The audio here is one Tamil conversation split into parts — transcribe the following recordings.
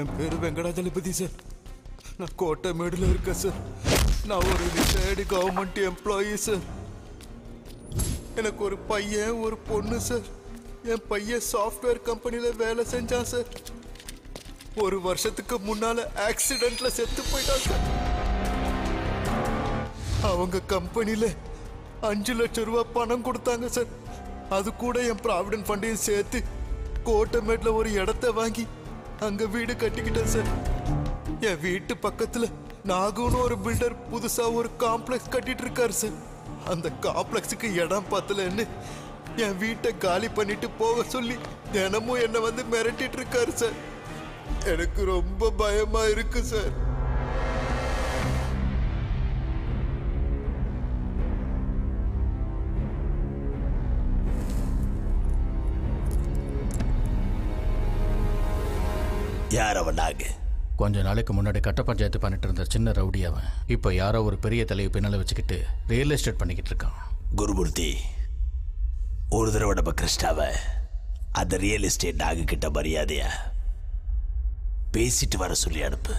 என் பேரு வெங்கடாஜலபதி சார் நான் கோட்டைமேடுல இருக்கேன் சார் நான் ஒரு ரிட்டையர்டு கவர்மெண்ட் எம்ப்ளாயி சார் எனக்கு ஒரு பையன் ஒரு பொண்ணு சார் என் பையன் சாஃப்ட்வேர் கம்பெனில வேலை செஞ்சான் சார் ஒரு வருஷத்துக்கு முன்னால ஆக்சிடென்ட்ல செத்து போயிட்டான் சார் அவங்க கம்பெனில அஞ்சு லட்சம் ரூபாய் பணம் கொடுத்தாங்க சார் அது கூட என் ப்ராவிடன்ட் ஃபண்டையும் சேர்த்து கோட்டமேட்ல ஒரு இடத்த வாங்கி அங்க வீடு கட்டிக்கிட்டேன் சார் என் வீட்டு பக்கத்துல நாகுன்னு ஒரு பில்டர் புதுசா ஒரு காம்ப்ளெக்ஸ் கட்டிட்டு இருக்காரு சார் அந்த காம்ப்ளெக்ஸுக்கு இடம் பத்தலன்னு என் வீட்டை காலி பண்ணிட்டு போக சொல்லி தினமும் என்னை வந்து மிரட்டிட்டு இருக்காரு சார் எனக்கு ரொம்ப பயமா இருக்கு சார் யார் அவன் நாங்க கொஞ்ச நாளைக்கு முன்னாடி கட்ட பஞ்சாயத்து பண்ணிட்டு இருந்த சின்ன ரவுடி அவன் இப்போ யாரோ ஒரு பெரிய தலையை பின்னால வச்சுக்கிட்டு ரியல் எஸ்டேட் பண்ணிக்கிட்டு இருக்கான் குருமூர்த்தி ஒரு தடவை நம்ம கிருஷ்ணாவை அந்த ரியல் எஸ்டேட் நாங்க கிட்ட மரியாதையா பேசிட்டு வர சொல்லி அனுப்பு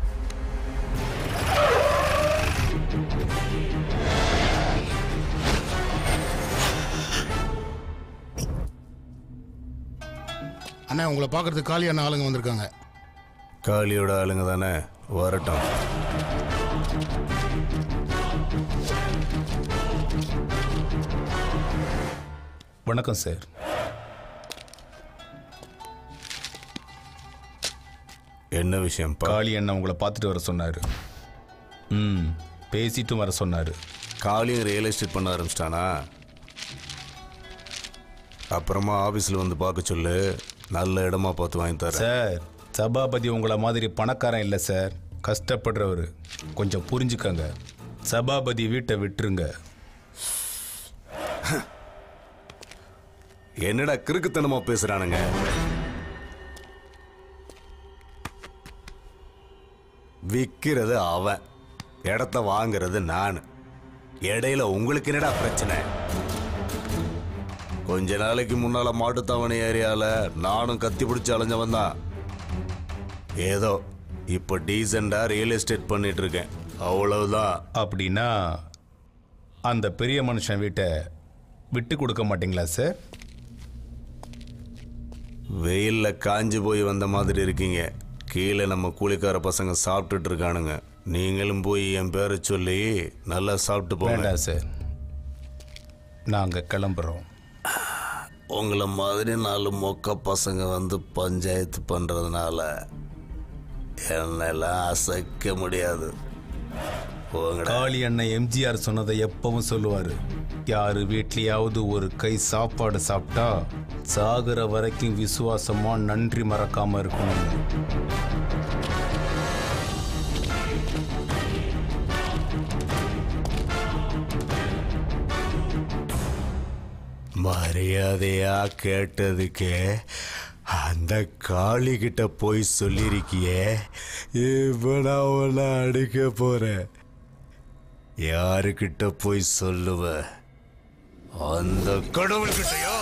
அண்ணா உங்களை பார்க்கறதுக்கு காலியான ஆளுங்க வந்திருக்காங்க காளியோட ஆளுங்க தானே வரட்டும் வணக்கம் சார் என்ன விஷயம்ப்பா காளி அண்ணன் உங்களை பார்த்துட்டு வர சொன்னார் ம் பேசிட்டும் வர சொன்னார் காளியும் ரியல் எஸ்டேட் பண்ண ஆரம்பிச்சிட்டானா அப்புறமா ஆபீஸ்ல வந்து பார்க்க சொல்லு நல்ல இடமா பார்த்து வாங்கி தரேன் சார் சபாபதி உங்களை மாதிரி பணக்காரன் இல்லை சார் கஷ்டப்படுறவர் கொஞ்சம் புரிஞ்சுக்கங்க சபாபதி வீட்டை விட்டுருங்க என்னடா கிறுக்குத்தனமா பேசுறானுங்க விற்கிறது அவன் இடத்த வாங்குறது நான் இடையில உங்களுக்கு என்னடா பிரச்சனை கொஞ்ச நாளைக்கு முன்னால மாட்டுத்தாவணி ஏரியால நானும் கத்தி பிடிச்சு அலைஞ்சவன் தான் ஏதோ இப்போ டீசெண்டா ரியல் எஸ்டேட் பண்ணிட்டு இருக்கேன் அவ்வளவுதான் அப்படின்னா அந்த பெரிய மனுஷன் வீட்டை விட்டு கொடுக்க மாட்டீங்களா சார் வெயில்ல காஞ்சு போய் வந்த மாதிரி இருக்கீங்க கீழே நம்ம கூலிக்கார பசங்க சாப்பிட்டுட்டு இருக்கானுங்க நீங்களும் போய் என் பேரை சொல்லி நல்லா சாப்பிட்டு போங்க வேண்டாம் சார் நாங்கள் கிளம்புறோம் உங்களை மாதிரி நாலு மொக்க பசங்க வந்து பஞ்சாயத்து பண்றதுனால என்னெல்லாம் அசைக்க முடியாது போங்கடா காளி அண்ணன் எம்ஜிஆர் சொன்னதை எப்பவும் சொல்லுவார் யாரு வீட்லயாவது ஒரு கை சாப்பாடு சாப்பிட்டா சாகுற வரைக்கும் விசுவாசமா நன்றி மறக்காம இருக்கணும்னு மரியாதையா கேட்டதுக்கு அந்த காளி கிட்ட போய் சொல்லிருக்கியே இப்ப நான் உன்னை அடிக்க போறேன் யாருக்கிட்ட போய் சொல்லுவ அந்த கடவுள்கிட்டயா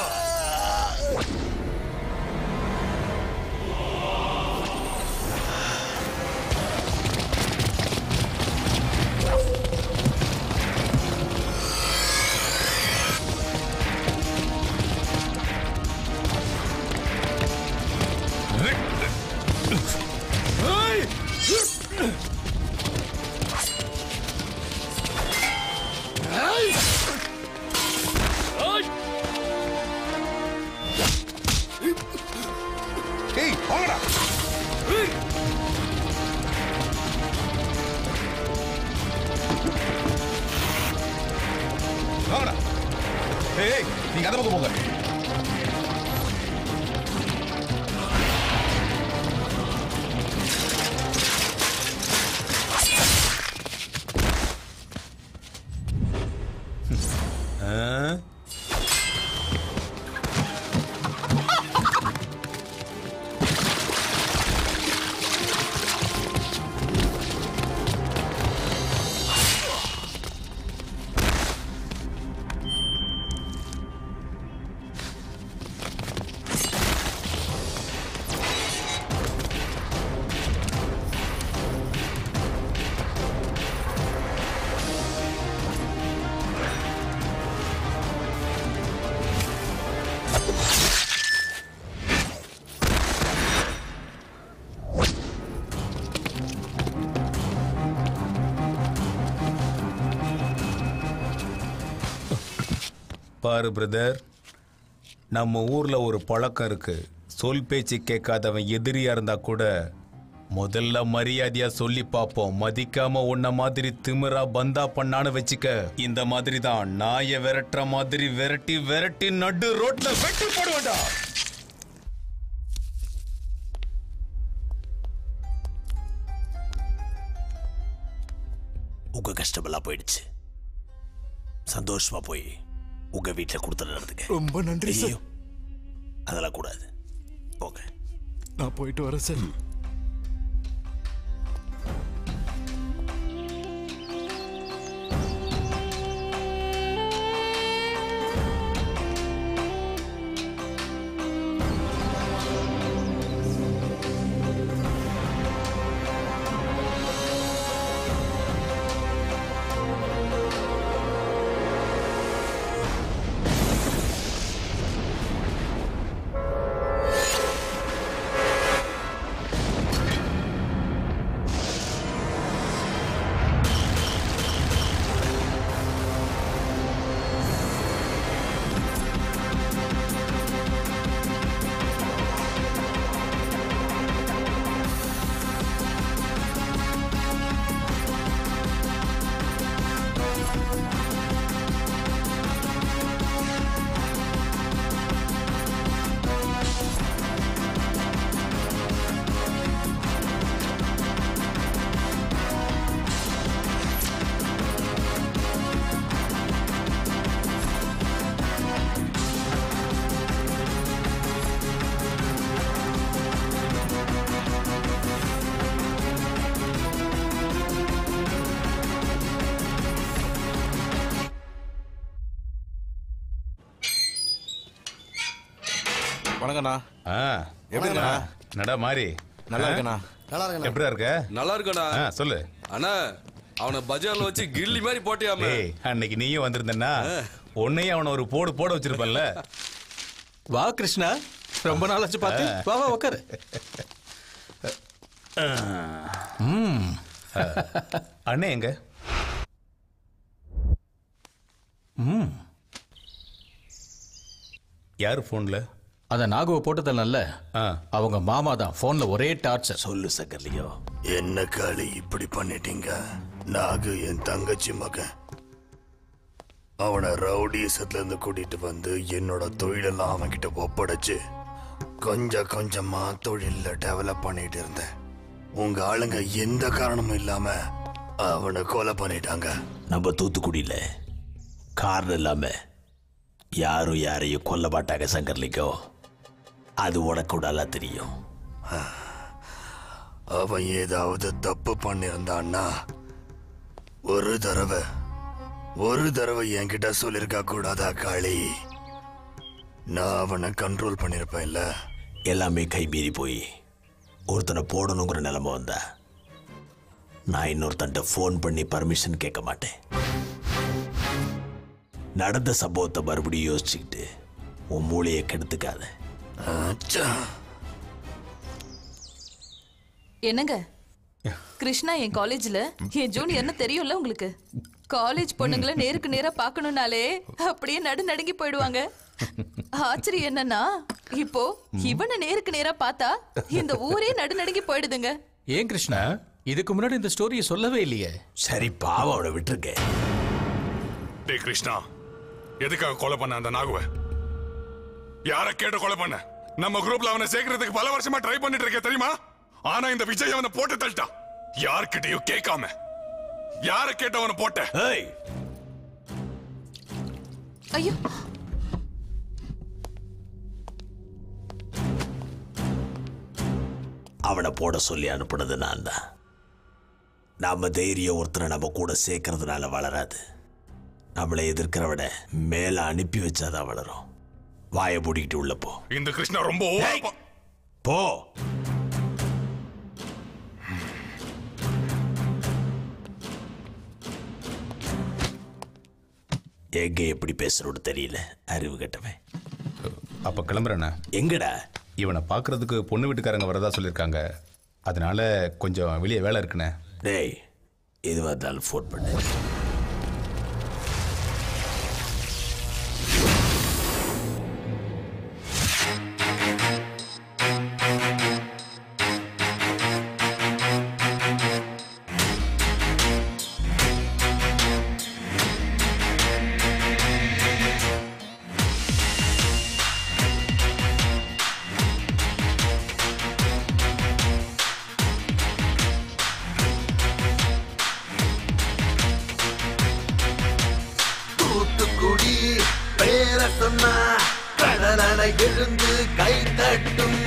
ஏய் வாங்கடா வாங்கடா ஏய் ஏய், நீங்க அந்த பக்கம் போங்க ஆ பாரு பிரதர் நம்ம ஊர்ல ஒரு பழக்கம் இருக்கு சொல் பேச்சு கேட்காதவன் எதிரியா இருந்தா கூட முதல்ல மரியாதையா சொல்லி பார்ப்போம் மதிக்காம உன்ன மாதிரி திமிரா பந்தா பண்ணான்னு வச்சுக்க இந்த மாதிரி தான் நாயை விரட்டுற மாதிரி விரட்டி விரட்டி நடு ரோட்ல வெட்டி போடுவேண்டா உங்க கஷ்டமெல்லாம் போயிடுச்சு சந்தோஷமா போய் உங்க வீட்டில் கொடுத்து நடந்துக்க ரொம்ப நன்றி சார் ஐயோ அதெல்லாம் கூடாது போங்க நான் போயிட்டு வரேன் சார் வணக்கண்ணா ஆ எப்படிண்ணா நடா மாறி நல்லா இருக்கண்ணா நல்லா இருக்கண்ணா எப்படியா இருக்க நல்லா இருக்கடா ஆ சொல்லு அண்ணா அவனை பஜார்ல வச்சு கில்லி மாதிரி போட்டியாம டேய் அன்னைக்கு நீயும் வந்திருந்தன்னா உன்னையும் அவனை ஒரு போடு போட வச்சிருப்பல்ல வா கிருஷ்ணா ரொம்ப நாள் ஆச்சு பார்த்து வா வா உக்காரு அண்ணே எங்க ம் யார் ஃபோன்ல அதை நாகுவை போட்டதில்ல ஆ அவங்க மாமா தான் ஃபோன்ல ஒரே டார்ச்சர் சொல்லு சங்கர்லியோ என்ன காளி இப்படி பண்ணிட்டீங்க நாகு என் தங்கச்சி மகன் அவனை ரவுடிசத்துல இருந்து கூட்டிட்டு வந்து என்னோட தொழிலெல்லாம் அவன்கிட்ட ஒப்படைச்சு கொஞ்சம் கொஞ்சமா தொழில டெவலப் பண்ணிட்டு இருந்தேன் உங்க ஆளுங்க எந்த காரணமும் இல்லாம அவனை கொலை பண்ணிட்டாங்க நம்ம தூத்துக்குடியில காரணம் இல்லாம யாரும் யாரையும் கொல்ல மாட்டாங்க சங்கர்லிங்கோ அது உனக்கு நல்லா தெரியும் அவன் ஏதாவது தப்பு பண்ணியிருந்தான்னா ஒரு தடவை ஒரு தடவை என்கிட்ட சொல்லியிருக்க கூடாதா காளி நான் அவனை கண்ட்ரோல் பண்ணிருப்பேன்ல எல்லாமே கைமீறி போய் ஒருத்தனை போடணுங்கிற நிலைமை வந்தா நான் இன்னொருத்தன்ட்ட ஃபோன் பண்ணி பர்மிஷன் கேட்க மாட்டேன் நடந்த சம்பவத்தை மறுபடியும் யோசிச்சுக்கிட்டு உன் மூளையை கெடுத்துக்காத அச்சா. என்னங்க கிருஷ்ணா என் காலேஜ்ல என் ஜூனியர்னு தெரியும்ல உங்களுக்கு காலேஜ் பொண்ணுங்களை நேருக்கு நேரா பார்க்கணும்னாலே அப்படியே நடு நடுங்கி போயிடுவாங்க ஆச்சரியம் என்னன்னா இப்போ இவனை நேருக்கு நேரா பார்த்தா இந்த ஊரே நடு நடுங்கி போயிடுதுங்க ஏன் கிருஷ்ணா இதுக்கு முன்னாடி இந்த ஸ்டோரியை சொல்லவே இல்லையே சரி பாவம் அவனை விட்டுருக்கேன் டேய் கிருஷ்ணா எதுக்காக கொலை பண்ண அந்த நாகுவ யார கேட்டு கொலை பண்ண நம்ம குரூப்ல அவனை சேர்க்கறதுக்கு பல வருஷமா ட்ரை பண்ணிட்டு இருக்கேன் தெரியுமா ஆனா இந்த விஜய் அவனை போட்டு தள்ளிட்டான் யார்கிட்டயும் கேட்காம யார கேட்டு அவனை போட்ட ஏய் ஐயோ அவனை போட சொல்லி அனுப்புனது நான் தான் நாம தைரியம் ஒருத்தனை நம்ம கூட சேர்க்கறதுனால வளராது நம்மளை எதிர்க்கிறவனை மேல அனுப்பி வச்சாதான் வளரும் வாயை மூடிக்கிட்டு உள்ள போ இந்த கிருஷ்ணா ரொம்ப over ப- போ எங்க எப்படி பேசுறோன்னு தெரியல அறிவு கட்டவன் அப்ப கிளம்புறேண்ணே எங்கடா இவனை பார்க்கறதுக்கு பொண்ணு வீட்டுக்காரங்க வரதா சொல்லியிருக்காங்க அதனால கொஞ்சம் வெளியே வேலை இருக்குண்ணே டேய் எதுவாக இருந்தாலும் ஃபோன் பண்ணு சொன்னா கடல் அலை எழுந்து கை தட்டும்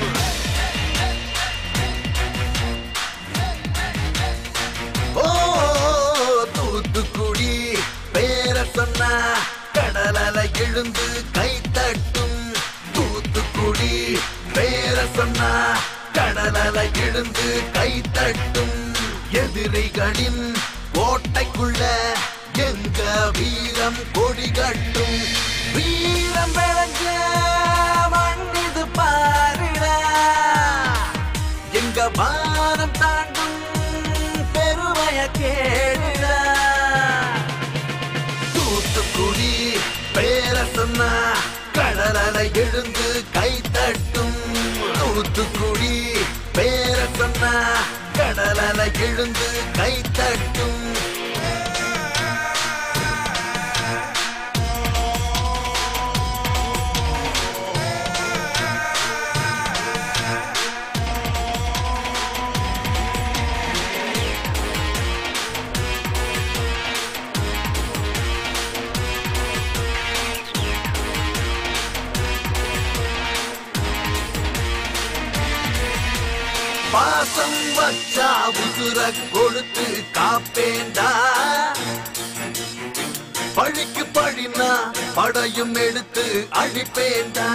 ஓ தூத்துக்குடி பேர சொன்னா கடல் அலை எழுந்து கை தட்டும் தூத்துக்குடி பேர சொன்னா கடல் அலை எழுந்து கை தட்டும் எதிரிகளின் கோட்டைக்குள்ள எங்க வீரம் கொடி கட்டும் வீரம் விளைஞ்ச மண்ணிது பாருடா எங்க வானம் தாண்டும் பெருமைய கேடுடா தூத்துக்குடி பேர சொன்னா கடல் அலை எழுந்து கை தட்டும் தூத்துக்குடி பேர சொன்னா கடல் அலை எழுந்து கை தட்டும் பாசம் வச்சா உசுர கொடுத்து காப்பேண்டா பழிக்கு பழினா படையும் எடுத்து அழிப்பேண்டா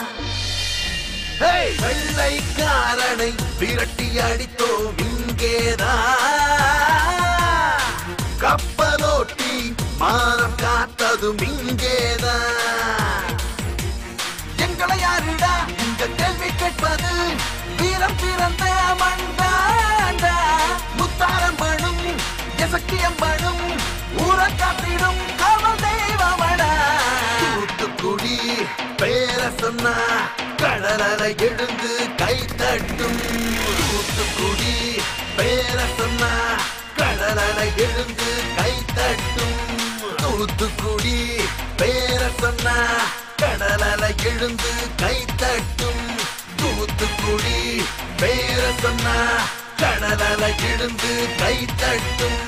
ஹேய், வெள்ளைக்காரனை விரட்டி அடித்தோம் இங்கேதான் கப்பலோட்டி மானம் காத்ததும் இங்கேதான் எங்களை யாருடா இந்த கேள்வி கேட்பது வீரம் பிறந்த மண்டாண்டா முத்தாரம் பணும் எசக்கியம் பணும் ஊர காத்திடும் காவல் தெய்வமடா தூத்துக்குடி பேர சொன்னா கடல் அலை எழுந்து கை தட்டும் தூத்துக்குடி பேர சொன்னா கடல் அலை எழுந்து கை தட்டும் தூத்துக்குடி பேர சொன்னா கடல் அலை எழுந்து கை தட்டும் தூத்துக்குடி பேர சொன்னா கடல் அலை எழுந்து கை தட்டும்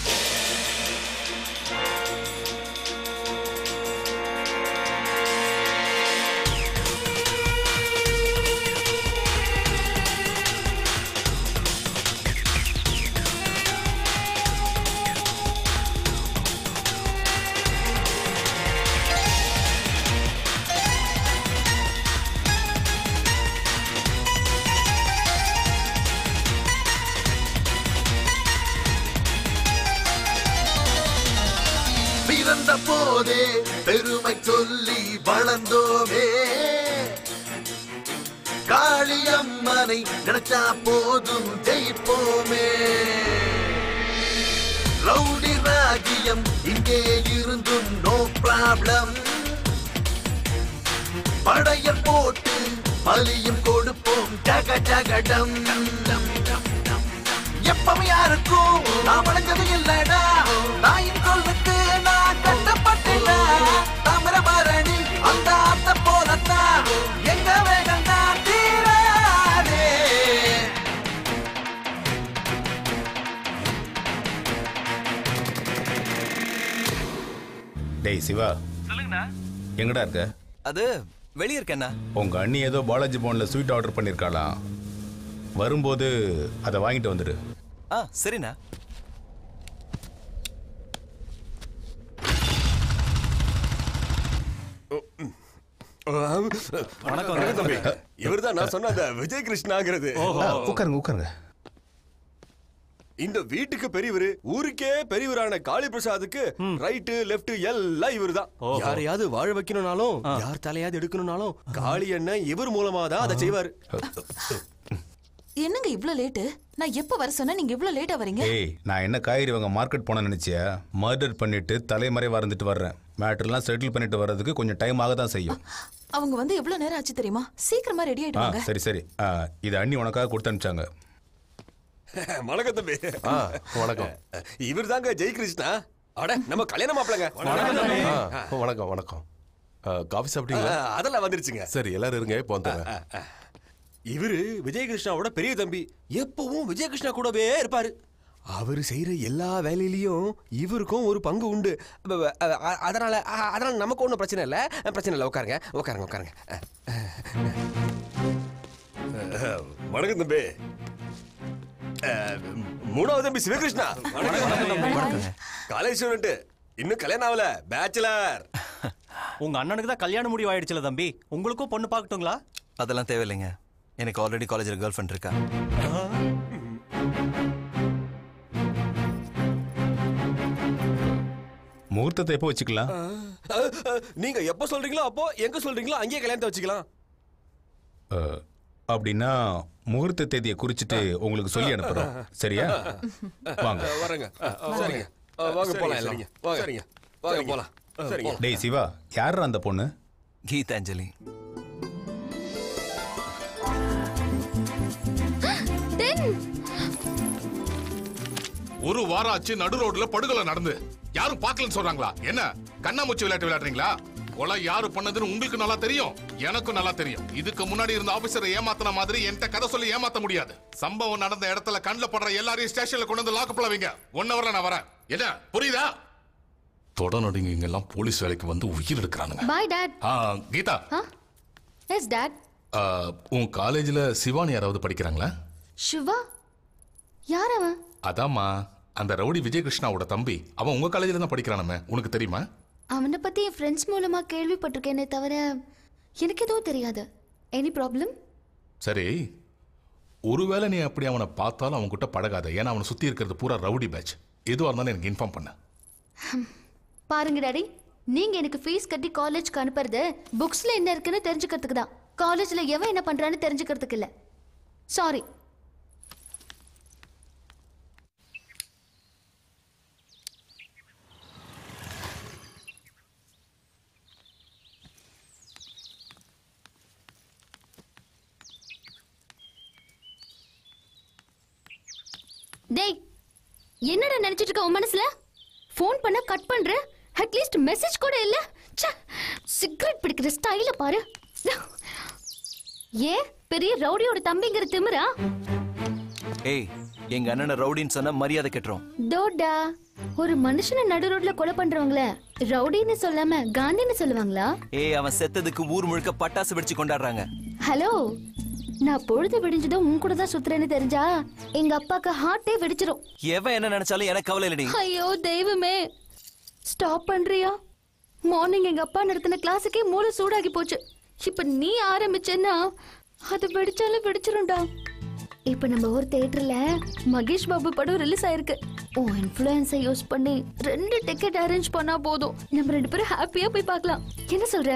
பிறந்த போதே பெருமை சொல்லி வளர்ந்தோமே காளியம்மனை நினைச்சா போதும் ஜெயிப்போமே ரவுடி ராகியம் இங்கே இருந்தும் நோ ப்ராப்ளம் படைய போட்டு பலியும் கொடுப்போம் ஜக ஜகடம் எப்பவும் யாருக்கும் நான் வளைஞ்சது இல்லடா நாயின் சொல்லுக்கு நான் கட்டப்பட்டேடா தாமிரபரணி அந்த ஆத்த போலத்தான் எங்க வேகம் தான் தீராதே டேய் சிவா சொல்லுங்கண்ணா எங்கடா இருக்க அது வெளியே இருக்கேண்ணா உங்க அண்ணி ஏதோ பாலாஜி போன்ல ஸ்வீட் ஆர்டர் பண்ணிருக்காளாம் வரும்போது அதை வாங்கிட்டு வந்துடு ஆ சரிண்ணா வணக்கம் தம்பி இவர்தான் நான் சொன்ன அந்த விஜய் கிருஷ்ணாங்கிறது ஆ, உட்காருங்க உட்காருங்க இந்த வீட்டுக்கு பெரியவர் ஊருக்கே பெரியவரான காளி பிரசாத்துக்கு ரைட்டு லெஃப்ட் எல்லாம் இவர்தான் ஓஹோ. யாரையாவது வாழ வைக்கணும்னாலும் யார் தலையாவது எடுக்கணும்னாலும் காளி அண்ணன் இவர் மூலமா தான் அதை செய்வாரு என்னங்க இவ்ளோ லேட்டு நான் எப்ப வர சொன்னா நீங்க இவ்ளோ லேட்டா வரீங்க ஏய் நான் என்ன காய்கறி வாங்க மார்க்கெட் போன நினைச்சியா மர்டர் பண்ணிட்டு தலைமறைவா இருந்துட்டு வர்றேன் மேட்டர்லாம் செட்டில் பண்ணிட்டு வர்றதுக்கு கொஞ்சம் டைம் ஆக தான் செய்யும் அவங்க வந்து எவ்வளவு நேரம் ஆச்சு தெரியுமா சீக்கிரமா ரெடி ஆ ஆயிடுவாங்க சரி சரி ஆ, இது அண்ணி உனக்காக கொடுத்து அனுப்பிச்சாங்க வணக்கம் தம்பி வணக்கம் இவர் தாங்க ஜெய் கிருஷ்ணா அட நம்ம கல்யாண மாப்பிளங்க வணக்கம் வணக்கம் காஃபி சாப்பிட்டீங்களா ஆ, அதெல்லாம் வந்துருச்சுங்க சரி எல்லாரும் இருங்க இப்போ வந்துடுறேன் இவரு விஜயகிருஷ்ணாவோட பெரிய தம்பி எப்பவும் விஜயகிருஷ்ணா கூடவே இருப்பாரு அவர் செய்யற எல்லா வேலையிலயும் இவருக்கும் ஒரு பங்கு உண்டு அப்ப, அ- அ- அதனால அ- அதனால நமக்கு ஒன்றும் பிரச்சனை இல்லை பிரச்சனை இல்லை உட்காருங்க உட்காருங்க உட்காருங்க வணக்கம் தம்பி அஹ், மூணாவது தம்பி சிவகிருஷ்ணா காலேஜ் ஸ்டூடெண்ட் இன்னும் கல்யாணம் ஆகல பேச்சுலர் உங்க அண்ணனுக்கு தான் கல்யாணம் முடிவு ஆயிடுச்சுல தம்பி உங்களுக்கும் பொண்ணு பார்க்கட்டுங்களா அதெல்லாம் தேவையில்லைங்க எனக்கு ஆல்ரெடி காலேஜில் கேர்ள் ஃப்ரெண்ட் இருக்கா முகூர்த்தத்தை எப்போ வச்சுக்கலாம் அஹ், அஹ், நீங்க எப்ப சொல்றீங்களோ அப்போ எங்க சொல்றீங்களோ அங்கேயே கல்யாணத்தை வச்சுக்கலாம் அஹ், அப்படின்னா முகூர்த்த தேதியை குறிச்சிட்டு உங்களுக்கு சொல்லி அனுப்புறோம் சரியா வாங்க அஹ், வரேங்க அஹ், அஹ், சரிங்க அஹ், வாங்க போலாம் எல்லாம் வாங்க சரிங்க வாங்க போலாம் சரிங்க டேய் சிவா யார் அந்த பொண்ணு கீதாஞ்சலி ஒரு வாரம் ஆச்சு நடு ரோட்ல படுகொலை நடந்து யாரும் பார்க்கலன்னு சொல்றாங்களா என்ன கண்ணாமூச்சி விளையாட்டு விளையாடுறீங்களா கொலை யாரு பண்ணதுன்னு உங்களுக்கு நல்லா தெரியும் எனக்கும் நல்லா தெரியும் இதுக்கு முன்னாடி இருந்த ஆபீசரை ஏமாத்தின மாதிரி என்கிட்ட கதை சொல்லி ஏமாத்த முடியாது சம்பவம் நடந்த இடத்துல கண்ணில் படுற எல்லாரையும் ஸ்டேஷன்ல கொண்டு வந்து லாக்கப்ல வைங்க ஒன் ஹவர்ல நான் வரேன் என்ன புரியுதா தொடநடுங்க இங்க எல்லாம் போலீஸ் வேலைக்கு வந்து உயிர் எடுக்கிறானுங்க பாய் டாட் ஆ, கீதா எஸ் டாட் ஆ, உன் காலேஜ்ல சிவானி யாராவது படிக்கிறாங்களா சிவா யார் அவன் அதாம்மா அந்த ரவுடி விஜயகிருஷ்ணாவோட தம்பி அவன் உங்க காலேஜ்ல தான் படிக்கிறானமே உனக்கு தெரியுமா அவனை பத்தி என் ஃப்ரெண்ட்ஸ் மூலமா கேள்விப்பட்டிருக்கேனே தவிர எனக்கு எதுவும் தெரியாது எனி ப்ராப்ளம் சரி ஒருவேளை நீ அப்படி அவனை பார்த்தாலும் அவன் கிட்ட பழகாத ஏன்னா அவனை சுத்தி இருக்கிறது பூரா ரவுடி பேட்ச் எதுவாக இருந்தாலும் எனக்கு இன்ஃபார்ம் பண்ண பாருங்க டாடி நீங்க எனக்கு ஃபீஸ் கட்டி காலேஜ்க்கு அனுப்புறது புக்ஸ்ல என்ன இருக்குன்னு தெரிஞ்சுக்கிறதுக்கு தான் காலேஜ்ல எவன் என்ன பண்றான்னு தெரிஞ்சுக்கிறதுக்கு இல்ல சாரி டேய் என்னடா நினைச்சிட்டு இருக்க உன் மனசுல ஃபோன் பண்ண கட் பண்ற அட்லீஸ்ட் மெசேஜ் கூட இல்ல ச்சே சிகரெட் பிடிக்கிற ஸ்டைல பாரு ஏன் பெரிய ரவுடியோட தம்பிங்கிற திமிரா ஏய் எங்க அண்ணனை ரவுடின்னு சொன்னா மரியாதை கெட்டுரும் தோடா ஒரு மனுஷனை நடு ரோட்ல கொலை பண்றவங்கள ரவுடின்னு சொல்லாம காந்தின்னு சொல்லுவாங்களா ஏய் அவன் செத்ததுக்கு ஊர் முழுக்க பட்டாசு வெடிச்சு கொண்டாடுறாங்க ஹலோ நான் பொழுது விடிஞ்சதும் உன் கூட தான் சுத்துறேன்னு தெரிஞ்சா எங்க அப்பாக்கு ஹார்ட்டே வெடிச்சிரும் எவன் என்ன நினைச்சாலும் எனக்கு கவலை இல்லடி ஐயோ தெய்வமே ஸ்டாப் பண்றியா மார்னிங் எங்க அப்பா நடத்தின கிளாஸுக்கே மூளை சூடாகி போச்சு இப்ப நீ ஆரம்பிச்சேன்னா அது வெடிச்சாலும் வெடிச்சிரும்டா இப்ப நம்ம ஊர் தியேட்டர்ல மகேஷ் பாபு படம் ரிலீஸ் ஆயிருக்கு உன் இன்ஃப்ளூயன்ஸை யூஸ் பண்ணி ரெண்டு டிக்கெட் அரேஞ்ச் பண்ணா போதும் நம்ம ரெண்டு பேரும் ஹாப்பியா போய் பார்க்கலாம் என்ன சொல்ற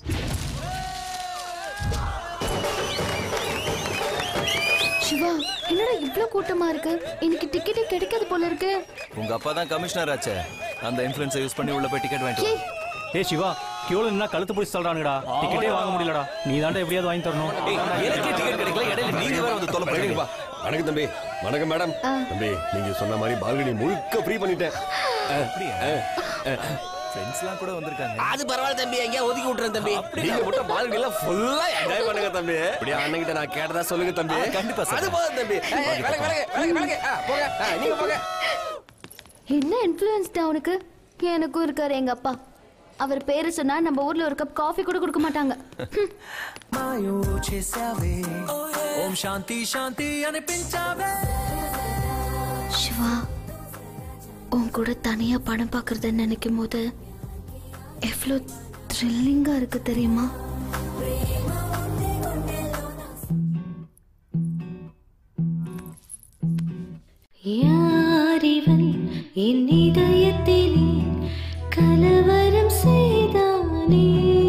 சிவா என்னடா இவ்ளோ கூட்டமா இருக்கு இன்னைக்கு டிக்கெட்டே கிடைக்காது போல இருக்கு உங்க அப்பா தான் கமிஷனர் ஆச்சே அந்த இன்ஃபுளுன்ஸை யூஸ் பண்ணி உள்ள போய் டிக்கெட் வாங்கிட்டு வா. ஏய் சிவா கியூல நின்னா கழுத்து பிடிச்சி தள்ளுறானுங்கடா டிக்கெட்டே வாங்க முடியலடா நீ தாண்டா எப்படியாவது வாங்கி தரணும் ஏய், எனக்கே டிக்கெட் கிடைக்கல இடையில நீங்க வேற வந்து தொலை வணக்கம்ப்பா. வணக்கம் தம்பி வணக்கம் மேடம் தம்பி நீங்க சொன்ன மாதிரி பால்கனி முழுக்க ஃப்ரீ பண்ணிட்டேன் ஃப்ரெண்ட்ஸ்லாம் கூட வந்திருக்காங்க அது பரவாயில்ல தம்பி எங்கேயா ஒதுக்கி விட்டுறேன் தம்பி நீங்க மட்டும் பால்கனி எல்லாம் ஃபுல்லா என்ஜாய் பண்ணுங்க தம்பி அப்படியே அண்ணன் கிட்ட நான் கேட்டதா சொல்லுங்க தம்பி ஆ, கண்டிப்பா சார். அது போதும் தம்பி ஏய், ஏய், விலகு, விலகு, விலகு, விலகு. ஆ, போங்க ஆ, நீங்க போங்க என்ன இன்ஃப்ளூயன்ஸ்டா அவனுக்கு எனக்கும் இருக்காரு எங்க அப்பா அவர் பேரு சொன்னா நம்ம ஊர்ல ஒரு கப் காஃபி கூட கொடுக்க மாட்டாங்க మాయో చేసావే ఓం శాంతి శాంతి అనిపించావే சிவா உன் கூட தனியா படம் பார்க்கறத நினைக்கும் போது எவ்வளோ த்ரில்லிங்கா இருக்கு தெரியுமா யாரிவன் என் இதயத்தில் கலவரம் செய்தானே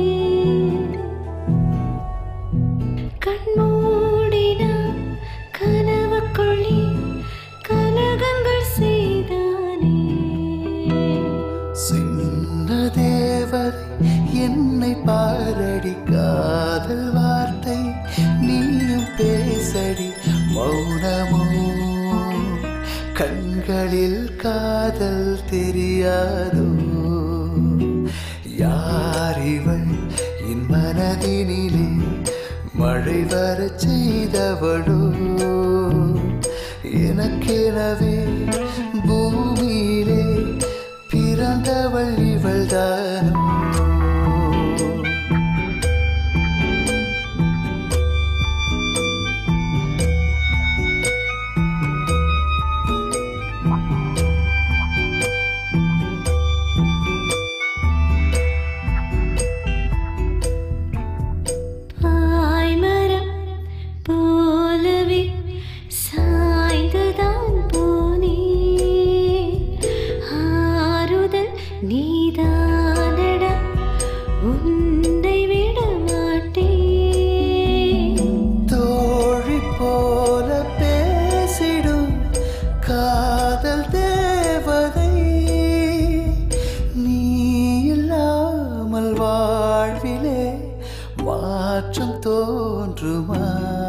கண்மூடினா கனவுக்குள்ளே கலகங்கள் செய்தானே சின்ன தேவதை என்னை பாரடி காதல் வார்த்தை நீயும் பேசடி மௌனமோ கண்களில் காதல் தெரியாதோ யார் இவள் என் மனதினிலே மழை வரச் செய்தவளோ எனக்கெனவே அவள் இவள்தானோ பாய்மரம் போலவே சாய்ந்துதான் போனே ஆறுதல் நீதானடா உன்னை விட மாட்டேன் தோழி போல பேசிடும் காதல் தேவதை நீ இல்லாமல் வாழ்விலே மாற்றம் தோன்றுமா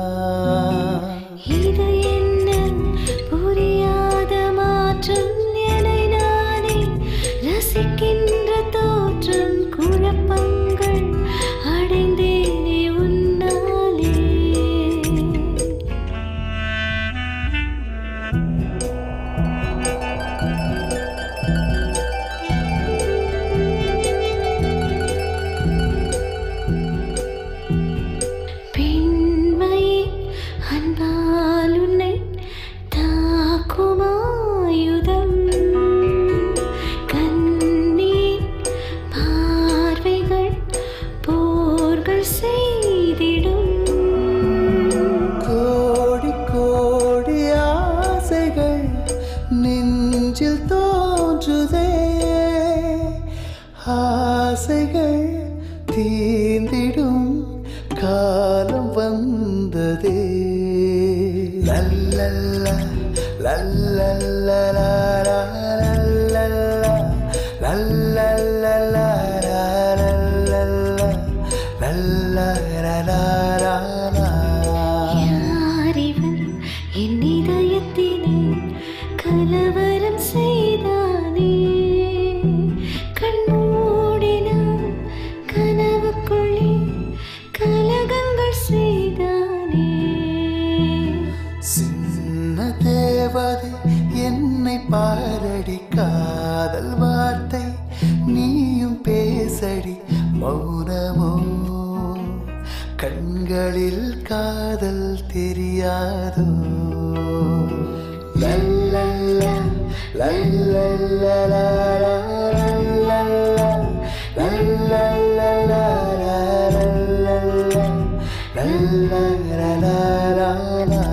இது என்ன புரியாத மாற்றம் என்னை நானே ரசிக்கின்ற தோற்றம் குழப்பங்கள் அடைந்தேனே உன்னாலே பெண்மையே அன்பால் உன்னை தாக்குமாயுதம் கண்ணீர் பார்வைகள் போர்கள் செய்திடும் கோடி கோடி ஆசைகள் நெஞ்சில் தோன்றுதே ஆசைகள் தீர்ந்திடும் காலம் வந்ததே லல்லல்லா லல்லல்லா லல்லல்லா லல்லல்லா லல்லல்லா யாரிவன் என் இதயத்திலே கலவரம் செய்தானே கண்மூடினான் கனவுக்குள்ளே கலகங்கள் செய்தானே சின்ன தேவதை என்னை பாரடி காதல் வார்த்தை நீயும் பேசடி மௌனமோ கண்களில் காதல் தெரியாதோ லல்லல்லா லல்லல்லா லல்லல்லா லல்லல்லா லல்லல்லா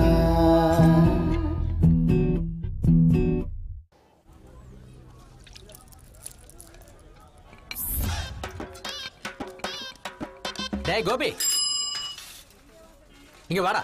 டேய் கோபி இங்க வாடா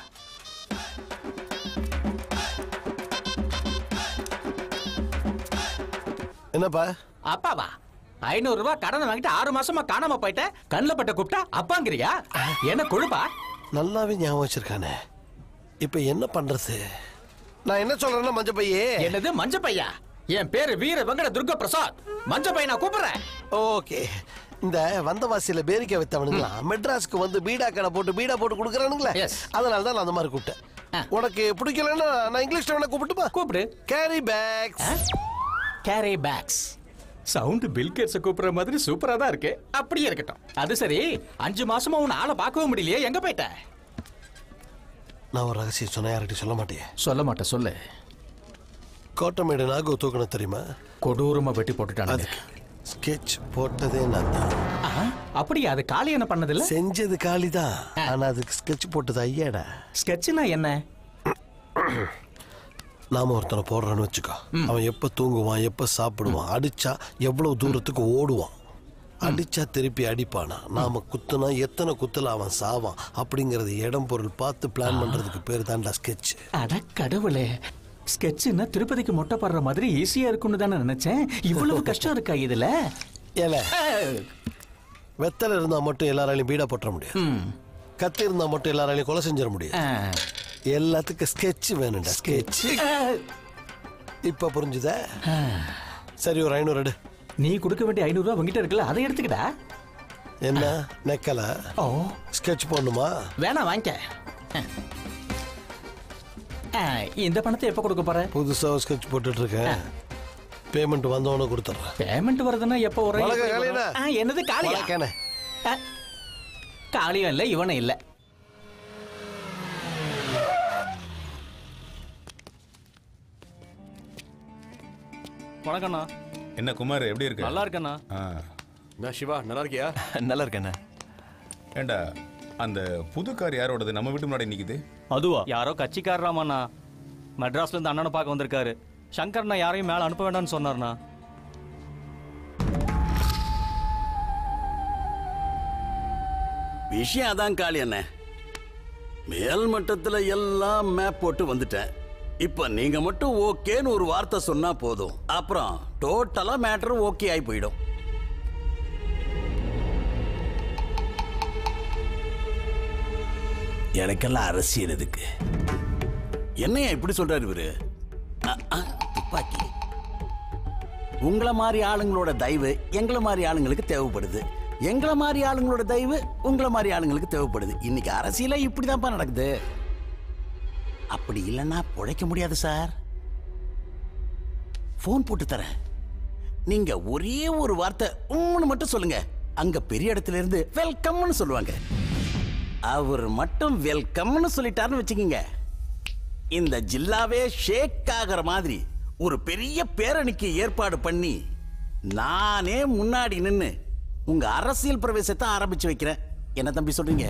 என்னப்பா அப்பாவா ஐநூறு ரூபாய் கடனை வாங்கிட்டு ஆறு மாசமா காணாம போயிட்ட கண்ணில் பட்ட கூப்பிட்டா அப்பாங்கிறியா என்ன கொழுப்பா நல்லாவே ஞாபகம் வச்சிருக்கானே இப்ப என்ன பண்றது நான் என்ன சொல்றேன்னா மஞ்ச பையே என்னது மஞ்ச பையா என் பேரு வீர வெங்கட துர்கா பிரசாத் மஞ்ச பையன் நான் கூப்பிடுறேன் ஓகே இந்த வந்தவாசியில பேரிக்கை வித்தவனுங்களா மெட்ராஸ்க்கு வந்து பீடா கடை போட்டு பீடா போட்டு கொடுக்குறானுங்களே அதனால தான் நான் அந்த மாதிரி கூப்பிட்டேன் உனக்கு பிடிக்கலன்னா நான் இங்கிலீஷ்ல வேணா கூப்பிட்டுமா கூப்பிடு carry bags carry bags sound பில்கேட்ஸ கூப்பிடுற மாதிரி சூப்பரா தான் இருக்கு அப்படியே இருக்கட்டும் அது சரி அஞ்சு மாசமா உன் ஆளை பார்க்கவும் முடியலையே எங்க போயிட்ட நான் ஒரு ரகசியம் சொன்ன யார்கிட்ட சொல்ல மாட்டேன் சொல்ல மாட்டேன் சொல்லு கோட்டமேடு நாகு தூக்கணும் தெரியுமா கொடூரமா வெட்டி போட்டுட்டானுங்க ஸ்கெட்ச் போட்டதே நான் தான் அப்படியா அது காலி என்ன பண்ணதில்ல செஞ்சது காளி தான் ஆனா அதுக்கு ஸ்கெட்ச் போட்டது ஐயாடா ஸ்கெட்ச்னா என்ன நாம ஒருத்தனை போடுறான்னு வச்சுக்கோ அவன் எப்ப தூங்குவான் எப்ப சாப்பிடுவான் அடிச்சா எவ்வளவு தூரத்துக்கு ஓடுவான் அடிச்சா திருப்பி அடிப்பானா நாம குத்துனா எத்தனை குத்துல அவன் சாவான் அப்படிங்கறது இடம் பொருள் பார்த்து பிளான் பண்றதுக்கு பேர் தான்டா ஸ்கெட்ச் அட கடவுளே ஸ்கெட்ச்னா திருப்பதிக்கு மொட்டை போடுற மாதிரி ஈஸியா இருக்கும்னு தானே நினைச்சேன் இவ்வளவு கஷ்டம் இருக்கா இதுல ஏல வெத்தலை இருந்தா மட்டும் எல்லாராலையும் பீடா போட்டுற முடியாது கத்தி இருந்தா மட்டும் எல்லாராலையும் கொலை செஞ்சிட முடியாது எல்லாத்துக்கும் ஸ்கெட்ச் வேணும்டா ஸ்கெட்ச் இப்ப புரிஞ்சுதா சரி ஒரு ஐநூறு எடு நீ கொடுக்க வேண்டிய ஐநூறு ரூபாய் உங்ககிட்ட இருக்குல்ல அதை எடுத்துக்கிடா என்ன நெக்கல ஓ ஸ்கெட்ச் போடணுமா வேணாம் வாங்கிக்க ஆ, இந்த பணத்தை எப்ப கொடுக்க போற புதுசா ஸ்கெட்ச் போட்டுட்டு இருக்கேன் பேமெண்ட் வந்தவொன்னு கொடுத்துட்றேன் பேமெண்ட் வருதுன்னா எப்போ ஒரு வணக்கம், காளியண்ணா. என்னது காளியா வணக்கண்ணே. ஆ, காளியும் இல்லை இவனும் இல்லை வணக்கண்ணா என்ன குமார் எப்படி இருக்க நல்லா இருக்கேண்ணா ஆ நான் சிவா நல்லா இருக்கியா நல்லா இருக்கேண்ணா ஏண்டா அந்த புது கார் யாரோடது நம்ம வீட்டு முன்னாடி நிக்குது அதுவா யாரோ கட்சிக்காரராமாண்ணா மெட்ராஸ்ல இருந்து அண்ணனை பார்க்க வந்திருக்காரு சங்கர்ண்ணா யாரையும் மேல அனுப்ப வேண்டாம்னு சொன்னார்ண்ணா விஷயம் அதான் காளி அண்ணே மேல் மட்டத்துல எல்லாம் மேப் போட்டு வந்துட்டேன் இப்ப நீங்க மட்டும் ஓகேன்னு ஒரு வார்த்தை சொன்னா போதும் அப்புறம் டோட்டலா மேட்டர் ஓகே ஆகி போயிடும் எனக்கெல்லாம் அரசியல் எதுக்கு என்னையா இப்படி சொல்றாரு இவரு அ, அ, துப்பாக்கி உங்கள மாதிரி ஆளுங்களோட தயவு எங்களை மாதிரி ஆளுங்களுக்கு தேவைப்படுது எங்களை மாதிரி ஆளுங்களோட தயவு உங்களை மாதிரி ஆளுங்களுக்கு தேவைப்படுது இன்னைக்கு அரசியல இப்படிதான்ப்பா நடக்குது அப்படி இல்லைன்னா பிழைக்க முடியாது சார் ஃபோன் போட்டு தரேன் நீங்க ஒரே ஒரு வார்த்தை உம்னு மட்டும் சொல்லுங்க அங்க பெரிய இடத்துல இருந்து வெல்கம்னு சொல்லுவாங்க அவர் மட்டும் வெல்கம்னு சொல்லிட்டாருன்னு வச்சுக்கோங்க இந்த ஜில்லாவே ஷேக் ஆகிற மாதிரி ஒரு பெரிய பேரணிக்கு ஏற்பாடு பண்ணி நானே முன்னாடி நின்னு உங்க அரசியல் பிரவேசத்தை ஆரம்பிச்சு வைக்கிறேன் என்ன தம்பி சொல்றீங்க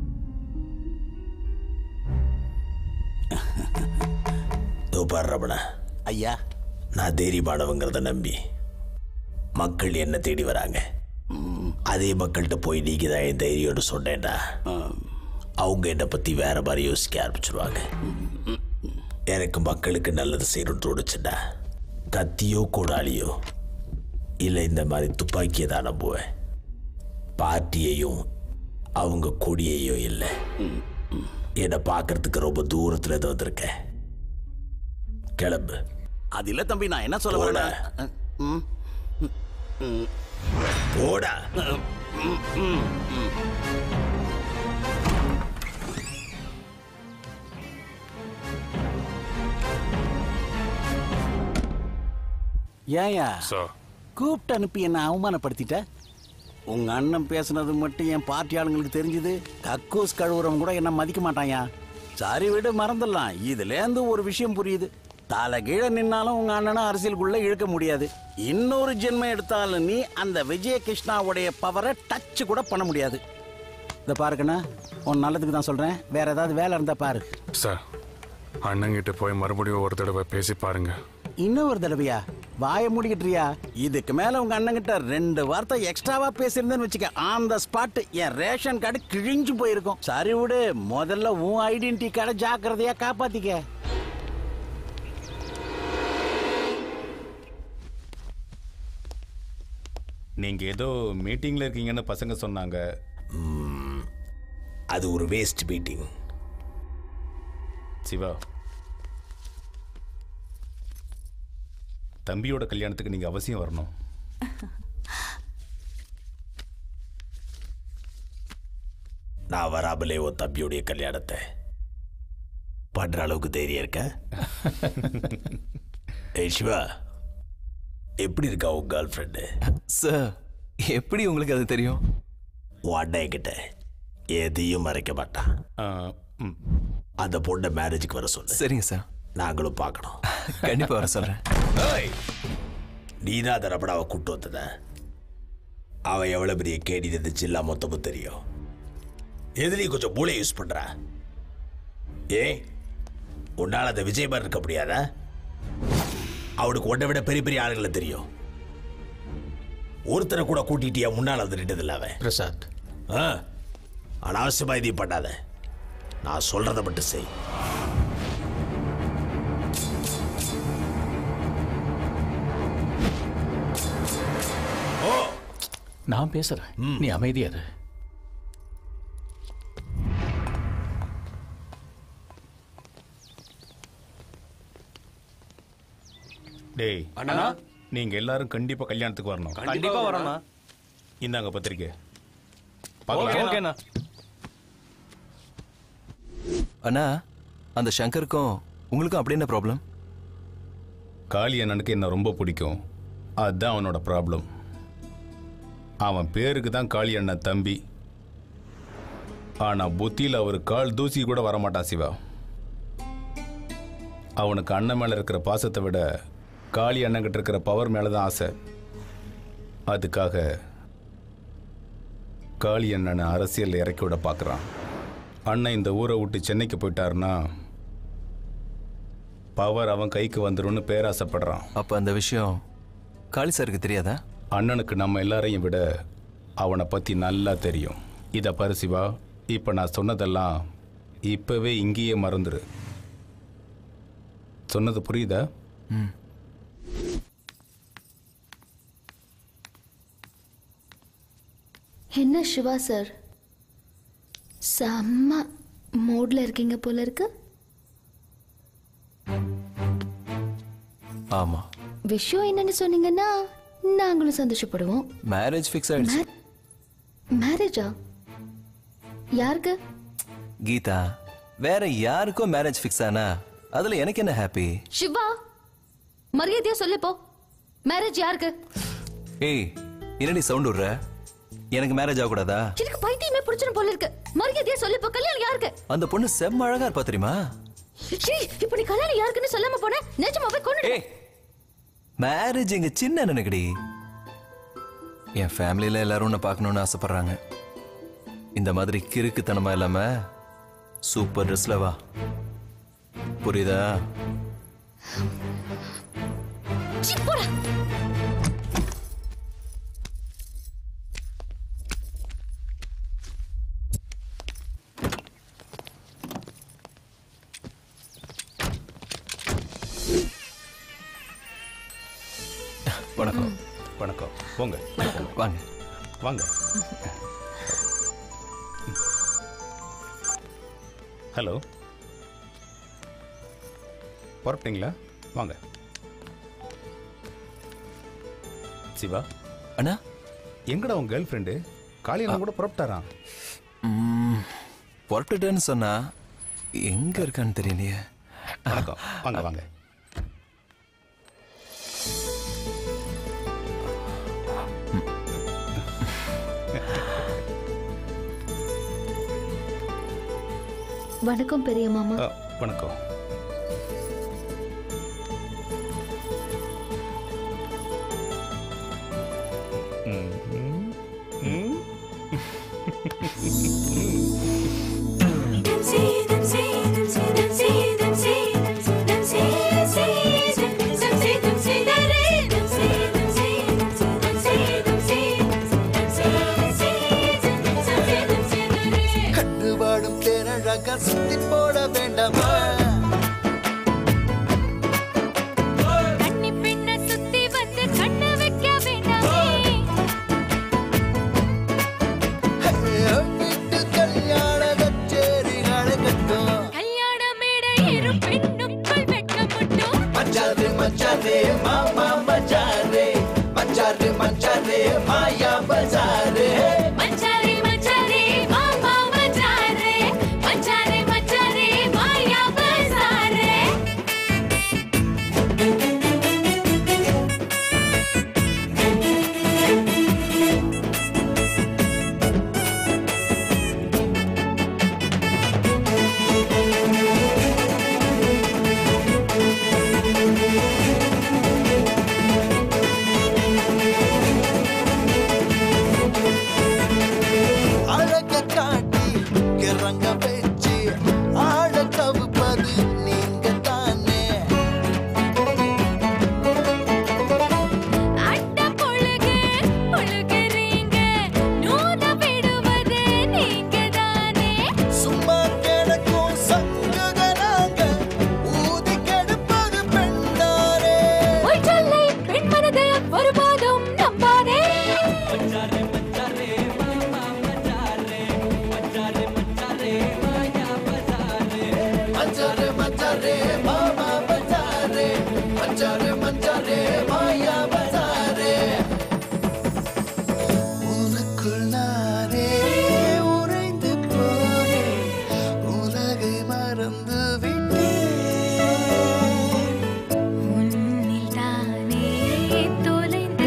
தூப்பார் ரமண ஐயா நான் தைரியமானவங்கிறத நம்பி மக்கள் என்ன தேடி வராங்க அதே மக்கள்கிட்ட போய் நீங்க தான் என் தைரியோடு சொன்னேன்டா அவங்க என்னை பத்தி வேற மாதிரி யோசிக்க ஆரம்பிச்சிருவாங்க எனக்கு மக்களுக்கு நல்லது செய்யணும்னு தோணுச்சுடா கத்தியோ கோடாலியோ இல்லை இந்த மாதிரி துப்பாக்கியை தான் நம்புவேன் பார்ட்டியையும் அவங்க கொடியையோ இல்லை என்னை பார்க்கறதுக்கு ரொம்ப தூரத்துல இருந்து வந்திருக்கேன் கிளம்பு அது இல்ல தம்பி நான் என்ன சொல்ல வரேன் ம், ம், ம். போடா ம், ம், ம். ஏயா கூப்பிட்டு அனுப்பி என்ன அவமானப்படுத்திட்ட உங்க அண்ணன் பேசுனது மட்டும் என் பார்ட்டி ஆளுங்களுக்கு தெரிஞ்சது கக்கூஸ் கழுவுறவங்க கூட என்ன மதிக்க மாட்டாயா சரி விடு மறந்துடலாம் இதுல இருந்து ஒரு விஷயம் புரியுது தலை கீழே நின்னாலும் உங்க அண்ணனை அரசியலுக்குள்ள இழுக்க முடியாது இன்னொரு ஜென்மம் எடுத்தாலும் நீ அந்த விஜய கிருஷ்ணாவுடைய பவரை டச் கூட பண்ண முடியாது இதை பாருக்கண்ணா உன் நல்லதுக்கு தான் சொல்றேன் வேற ஏதாவது வேலை இருந்தா பாரு சார் அண்ணங்கிட்ட போய் மறுபடியும் ஒரு தடவை பேசி பாருங்க இன்னும் ஒரு தடவையா வாய மூடிக்கிட்டுறியா இதுக்கு மேல உங்க அண்ணங்கிட்ட ரெண்டு வார்த்தை எக்ஸ்ட்ராவா பேசியிருந்தேன்னு வச்சுக்க ஆன் த ஸ்பாட் என் ரேஷன் கார்டு கிழிஞ்சு போயிருக்கும் சரி விடு முதல்ல உன் ஐடென்டி கார்டை ஜாக்கிரதையா காப்பாத்திக்க நீங்க ஏதோ மீட்டிங்ல இருக்கீங்கன்னு பசங்க சொன்னாங்க அது ஒரு வேஸ்ட் மீட்டிங் சிவா தம்பியோட கல்யாணத்துக்கு நீங்க அவசியம் வரணும் நான் வராமலே உன் தம்பியுடைய கல்யாணத்தை பண்ற அளவுக்கு தைரியம் இருக்க ஏய் சிவா எப்படி இருக்கா உன் கேர்ள் ஃப்ரெண்டு சார் எப்படி உங்களுக்கு அது தெரியும் உன் அண்ணன் கிட்ட எதையும் மறைக்க மாட்டான் அந்த பொண்ணை மேரேஜுக்கு வர சொல்லு சரிங்க சார் நாங்களும் பார்க்கணும் கண்டிப்பா வர சொல்றேன் ஏய், நீதான் அந்த ரமணாவை கூட்டு வந்தத அவன் எவ்வளவு பெரிய கேடி இந்த ஜில்லா மொத்தமும் தெரியும் எதுலயும் கொஞ்சம் மூளை யூஸ் பண்ற ஏன் உன்னால அந்த விஜய் மாதிரி இருக்க முடியாதா அவனுக்கு உன்னை விட பெரிய பெரிய ஆளுகளை தெரியும் ஒருத்தரை கூட கூட்டிட்டியா முன்னால் வந்து நின்றதில்ல அவன் பிரசாத் ஆ அனாவசியமா இதையும் பண்ணாத நான் சொல்றதை மட்டும் செய் நான் பேசுறேன் நீ அமைதியா இரு டேய் அண்ணா. நீங்க எல்லாரும் கண்டிப்பா கல்யாணத்துக்கு வரணும் கண்டிப்பா வரோண்ணா. இந்தாங்க பத்திரிக்கை ஓகே பார்க்கலாம். ஓகேண்ணா அண்ணா அந்த சங்கருக்கும் உங்களுக்கும் அப்படி என்ன ப்ராப்ளம் காளி அண்ணனுக்கு என்ன ரொம்ப பிடிக்கும் அதுதான் அவனோட ப்ராப்ளம் அவன் பேருக்கு தான் காளி அண்ணன் தம்பி ஆனா புத்தியில் அவர் கால் தூசி கூட வரமாட்டான் சிவா அவனுக்கு அண்ணன் மேல இருக்கிற பாசத்தை விட காளி அண்ணங்கிட்ட இருக்கிற பவர் மேல தான் ஆசை அதுக்காக காளி அண்ணனை அரசியல் இறக்கி விட பார்க்குறான் அண்ணன் இந்த ஊரை விட்டு சென்னைக்கு போயிட்டாருன்னா பவர் அவன் கைக்கு வந்துரும்னு பேராசைப்படுறான் அப்ப அந்த விஷயம் காளி சாருக்கு தெரியாதா அண்ணனுக்கு நம்ம எல்லாரையும் விட அவனை பத்தி நல்லா தெரியும் இத பாரு சிவா இப்ப நான் சொன்னதெல்லாம் இப்பவே இங்கேயே மறந்துரு சொன்னது புரியுதா என்ன சிவா சார் செம்ம மூட்ல இருக்கீங்க போல இருக்கு ஆமா விஷயம் என்னன்னு சொன்னீங்கன்னா நாங்களும் சந்தோஷப்படுவோம் மேரேஜ் ஃபிக்ஸ் ஆயிடுச்சு மேரேஜா யாருக்கு கீதா வேற யாருக்கும் மேரேஜ் ஃபிக்ஸ் ஆனா அதுல எனக்கு என்ன ஹாப்பி சிவா மரியாதையா சொல்லு போ மேரேஜ் யாருக்கு ஏய் என்னடி சவுண்ட் விடுற எனக்கு மேரேஜ் ஆகக்கூடாதா எனக்கு பைத்தியமே பிடிச்சிரும் போல இருக்கு மரியாதையா சொல்லு போ கல்யாணம் யாருக்கு அந்த பொண்ணு செம்ம அழகா இருப்பா தெரியுமா சீ, இப்ப நீ கல்யாணம் யாருக்குன்னு சொல்லாம போன நிஜமாவே கொண்டு மேரேஜ் எங்க சின்ன நினைக்கடி என் ஃபேமிலியில எல்லாரும் உன்னை பார்க்கணும்னு ஆசைப்படுறாங்க இந்த மாதிரி கிறுக்குத்தனமா இல்லாம சூப்பர் ட்ரெஸ்ல வா புரியுதா சீ, போடா வணக்கம் வணக்கம் போங்க வாங்க வாங்க ஹலோ புறப்பட்டீங்களா வாங்க சிவா அண்ணா எங்கடா உன் கேர்ள் ஃப்ரெண்டு காலையில் கூட புறப்பட்டாராம் ம், புறப்பட்டுட்டேன்னு சொன்னா எங்க இருக்கான்னு தெரியலையே வணக்கம் வாங்க வாங்க வணக்கம் பெரிய மாமா ஆ, வணக்கம் ம், ம், ம். கண்டு வாடும் தேனழக சுத்தி போட வேண்டாமா கன்னி பெண்ண சுத்தி வந்து கண்ணு வைக்க வேண்டாமே வீட்டு கல்யாண கச்சேரிகளை கட்டும் கல்யாண மேடை இரு பெண்ணுக்குள் வெட்கப்பட்டோம் மச்சாரு மச்சாரே மாமா மச்சாரே மச்சாரு மச்சாரே மாயா பஜாரே மச்சாரே மச்சாரே மாமா மச்சாரே மச்சாரே மச்சாரே மாயா பசாரே அழக காட்டி இறங்க வச்சு ஆழ கவுப்பது நீங்க தானே அட்ட பொழுகு பொழுகிறீங்க நூத விடுவது நீங்க தானே சும்மா கிடக்கும் சங்குகளாங்க ஊதி கெடுப்பது பெண்ணாரே பொய் சொல்லை பெண் மனது ஒருபோதும் நம்பாதே மச்சாரே மச்சாரே மாமா பஜாரே மச்சாரே மச்சாரே மாயா பஜாரே உனக்குள் நானே உறைந்து போனேன் உலகை மறந்து விட்டேன் உன்னில் தானே தொலைந்து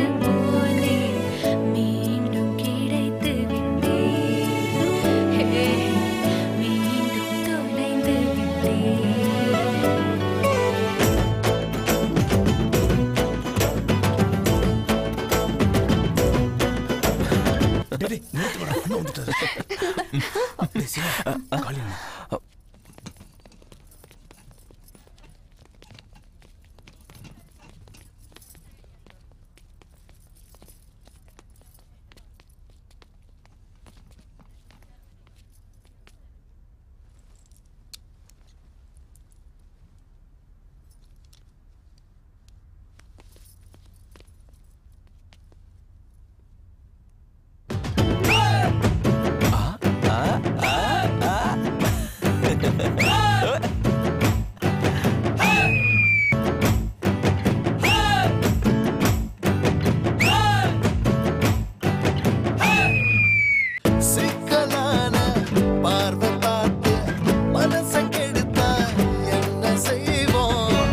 சிக்கலான பார்வை பார்த்து மனச கெடுத்தா என்ன செய்வோம்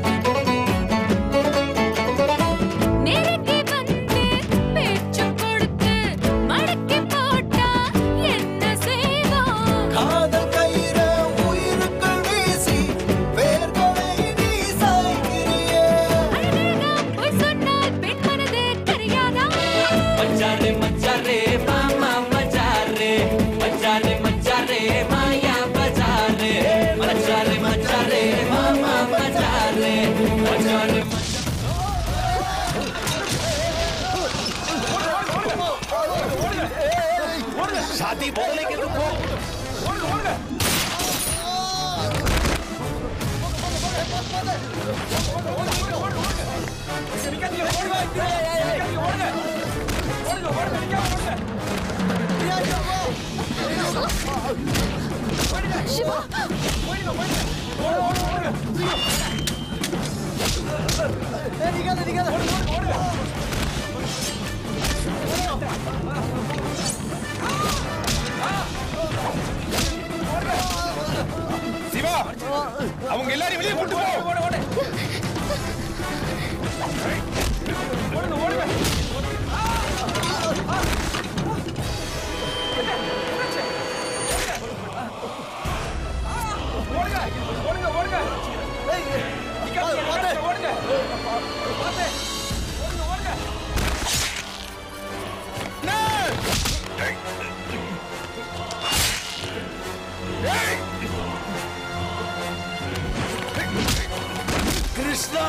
நெருங்கி வந்து பேச்சு கொடுத்து மடக்கி போட்டா என்ன செய்வோம் காதல் கயிற உயிருக்குள் வீசி வேர்களை நீ சாய்கிறியே பொய் சொன்னால் பெண் மனது கரையாதா மச்சாரே மச்சாரே மாமா மச்சாரே மச்சாரே மச்சாரே மாயா பஜாரே மச்சாரே மச்சாரே மாமா மச்சாரே மச்சாரே शादी बोलने के रुको சிவா அவங்க எல்லாரையும் வெளியே கூட்டு போ கிருஷ்ணா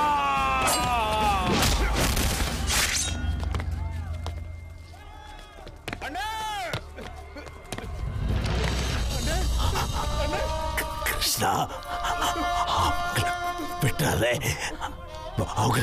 கிருஷ்ணா அவங்கள விட்டுறாதே அவங்க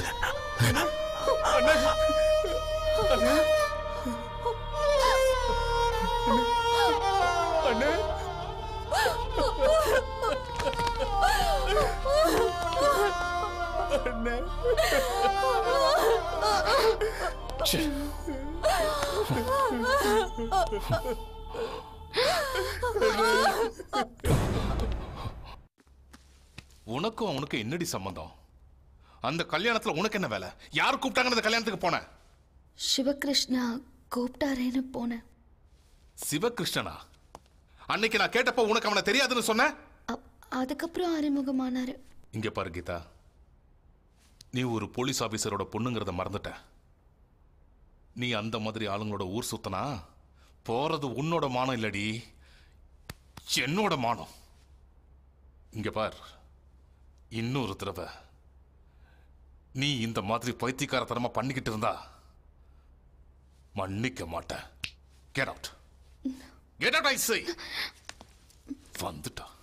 உனக்கும் அவனுக்கும் என்னடி சம்பந்தம் அந்த கல்யாணத்துல உனக்கு என்ன வேலை யார் கூப்பிட்டாங்க அந்த கல்யாணத்துக்கு போன சிவகிருஷ்ணா கூப்பிட்டாரேன்னு போனேன் சிவகிருஷ்ணனா அன்னைக்கு நான் கேட்டப்போ உனக்கு அவனை தெரியாதுன்னு சொன்ன அதுக்கப்புறம் அறிமுகமானாரு இங்க பாரு கீதா நீ ஒரு போலீஸ் ஆபீசரோட பொண்ணுங்கிறத மறந்துட்ட நீ அந்த மாதிரி ஆளுங்களோட ஊர் சுத்தனா போறது உன்னோட மானம் இல்லடி என்னோட மானம் இங்க பார் இன்னொரு தடவை நீ இந்த மாதிரி பைத்தியக்காரத்தனமா பண்ணிக்கிட்டு இருந்தா மன்னிக்க மாட்டேன் get out get out I say வந்துட்டா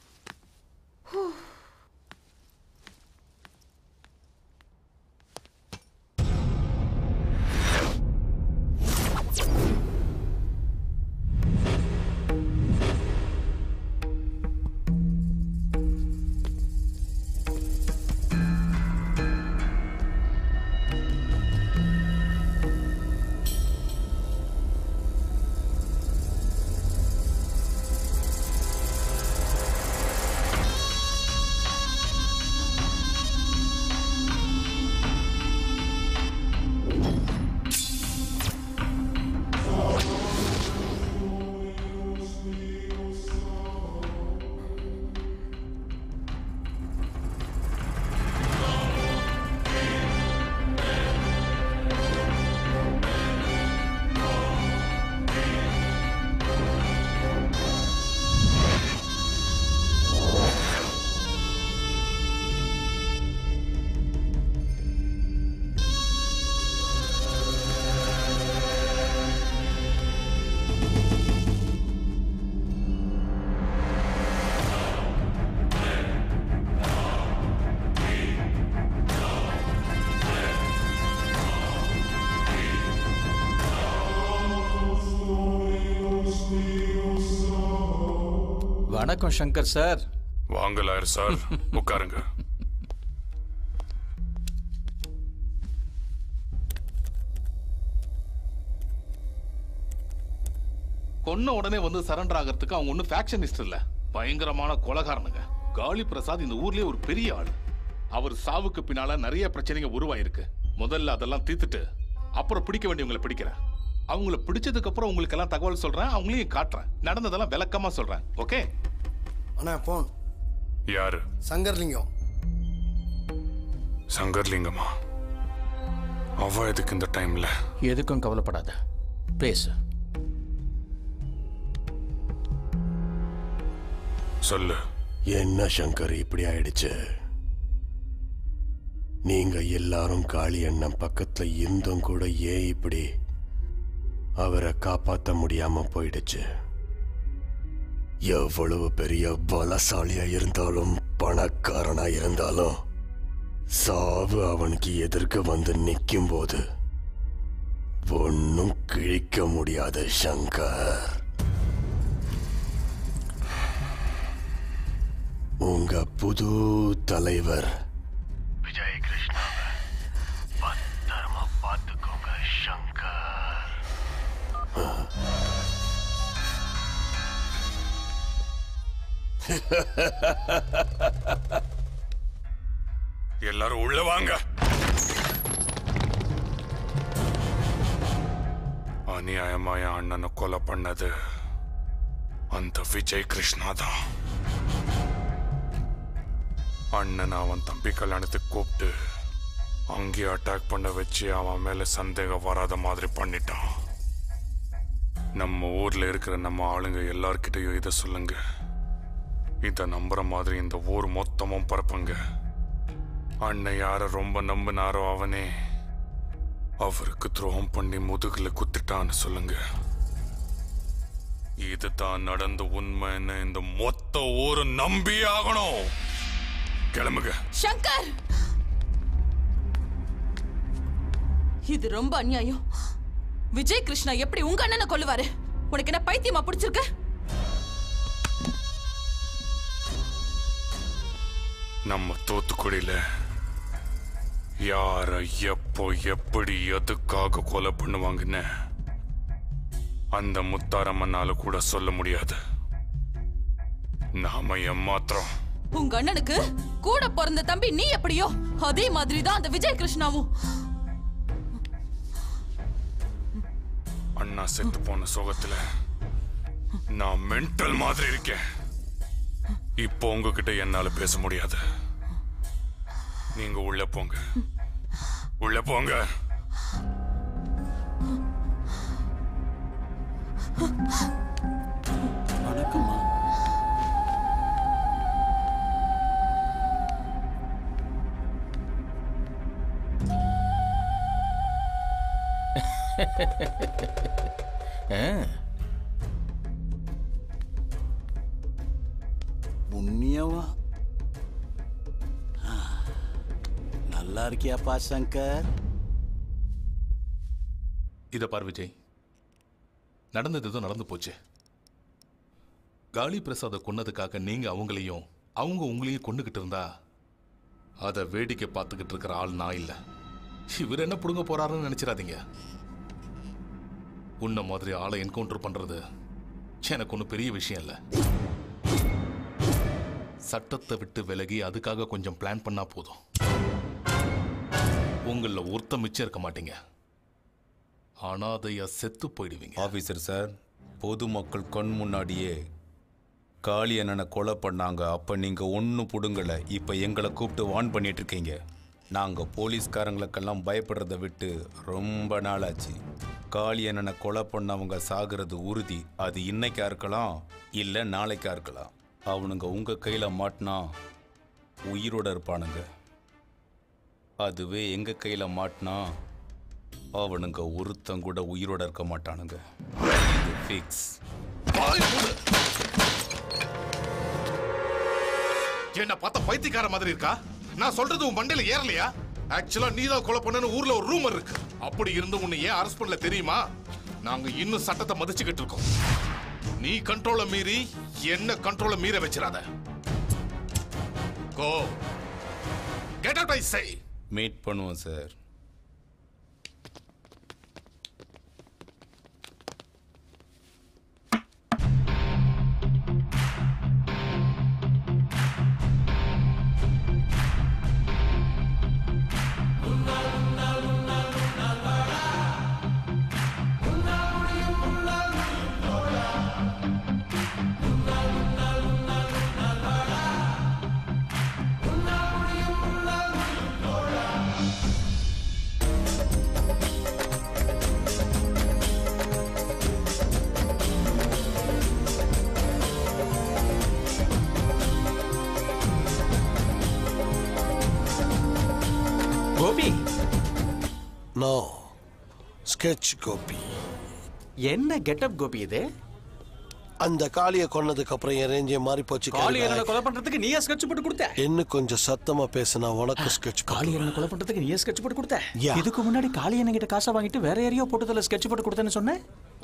வணக்கம் சங்கர் சார் வாங்க லாயர் சார் உட்காருங்க கொன்ன உடனே வந்து சரண்டர் ஆகிறதுக்கு அவங்க ஒன்றும் ஃபேக்ஷனிஸ்ட் இல்ல பயங்கரமான கொலகாரனுங்க காளி பிரசாத் இந்த ஊர்லயே ஒரு பெரிய ஆள் அவர் சாவுக்கு பின்னால நிறைய பிரச்சனைங்க உருவாயிருக்கு முதல்ல அதெல்லாம் தீர்த்துட்டு அப்புறம் பிடிக்க வேண்டியவங்களை பிடிக்கிறேன் அவங்கள பிடிச்சதுக்கு அப்புறம் உங்களுக்கு எல்லாம் தகவல் சொல்றேன் அவங்களையும் காட்டுறேன் நடந்ததெல்லாம் விளக்கமா சொல்றேன் ஓகே அண்ணா போன் யாரு சங்கர்லிங்கம் சங்கர்லிங்கமா அவ எதுக்கு இந்த டைம்ல எதுக்கும் கவலைப்படாத பேசு சொல்லு என்ன சங்கர் இப்படி ஆயிடுச்சு நீங்க எல்லாரும் காளி அண்ணன் பக்கத்துல இருந்தும் கூட ஏன் இப்படி அவரை காப்பாத்த முடியாம போயிடுச்சு எவ்வளவு பெரிய பலசாலியா இருந்தாலும் பணக்காரனா இருந்தாலும் சாவு அவனுக்கு எதிர்க்க வந்து நிற்கும் போது ஒன்னும் கிழிக்க முடியாத சங்கர் உங்க புது தலைவர் விஜய் கிருஷ்ணாவை பத்திரமா பார்த்துக்கோங்க சங்கர் எல்லாரும் உள்ள வாங்க அநியாயமா என் அண்ணனை கொலை பண்ணது அந்த விஜய் கிருஷ்ணா தான் அண்ணன் அவன் தம்பி கல்யாணத்துக்கு கூப்பிட்டு அங்கேயே அட்டாக் பண்ண வச்சு அவன் மேல சந்தேகம் வராத மாதிரி பண்ணிட்டான் நம்ம ஊர்ல இருக்கிற நம்ம ஆளுங்க எல்லார்கிட்டயும் இதை சொல்லுங்க இதை நம்புற மாதிரி இந்த ஊர் மொத்தமும் பரப்புங்க அண்ணன் யார ரொம்ப நம்பினாரோ அவனே அவருக்கு துரோகம் பண்ணி முதுகுல குத்திட்டான்னு சொல்லுங்க இதுதான் நடந்த உண்மைன்னு இந்த மொத்த ஊரு நம்பி ஆகணும் கிளம்புங்க சங்கர் இது ரொம்ப அநியாயம் விஜய் கிருஷ்ணா எப்படி உங்க அண்ணனை கொல்லுவாரு உனக்கு என்ன பைத்தியமா பிடிச்சிருக்கு நம்ம தூத்துக்குடியில யார எப்போ எப்படி எதுக்காக கொலை பண்ணுவாங்கன்னு அந்த முத்தாரம்மனால கூட சொல்ல முடியாது நாம ஏமாத்திரம் உங்க அண்ணனுக்கு கூட பிறந்த தம்பி நீ எப்படியோ அதே மாதிரி தான் அந்த விஜய் கிருஷ்ணாவும் அண்ணா செத்து போன சோகத்துல நான் மென்டல் மாதிரி இருக்கேன் இப்போ உங்ககிட்ட என்னால பேச முடியாது நீங்க உள்ள போங்க உள்ள போங்க வணக்கம்மா ஆ, புண்ணியவா ஆ, நல்லா இருக்கியாப்பா சங்கர் இத பார் விஜய் நடந்தது ஏதோ நடந்து போச்சு காளி பிரசாத கொன்னதுக்காக நீங்க அவங்களையும் அவங்க உங்களையும் கொண்டுகிட்டு இருந்தா அதை வேடிக்கை பார்த்துக்கிட்டு இருக்கிற ஆள் நான் இல்ல இவர் என்ன புடுங்க போறாருன்னு நினைச்சிடாதீங்க உன்ன மாதிரி ஆளை என்கவுண்டர் பண்றது எனக்கு ஒன்றும் பெரிய விஷயம் இல்ல சட்டத்தை விட்டு விலகி அதுக்காக கொஞ்சம் பிளான் பண்ணா போதும் உங்கள ஒருத்த மிச்சம் இருக்க மாட்டீங்க அனாதையா செத்து போயிடுவீங்க ஆபீசர் சார் பொதுமக்கள் கண் முன்னாடியே காளி அண்ணனை கொலை பண்ணாங்க அப்ப நீங்க ஒன்றும் புடுங்கல இப்ப எங்களை கூப்பிட்டு வான் பண்ணிட்டு இருக்கீங்க நாங்க போலீஸ்காரங்களுக்கெல்லாம் பயப்படுறத விட்டு ரொம்ப நாளாச்சு காளி அண்ணனை கொலை பண்ணவங்க சாகிறது உறுதி அது இன்னைக்கா இருக்கலாம் இல்ல நாளைக்கா இருக்கலாம் அவனுங்க உங்க கையில மாட்டினா உயிரோட இருப்பானுங்க அதுவே எங்க கையில மாட்டினா அவனுங்க ஒருத்தன் கூட உயிரோட இருக்க மாட்டானுங்க இது ஃபிக்ஸ் என்ன பார்த்தா பைத்தியக்கார மாதிரி இருக்கா நான் சொல்றது உன் மண்டையில ஏறலையா ஆக்சுவலா நீ தான் கொலை பண்ணனு ஊர்ல ஒரு ரூமர் இருக்கு அப்படி இருந்து உன்னை ஏன் அரெஸ்ட் பண்ணல தெரியுமா நாங்க இன்னும் சட்டத்தை மதிச்சுக்கிட்டு இருக்கோம் நீ கண்ட்ரோல மீறி என்ன கண்ட்ரோல மீற வச்சிராத go get out I say meet பண்ணுவோம் sir Gopi no sketch Gopi என்ன கெட்டப் கோபி இது அந்த காளியை கொன்னதுக்கு அப்புறம் என் ரேஞ்சே மாறி போச்சு காளி என்ன கேள்வி. கொலை பண்றதுக்கு நீயே ஸ்கெட்ச் போட்டு கொடுத்த இன்னும் கொஞ்சம் சத்தமா பேசினா உனக்கு ஸ்கெட்ச் காளி என்ன கொலை பண்றதுக்கு நீயே ஸ்கெட்ச் போட்டு கொடுத்த Yeah. இதுக்கு முன்னாடி காளி என்ன கிட்ட காசை வாங்கிட்டு வேற யாரையோ போட்டதுல ஸ்கெட்ச் போட்டு கொடுத்தேன்னு சொன்னேன்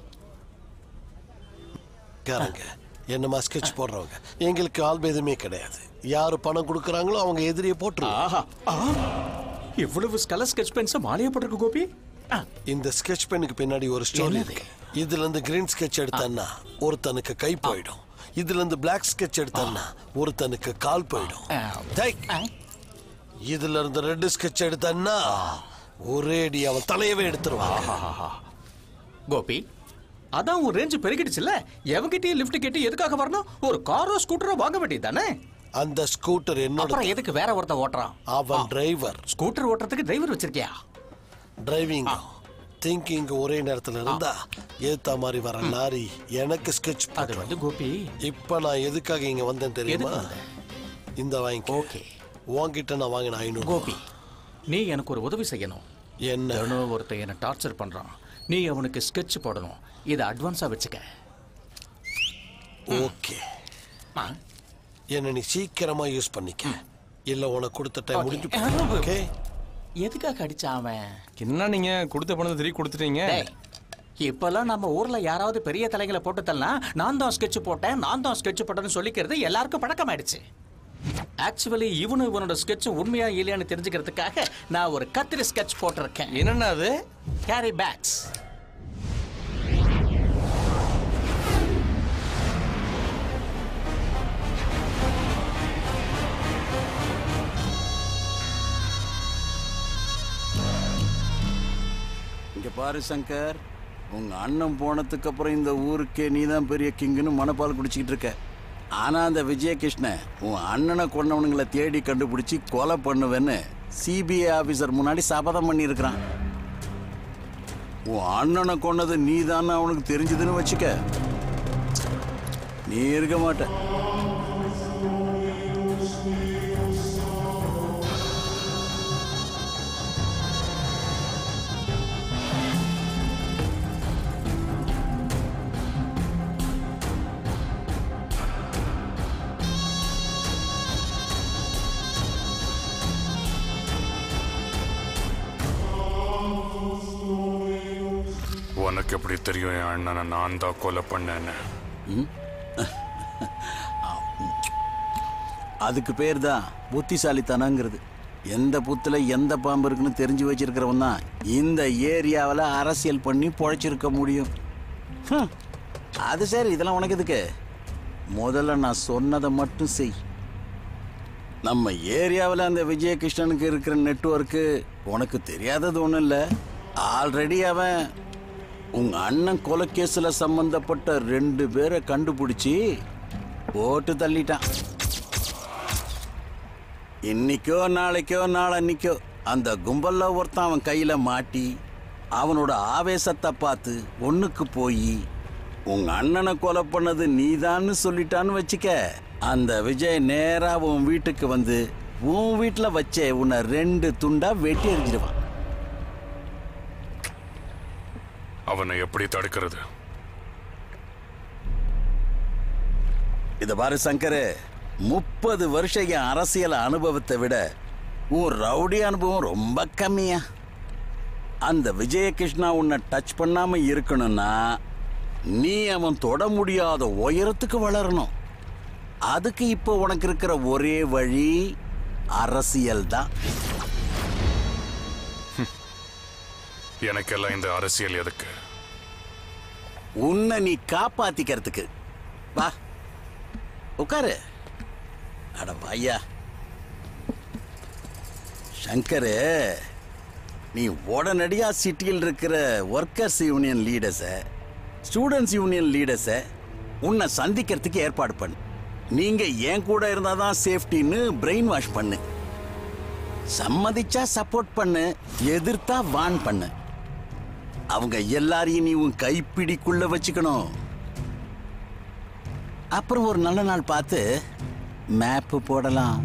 காரங்க என்னமா ஸ்கெட்ச் போடுறவங்க எங்களுக்கு ஆல்பேதுமே கிடையாது யாரு பணம் கொடுக்குறாங்களோ அவங்க எதிரியை போட்டுருவாங்க இவ்வளவு ஸ்கலர் ஸ்கெட்ச் பென்ஸ் மாலையை போட்டிருக்கு கோபி இந்த ஸ்கெட்ச் பெனுக்கு பின்னாடி ஒரு ஸ்டோரி இருக்கு இதுல இருந்து கிரீன் ஸ்கெட்ச் எடுத்தேன்னா ஒருத்தனுக்கு கை போயிடும் இதுல இருந்து பிளாக் ஸ்கெட்ச் எடுத்தேன்னா ஒருத்தனுக்கு கால் போயிடும் டேய், இதுல இருந்து ரெட் ஸ்கெட்ச் எடுத்தேன்னா ஒரே அடி அவன் தலையவே எடுத்துருவான் கோபி அதான் உன் ரேஞ்ச் பெருகிடுச்சுல எவங்கிட்டயும் லிஃப்ட் கேட்டு எதுக்காக வரணும் ஒரு காரோ ஸ்கூட்டரோ வாங்க வேண்டியது தானே அந்த ஸ்கூட்டர் என்னோட அப்புறம் எதுக்கு வேற ஒருத்தன் ஓட்டுறான் அவன் டிரைவர் ஸ்கூட்டர் ஓட்டுறதுக்கு டிரைவர் வச்சிருக்கியா டிரைவிங் திங்கிங் ஒரே நேரத்துல இருந்தா ஏத்த மாதிரி வர லாரி எனக்கு ஸ்கெட்ச் அது வந்து கோபி இப்ப நான் எதுக்காக இங்க வந்தேன் தெரியுமா எதுக்கு வந்த? இந்த வாங்கி ஓகே உன்கிட்ட நான் வாங்கின ஐநூறு கோபி நீ எனக்கு ஒரு உதவி செய்யணும் என்ன தினம் ஒருத்தன் என்ன டார்ச்சர் பண்றான் நீ அவனுக்கு ஸ்கெட்ச் போடணும் இதை அட்வான்ஸா வச்சுக்க ஓகே என்ன நீ சீக்கிரமா யூஸ் பண்ணிக்க இல்ல உனக்கு கொடுத்த டைம் முடிஞ்சு போயிடும். ஓகே எதுக்காக அடிச்சான் அவன் என்ன நீங்க கொடுத்த பணத்தை திருப்பி கொடுத்துட்டீங்க டேய், இப்பெல்லாம் நம்ம ஊர்ல யாராவது பெரிய தலைகளை போட்டு தரலாம் நான் தான் ஸ்கெட்ச் போட்டேன் நான் தான் ஸ்கெட்ச் போட்டேன்னு சொல்லிக்கிறது எல்லாருக்கும் பழக்கமாயிடுச்சு ஆக்சுவலி இவனு இவனோட ஸ்கெட்ச் உண்மையா இல்லையான்னு தெரிஞ்சுக்கிறதுக்காக நான் ஒரு கத்திரி ஸ்கெட்ச் போட்டிருக்கேன் என்னன்னா அது கேரி பேக்ஸ் இங்க பாரு சங்கர் உங்க அண்ணன் போனதுக்கு அப்புறம் இந்த ஊருக்கே நீ தான் பெரிய கிங்குன்னு மனப்பால் குடிச்சிக்கிட்டு இருக்க ஆனா அந்த விஜயகிருஷ்ணன் உன் அண்ணனை கொண்டவனுங்களை தேடி கண்டுபிடிச்சி கொலை பண்ணுவேன்னு சிபிஐ ஆபீசர் முன்னாடி சபதம் பண்ணியிருக்கிறான் உன் அண்ணனை கொன்னது நீ அவனுக்கு தெரிஞ்சதுன்னு வச்சுக்க நீ இருக்க மாட்ட உனக்கு எப்படி தெரியும் என் அண்ணனை நான் தான் கொலை பண்ணேன்னு அதுக்கு பேர் தான் புத்திசாலித்தனங்கிறது எந்த புத்துல எந்த பாம்பு இருக்குன்னு தெரிஞ்சு வச்சிருக்கிறவன் தான் இந்த ஏரியாவில் அரசியல் பண்ணி பொழைச்சிருக்க முடியும் ஹம். அது சரி இதெல்லாம் உனக்கு எதுக்கு முதல்ல நான் சொன்னதை மட்டும் செய் நம்ம ஏரியாவில் அந்த விஜயகிருஷ்ணனுக்கு இருக்கிற நெட்வொர்க்கு உனக்கு தெரியாதது ஒன்றும் இல்லை ஆல்ரெடி அவன் உங்க அண்ணன் கொலைக்கேஸில் சம்பந்தப்பட்ட ரெண்டு பேரை கண்டுபிடிச்சி போட்டு தள்ளிட்டான் இன்னைக்கோ நாளைக்கோ நாளன்னைக்கோ அந்த கும்பல்ல ஒருத்தன் அவன் கையில மாட்டி அவனோட ஆவேசத்தை பார்த்து ஒண்ணுக்கு போய் உங்க அண்ணனை கொலை பண்ணது நீதான்னு சொல்லிட்டான்னு வச்சுக்க அந்த விஜய் நேரா உன் வீட்டுக்கு வந்து உன் வீட்டுல வச்சே உன்னை ரெண்டு துண்டா வெட்டி எறிஞ்சிடுவான் அவனை எப்படி தடுக்கிறது இத பாரு சங்கரு முப்பது வருஷம் என் அரசியல் அனுபவத்தை விட உன் ரவுடி அனுபவம் ரொம்ப கம்மியா அந்த விஜயகிருஷ்ணா உன்னை டச் பண்ணாம இருக்கணும்னா நீ அவன் தொட முடியாத உயரத்துக்கு வளரணும் அதுக்கு இப்போ உனக்கு இருக்கிற ஒரே வழி அரசியல் தான் எனக்கெல்லாம் இந்த அரசியல் எதுக்கு உன்னை நீ காப்பாத்திக்கிறதுக்கு வா உட்காரு அட ஐயா சங்கரு நீ உடனடியா சிட்டியில் இருக்கிற ஒர்க்கர்ஸ் யூனியன் லீடர்ஸை ஸ்டூடெண்ட்ஸ் யூனியன் லீடர்ஸை உன்னை சந்திக்கிறதுக்கு ஏற்பாடு பண்ணு நீங்க என் கூட இருந்தாதான் சேஃப்டின்னு பிரெயின் வாஷ் பண்ணு சம்மதிச்சா சப்போர்ட் பண்ணு எதிர்த்தா வான் பண்ணு அவங்க எல்லாரையும் நீ உன் கைப்பிடிக்குள்ள வச்சுக்கணும் அப்புறம் ஒரு நல்ல நாள் பார்த்து மேப்பு போடலாம்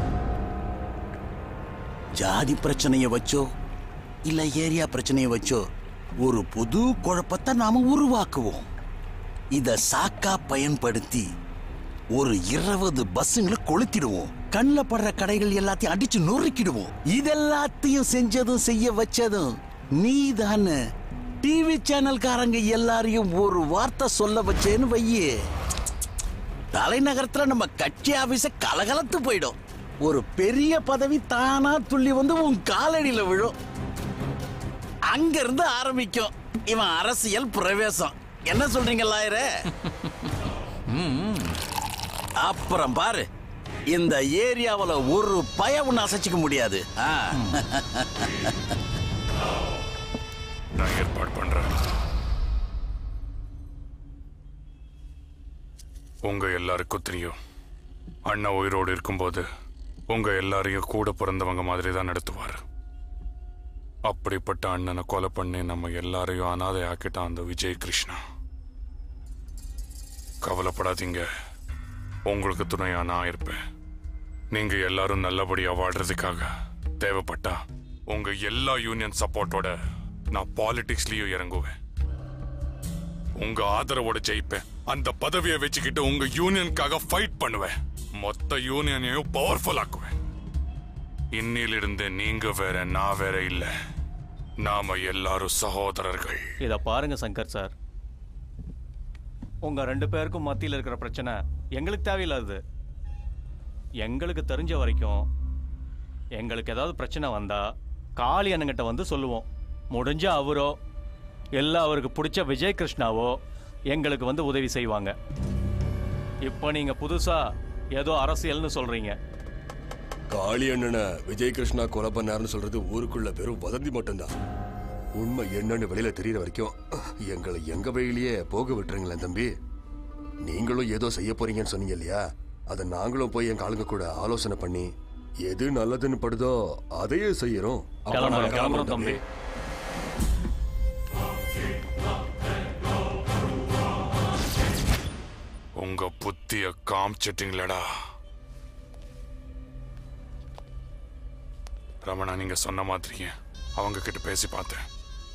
ஜாதி பிரச்சனைய வச்சோ இல்ல ஏரியா பிரச்சனைய வச்சோ ஒரு புது குழப்பத்தை நாம உருவாக்குவோம் இத சாக்கா பயன்படுத்தி ஒரு இருபது பஸ்ஸுங்களை கொளுத்திடுவோம் கண்ணில் படுற கடைகள் எல்லாத்தையும் அடிச்சு நொறுக்கிடுவோம் இதெல்லாத்தையும் செஞ்சதும் செய்ய வச்சதும் நீதானே டிவி சேனல்காரங்க எல்லாரையும் ஒரு வார்த்தை சொல்ல வச்சேன்னு வையே தலைநகரத்துல நம்ம கட்சி ஆபீஸ கலகலத்து போயிடும் ஒரு பெரிய பதவி தானா துள்ளி வந்து உன் காலடியில விழும் அங்க இருந்து ஆரம்பிக்கும் இவன் அரசியல் பிரவேசம் என்ன சொல்றீங்க லாயரே அப்புறம் பாரு இந்த ஏரியாவுல ஒரு பய ஒண்ணு அசைச்சிக்க முடியாது ஆ. நான் ஏற்பாடு பண்றேன் உங்க எல்லாருக்கும் தெரியும் அண்ணா உயிரோடு இருக்கும்போது உங்க எல்லாரையும் கூட பிறந்தவங்க மாதிரி தான் நடத்துவார் அப்படிப்பட்ட அண்ணனை கொலை பண்ணி நம்ம எல்லாரையும் அனாதை ஆக்கிட்டான் அந்த விஜய் கிருஷ்ணா கவலைப்படாதீங்க உங்களுக்கு துணையா நான் இருப்பேன் நீங்க எல்லாரும் நல்லபடியா வாழ்றதுக்காக தேவைப்பட்டா உங்க எல்லா யூனியன் சப்போர்ட்டோட நான் பாலிடிக்ஸ்லயும் இறங்குவேன் உங்க ஆதரவோட ஜெயிப்பேன் அந்த பதவியை வச்சுக்கிட்டு உங்க யூனியனுக்காக ஃபைட் பண்ணுவேன் மொத்த யூனியனையும் பவர்ஃபுல் ஆக்குவேன் இன்னிலிருந்து நீங்க வேற நான் வேற இல்ல நாம எல்லாரும் சகோதரர்கள் இத பாருங்க சங்கர் சார் உங்க ரெண்டு பேருக்கும் மத்தியில் இருக்கிற பிரச்சனை எங்களுக்கு தேவையில்லாது எங்களுக்கு தெரிஞ்ச வரைக்கும் எங்களுக்கு ஏதாவது பிரச்சனை வந்தா காளி அண்ணங்கிட்ட வந்து சொல்லுவோம் முடிஞ்ச அவரோ இல்ல அவருக்கு பிடிச்ச விஜய் கிருஷ்ணாவோ எங்களுக்கு வந்து உதவி செய்வாங்க இப்போ நீங்க புதுசா ஏதோ அரசியல்னு சொல்றீங்க காளி அண்ணனை விஜய் கிருஷ்ணா கொலை பண்ணாருன்னு சொல்றது ஊருக்குள்ள வெறும் வதந்தி மட்டும்தான் உண்மை என்னன்னு வெளியில தெரியற வரைக்கும் எங்களை எங்க வழியிலேயே போக விட்டுருங்களேன் தம்பி நீங்களும் ஏதோ செய்ய போறீங்கன்னு சொன்னீங்க இல்லையா அதை நாங்களும் போய் எங்க ஆளுங்க கூட ஆலோசனை பண்ணி எது நல்லதுன்னு படுதோ அதையே செய்யறோம் அப்ப கிளம்புறோம், நாங்க கிளம்புறோம் தம்பி. உங்க புத்திய காமிச்சிட்டீங்களடா ரமணா நீங்க சொன்ன மாதிரியே அவங்க கிட்ட பேசி பார்த்தேன்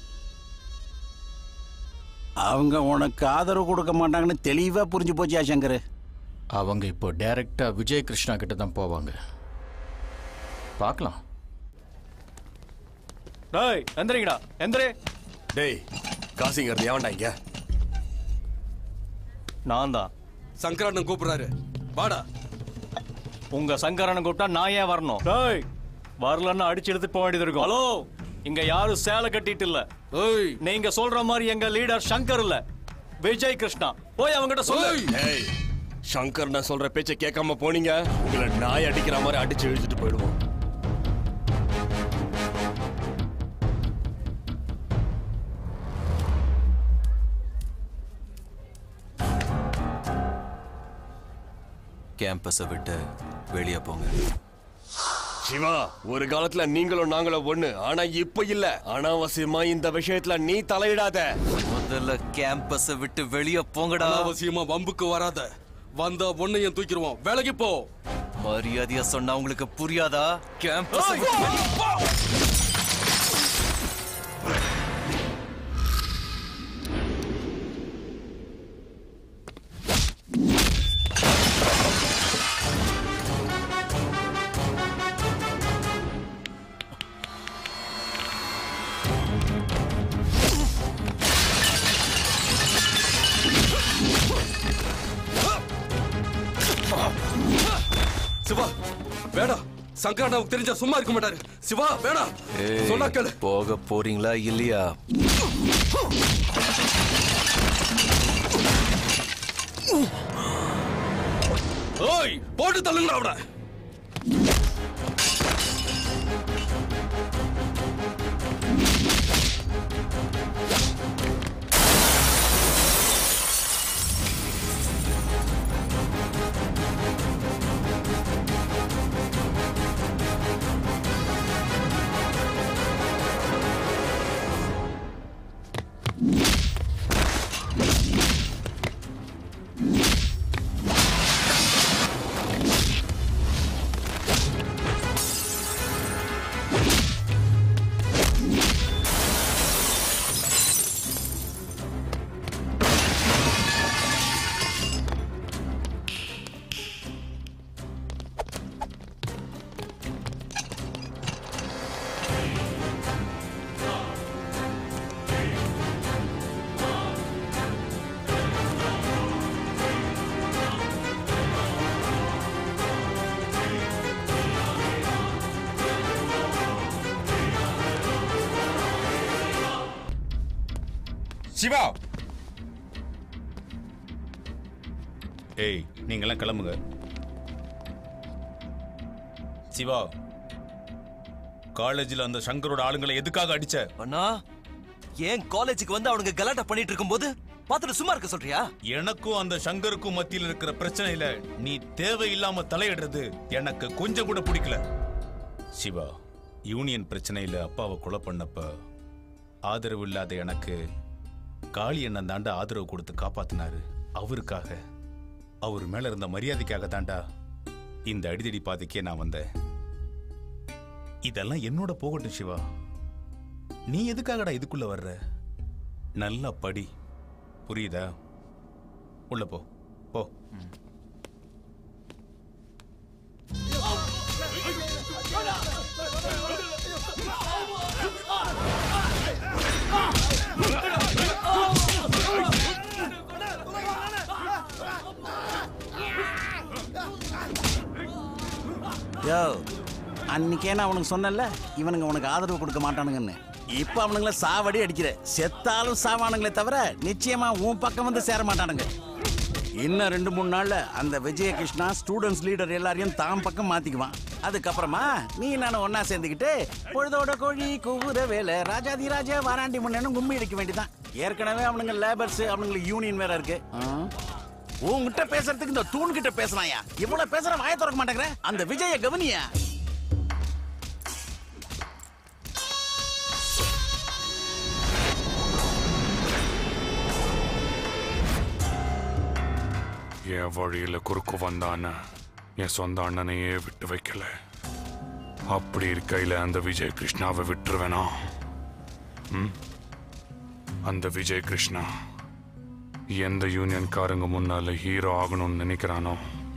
அவங்க உனக்கு ஆதரவு கொடுக்க மாட்டாங்கன்னு தெளிவா புரிஞ்சு போச்சியா சங்கர் அவங்க இப்போ டைரக்டா விஜய் கிருஷ்ணா கிட்ட தான் போவாங்க பார்க்கலாம் டேய் எந்திரிங்கடா எந்திரி டேய் காசிங்கிறது ஏன்டா இங்க நான் தான் சங்கராண்ணன் கூப்பிடுறாரு வாடா உங்க சங்கரனை கூப்பிட்டா நான் ஏன் வரணும் டேய் வரலன்னா அடிச்சு எடுத்துட்டு போக வேண்டியது இருக்கும் ஹலோ இங்க யாரும் சேலை கட்டிட்டு இல்ல நீங்க சொல்ற மாதிரி எங்க லீடர் சங்கர் இல்ல விஜய் கிருஷ்ணா போய் அவங்கிட்ட சொல்லு ஏய் சங்கர் நான் சொல்ற பேச்சை கேட்காம போனீங்க உங்களை நாய் அடிக்கிற மாதிரி அடிச்சு இழுத்துட்டு போயிடுவோம் கேம்பஸை விட்டு வெளியே போங்க சிவா ஒரு காலத்துல நீங்களும் நாங்களும் ஒண்ணு ஆனா இப்ப இல்ல அனாவசியமா இந்த விஷயத்துல நீ தலையிடாத முதல்ல கேம்பஸை விட்டு வெளியே போங்கடா அவசியமா வம்புக்கு வராத வந்தா ஒன்னையும் தூக்கிடுவோம் வேலைக்கு போ மரியாதையா சொன்னா உங்களுக்கு புரியாதா கேம்பஸை விட்டு வெளியே போ. சிவா வேடா சங்கராண்டாவுக்கு தெரிஞ்சா சும்மா இருக்க மாட்டாரு சிவா வேடா சொன்னா கேளு போக போறீங்களா இல்லையா ஓய் போட்டு தள்ளுங்களா அவட சிவா ஏய் நீங்கெல்லாம் கிளம்புங்க சிவா காலேஜில் அந்த சங்கரோட ஆளுங்களை எதுக்காக அடிச்ச அண்ணா ஏன் காலேஜுக்கு வந்து அவனுங்க கலாட்டா பண்ணிட்டு இருக்கும்போது பார்த்துட்டு சும்மா இருக்க சொல்றியா எனக்கும் அந்த சங்கருக்கும் மத்தியில் இருக்கிற பிரச்சனையில நீ தேவையில்லாம தலையிடுறது எனக்கு கொஞ்சம் கூட பிடிக்கல சிவா யூனியன் பிரச்சனையில அப்பாவை கொலை பண்ணப்ப ஆதரவு இல்லாத எனக்கு காளி அண்ணன் தாண்டா ஆதரவு கொடுத்து காப்பாத்தினாரு அவருக்காக அவர் மேல இருந்த மரியாதைக்காக தாண்டா இந்த அடிதடி பாதைக்கே நான் வந்தேன் இதெல்லாம் என்னோட போகட்டும் சிவா நீ எதுக்காகடா இதுக்குள்ள வர்ற நல்லா படி புரியுதா உள்ள போ போ யோ அன்னைக்கே நான் அவனுக்கு சொன்னேன்ல இவனுங்க உனக்கு ஆதரவு கொடுக்க மாட்டானுங்கன்னு இப்போ அவனுங்கள சாவடி அடிக்கிற செத்தாலும் சாவானுங்களே தவிர நிச்சயமா உன் பக்கம் வந்து சேர மாட்டானுங்க இன்னும் ரெண்டு மூணு நாள்ல அந்த விஜயகிருஷ்ணா ஸ்டூடெண்ட்ஸ் லீடர் எல்லாரையும் தாம் பக்கம் மாத்திக்குவான் அதுக்கப்புறமா நீ நானும் ஒன்னா சேர்ந்துக்கிட்டு பொழுதோட கோழி கூவுற வேலை ராஜாதி ராஜா வாராண்டி முன்னேன்னு கும்மி அடிக்க வேண்டியதான் ஏற்கனவே அவனுங்க லேபர்ஸ் அவனுங்களுக்கு யூனியன் வேற இருக்கு ஆ? உன்கிட்ட பேசுறதுக்கு இந்த தூண் கிட்ட பேசுறாயா இவ்வளவு பேசுற வாய திறக்க மாட்டேங்கிற அந்த விஜய கவனியா என் வழியில குறுக்கு வந்தான்னு என் சொந்த அண்ணனையே விட்டு வைக்கல அப்படி இருக்கையில அந்த விஜய் கிருஷ்ணாவை விட்டுருவேனா ம்? அந்த விஜய் கிருஷ்ணா எந்த யூனியன்காரங்க முன்னால ஹீரோ ஆகணும்னு நினைக்கிறானோ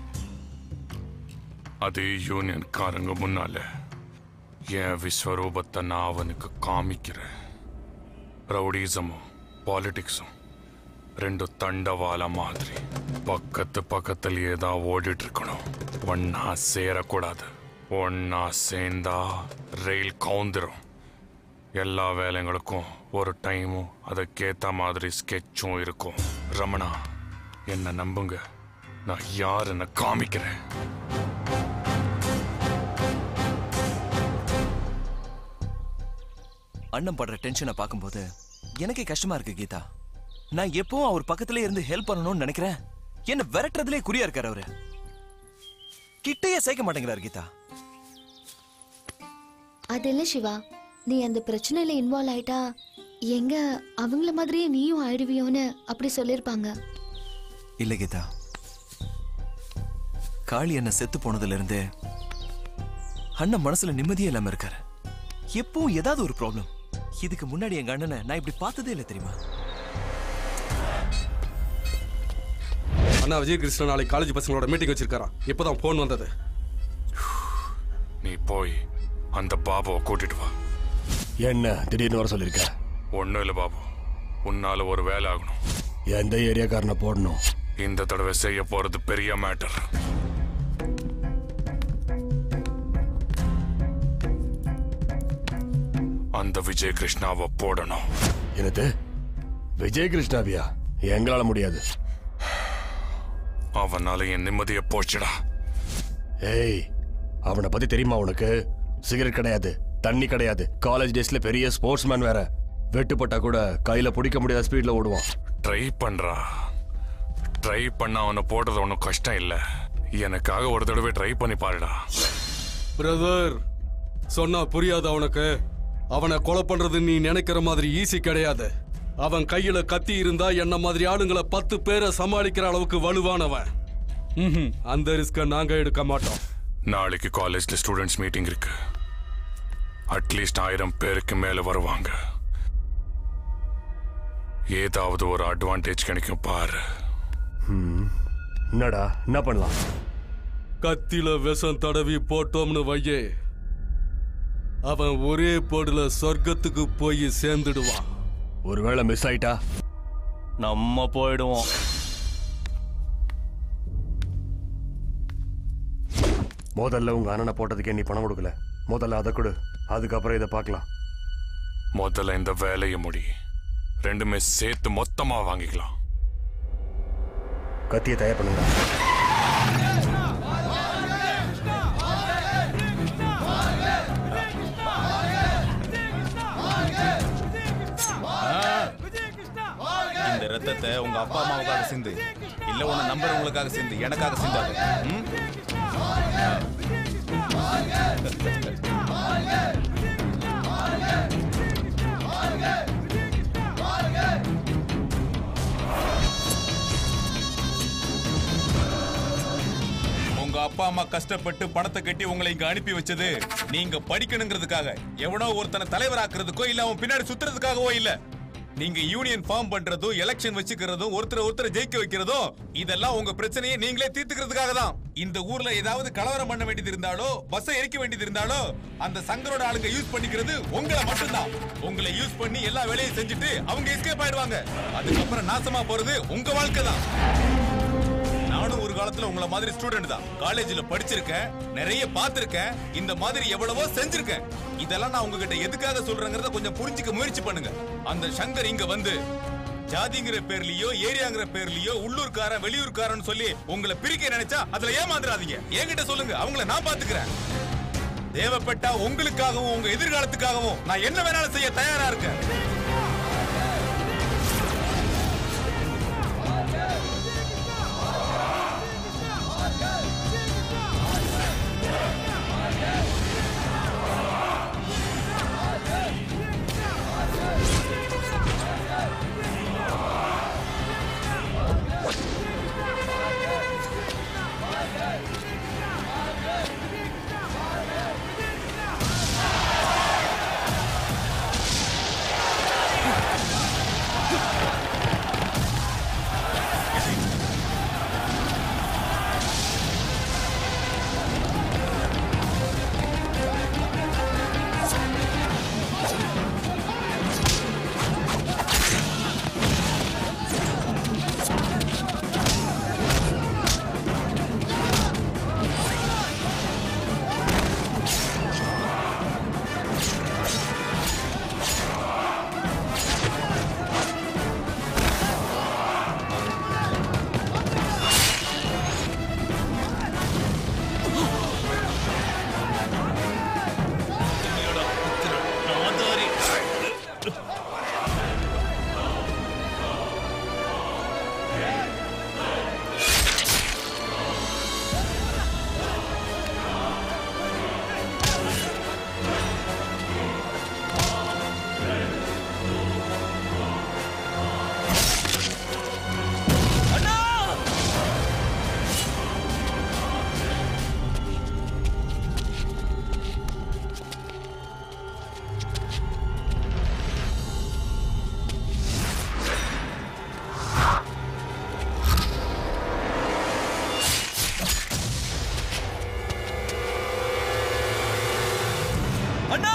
அதே யூனியன்காரங்க முன்னால என் விஸ்வரூபத்தை நான் அவனுக்கு காமிக்கிறேன் ரவுடிசமும் பாலிடிக்ஸும் ரெண்டு தண்டவாள மாதிரி பக்கத்து பக்கத்துலயே தான் ஓடிட்டு இருக்கணும் ஒன்னா சேரக்கூடாது ஒன்னா சேர்ந்தா ரயில் கவுந்துரும் எல்லா வேலைங்களுக்கும் ஒரு டைமும் அதுக்கேத்த மாதிரி ஸ்கெட்சும் இருக்கும் ரமணா என்ன நம்புங்க நான் யாருன்னு காமிக்கிறேன் அண்ணன் படுற டென்ஷனை பார்க்கும்போது எனக்கே கஷ்டமா இருக்கு கீதா நான் எப்பவும் அவர் பக்கத்துல இருந்து ஹெல்ப் பண்ணணும்னு நினைக்கிறேன் என்ன விரட்டுறதுலே குறியா இருக்காரு அவரு கிட்டையே சேர்க்க மாட்டேங்கிறாரு கீதா அது இல்ல சிவா நீ அந்த பிரச்சனையில இன்வால்வ் ஆயிட்டா எங்க அவங்கள மாதிரியே நீயும் ஆயிடுவியோன்னு அப்படி சொல்லிருப்பாங்க இல்ல கீதா காளி என்ன செத்து போனதுல இருந்து அண்ணன் மனசுல நிம்மதியே இல்லாம இருக்காரு எப்பவும் ஏதாவது ஒரு ப்ராப்ளம் இதுக்கு முன்னாடி எங்க அண்ணனை நான் இப்படி பார்த்ததே இல்லை தெரியுமா அண்ணா விஜயகிருஷ்ணன் நாளைக்கு காலேஜ் பசங்களோட மீட்டிங் வச்சிருக்காராம் இப்போதான் ஃபோன் வந்தது நீ போய் அந்த பாபுவை கூட்டிட்டு வா என்ன திடீர்னு வர சொல்லிருக்க ஒண்ணும் இல்ல பாபு உன்னால ஒரு வேலை ஆகணும் எந்த ஏரியாக்காரனை போடணும் இந்த தடவை செய்ய போறது பெரிய மேட்டர் அந்த விஜய் கிருஷ்ணாவை போடணும் என்னது விஜய் கிருஷ்ணாவியா எங்களால முடியாது அவனால என் நிம்மதியை போச்சுடா ஏய் அவனை பத்தி தெரியுமா உனக்கு சிகரெட் கிடையாது தண்ணி கிடையாது காலேஜ் டேஸ்ல பெரிய ஸ்போர்ட்ஸ் மேன் வேற வெட்டுப்பட்டா கூட கையில பிடிக்க முடியாத ஸ்பீட்ல ஓடுவான் ட்ரை பண்றா ட்ரை பண்ண அவனை போடுறது ஒன்றும் கஷ்டம் இல்லை எனக்காக ஒரு தடவை ட்ரை பண்ணி பாருடா பிரதர் சொன்னா புரியாது அவனுக்கு அவனை கொலை பண்றது நீ நினைக்கிற மாதிரி ஈஸி கிடையாது அவன் கையில கத்தி இருந்தா என்ன மாதிரி ஆளுங்களை பத்து பேரை சமாளிக்கிற அளவுக்கு வலுவானவன் ம்ஹும். அந்த ரிஸ்க நாங்க எடுக்க மாட்டோம் நாளைக்கு காலேஜ்ல ஸ்டூடெண்ட்ஸ் மீட்டிங் இருக்கு அட்லீஸ்ட் ஆயிரம் பேருக்கு மேல வருவாங்க ஏதாவது ஒரு அட்வான்டேஜ் கிடைக்கும் பாரு ம். என்னடா என்ன பண்ணலாம் கத்தில விஷம் தடவி போட்டோம்னு வையே அவன் ஒரே போடுல சொர்க்கத்துக்கு போய் சேர்ந்துடுவான் ஒருவேளை மிஸ் ஆயிட்டா நம்ம போயிடுவோம் முதல்ல உங்க அண்ணனை போட்டதுக்கே நீ பணம் கொடுக்கல முதல்ல அதை கொடு அதுக்கப்புறம் இதை பார்க்கலாம் முதல்ல இந்த வேலையை முடி ரெண்டுமே சேர்த்து மொத்தமா வாங்கிக்கலாம் கத்தியை தயார் பண்ணுங்க இந்த ரத்தத்தை உங்க அப்பா அம்மாவுக்காக சிந்து இல்ல உன்னை நம்புறவங்களுக்காக சிந்து எனக்காக சிந்தாது ம்? உங்க அப்பா அம்மா கஷ்டப்பட்டு பணத்தை கட்டி உங்களை இங்க அனுப்பி வச்சது நீங்க படிக்கணுங்கிறதுக்காக எவனோ ஒருத்தனை தலைவராக்குறதுக்கோ இல்ல அவன் பின்னாடி சுத்துறதுக்காகவோ இல்ல நீங்க யூனியன் ஃபார்ம் பண்றதும் எலெக்ஷன் வச்சுக்கிறதும் ஒருத்தர் ஒருத்தர் ஜெயிக்க வைக்கிறதும் இதெல்லாம் உங்க பிரச்சனையை நீங்களே தீர்த்துக்கிறதுக்காக தான் இந்த ஊர்ல ஏதாவது கலவரம் பண்ண வேண்டியது இருந்தாலோ பஸ்ஸை எரிக்க வேண்டியது இருந்தாலோ அந்த சங்கரோட ஆளுங்க யூஸ் பண்ணிக்கிறது உங்களை மட்டும்தான் உங்களை யூஸ் பண்ணி எல்லா வேலையும் செஞ்சுட்டு அவங்க எஸ்கேப் ஆயிடுவாங்க அதுக்கப்புறம் நாசமா போறது உங்க வாழ்க்கை தான் நானும் ஒரு காலத்துல உங்கள மாதிரி ஸ்டூடெண்ட் தான் காலேஜ்ல படிச்சிருக்கேன் நிறைய பார்த்திருக்கேன் இந்த மாதிரி எவ்வளவோ செஞ்சிருக்கேன் இதெல்லாம் நான் உங்ககிட்ட எதுக்காக சொல்றேங்கிறத கொஞ்சம் புரிஞ்சுக்க முயற்சி பண்ணுங்க அந்த சங்கர் இங்க வந்து ஜாதிங்கிற பேர்லயோ ஏரியாங்கிற பேர்லயோ உள்ளூர்காரன் வெளியூர்காரன் சொல்லி உங்களை பிரிக்க நினைச்சா அதுல ஏமாந்துடாதீங்க என்கிட்ட சொல்லுங்க அவங்கள நான் பாத்துக்கிறேன் தேவைப்பட்டா உங்களுக்காகவும் உங்க எதிர்காலத்துக்காகவும் நான் என்ன வேணாலும் செய்ய தயாரா இருக்கேன் அண்ணா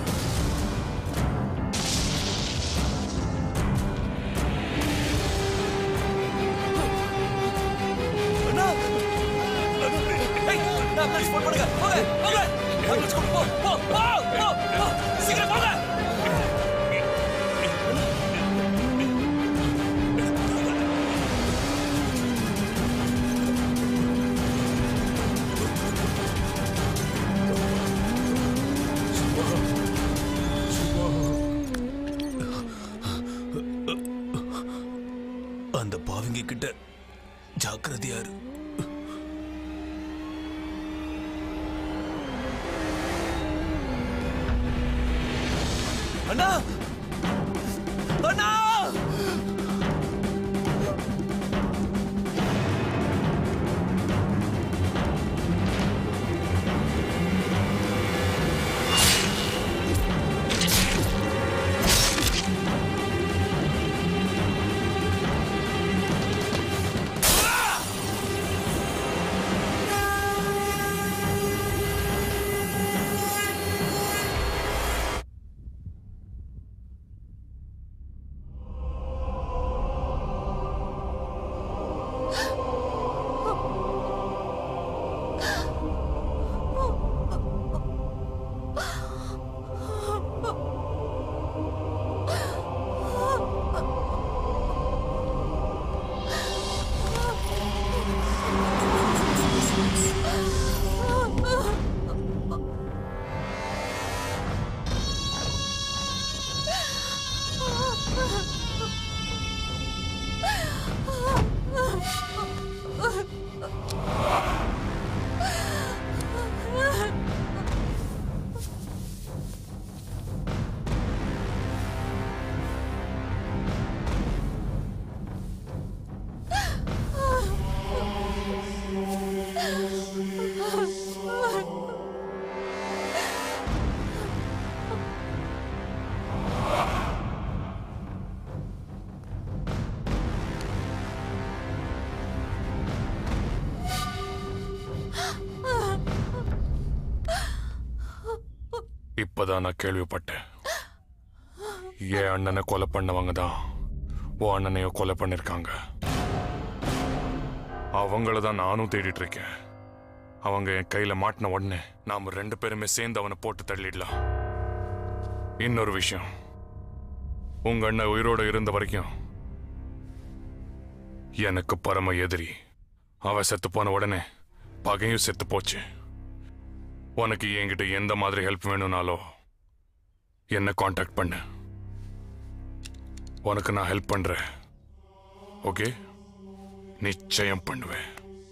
அண்ணா ஏய் நான் போலீஸ் ஃபோன் பண்ணுங்க போங்க போங்க ambulance கூப்பிட்டு போ போ போ போ, போ சீக்கிரம் போங்க கிட்ட ஜாக்கிரதையா இரு அண்ணா அண்ணா இப்பதான் நான் கேள்விப்பட்டேன் என் அண்ணனை கொலை பண்ணவங்க தான் உன் அண்ணனையும் கொலை பண்ணிருக்காங்க அவங்கள தான் நானும் தேடிட்டு இருக்கேன் அவங்க என் கையில மாட்டின உடனே நாம ரெண்டு பேருமே சேர்ந்து அவனை போட்டு தள்ளிடலாம் இன்னொரு விஷயம் உங்க அண்ணன் உயிரோட இருந்த வரைக்கும் எனக்கு பரம எதிரி அவன் செத்து போன உடனே பகையும் செத்து போச்சு உனக்கு என்கிட்ட எந்த மாதிரி ஹெல்ப் வேணும்னாலோ என்ன காண்டாக்ட் பண்ணு உனக்கு நான் ஹெல்ப் பண்றேன் ஓகே நிச்சயம் பண்ணுவேன்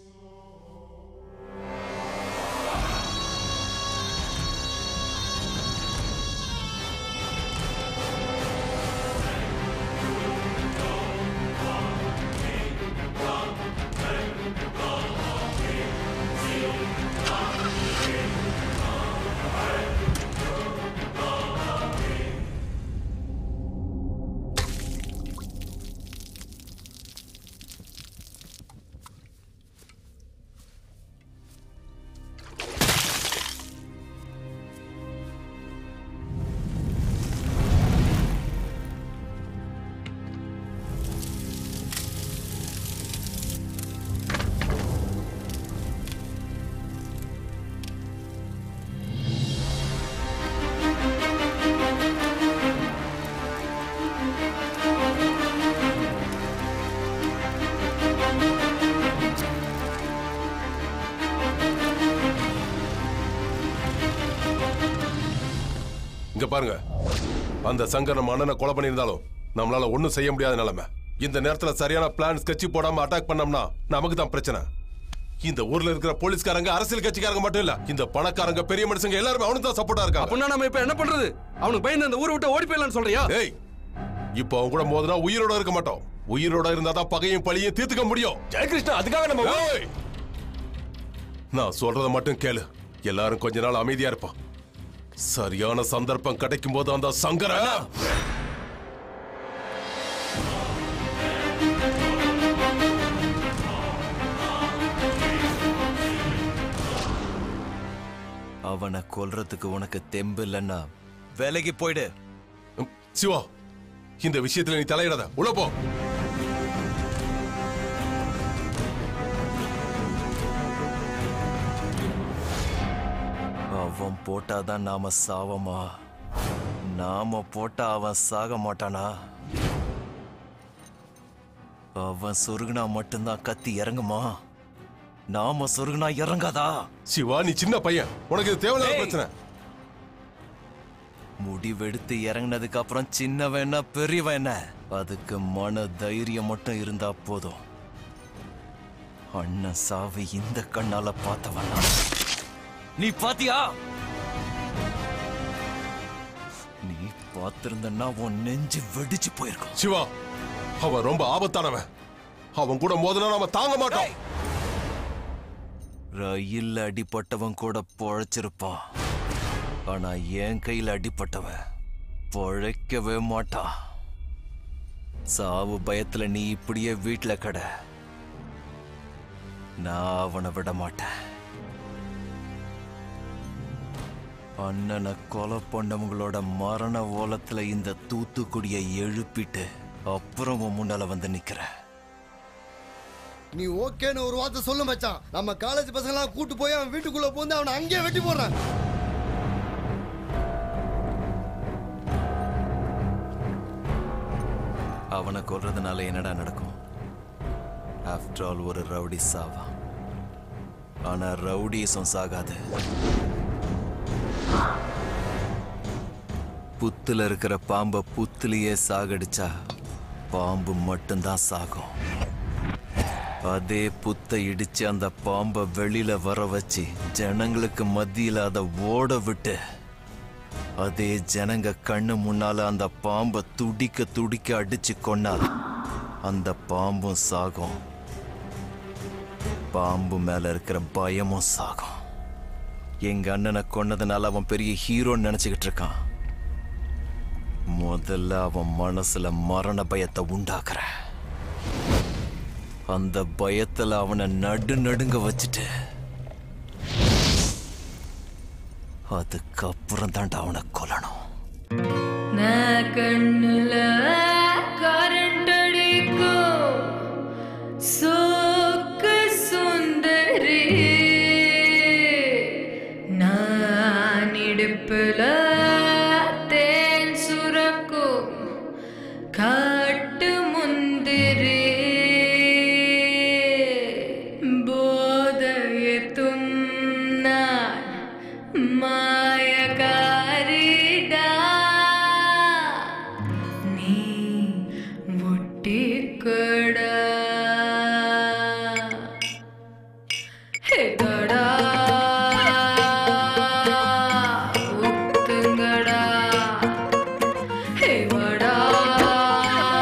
இங்க பாருங்க அந்த சங்கர் நம்ம அண்ணனை கொலை பண்ணியிருந்தாலும் நம்மளால ஒண்ணும் செய்ய முடியாத நிலைமை இந்த நேரத்துல சரியான பிளான் ஸ்கெட்ச் போடாம அட்டாக் பண்ணோம்னா நமக்கு தான் பிரச்சனை இந்த ஊர்ல இருக்கிற போலீஸ்காரங்க அரசியல் கட்சிக்காரங்க மட்டும் இல்ல இந்த பணக்காரங்க பெரிய மனுஷங்க எல்லாருமே அவனுக்கு தான் சப்போர்ட்டா இருக்காங்க அப்படின்னா நம்ம இப்ப என்ன பண்றது அவனுக்கு பயந்து அந்த ஊரை விட்டு ஓடி போயிடலாம்னு சொல்றியா ஏய் இப்போ அவன் கூட மோதினா உயிரோட இருக்க மாட்டோம் உயிரோட இருந்தா தான் பகையும் பழியும் தீர்த்துக்க முடியும் ஜெயகிருஷ்ணா அதுக்காக நம்ம ஏய்! நான் சொல்றத மட்டும் கேளு எல்லாரும் கொஞ்ச நாள் அமைதியா இருப்போம் சரியான சந்தர்ப்பம் கிடைக்கும் போது அந்த சங்கர அவனை கொல்றதுக்கு உனக்கு தெம்பு இல்லைன்னா வேலைக்கு போயிடு சிவா இந்த விஷயத்துல நீ தலையிடாத உள்ள போ அவன் போட்டாதான் நாம சாவமா நாம போட்டா அவன் சாக மாட்டானா அவன் சொருகுனா மட்டும்தான் கத்தி இறங்குமா நாம சொருகுனா இறங்காதா சிவா நீ சின்ன பையன் உனக்கு இது தேவையில்லாத பிரச்சனை முடிவெடுத்து இறங்குனதுக்கு அப்புறம் சின்னவன் என்ன பெரியவன் என்ன அதுக்கு மன தைரியம் மட்டும் இருந்தா போதும் அண்ணன் சாவை இந்த கண்ணால பார்த்தவன் நான். நீ பாத்தியா நீ பார்த்திருந்தன்னா உன் நெஞ்சு வெடிச்சு போயிருக்கும் சிவா அவன் ரொம்ப ஆபத்தானவன் அவன் கூட மோதினா நாம தாங்க மாட்டோம் ரயில் அடிப்பட்டவன் கூட பொழைச்சிருப்பான் ஆனா என் கையில அடிப்பட்டவன் பொழைக்கவே மாட்டான் சாவு பயத்துல நீ இப்படியே வீட்டுல கடை நான் அவனை விட மாட்டேன் அண்ணனை கொலை பண்ணவங்களோட மரண ஓலத்துல இந்த தூத்துக்குடியை எழுப்பிட்டு அப்புறம் உன் முன்னால வந்து நிக்கிறேன் நீ ஓகேன்னு ஒரு வார்த்தை சொல்லு மச்சான் நம்ம காலேஜ் பசங்களாம் கூட்டு போய் அவன் வீட்டுக்குள்ள போந்து அவனை அங்கேயே வெட்டி போடுறான் அவனை கொல்றதுனால என்னடா நடக்கும் ஆஃப்டர் ஆல் ஒரு ரவுடி சாவா ஆனா ரவுடிசம் சாகாது புத்துல இருக்கிற பாம்பை புத்துலயே சாகடிச்சா பாம்பு மட்டும்தான் சாகும் அதே புத்தை இடிச்சு அந்த பாம்பை வெளியில வர வச்சு ஜனங்களுக்கு மத்தியில அதை ஓட விட்டு அதே ஜனங்க கண்ணு முன்னால அந்த பாம்பை துடிக்க துடிக்க அடிச்சு கொன்னா அந்த பாம்பும் சாகும் பாம்பு மேல இருக்கிற பயமும் சாகும் எங்க அண்ணனை கொன்னதுனால அவன் பெரிய ஹீரோன்னு நினைச்சுக்கிட்டு இருக்கான் முதல்ல அவன் மனசுல மரண பயத்தை உண்டாக்குற அந்த பயத்துல அவனை நடு நடுங்க வச்சுட்டு அதுக்கப்புறம் தான்டா அவனை கொல்லணும் நான் கண்ணுல கரண்ட் அடிக்கும் சோக்கு சுந்தரி நான் இடுப்புல தேன் சுரக்கும் காட்டு முந்திரி போதையத்தும் நான் மாயக்காரிடா நீ ஒட்டிக்கடா ஹெடா ஒத்துங்கடா ஹே வடா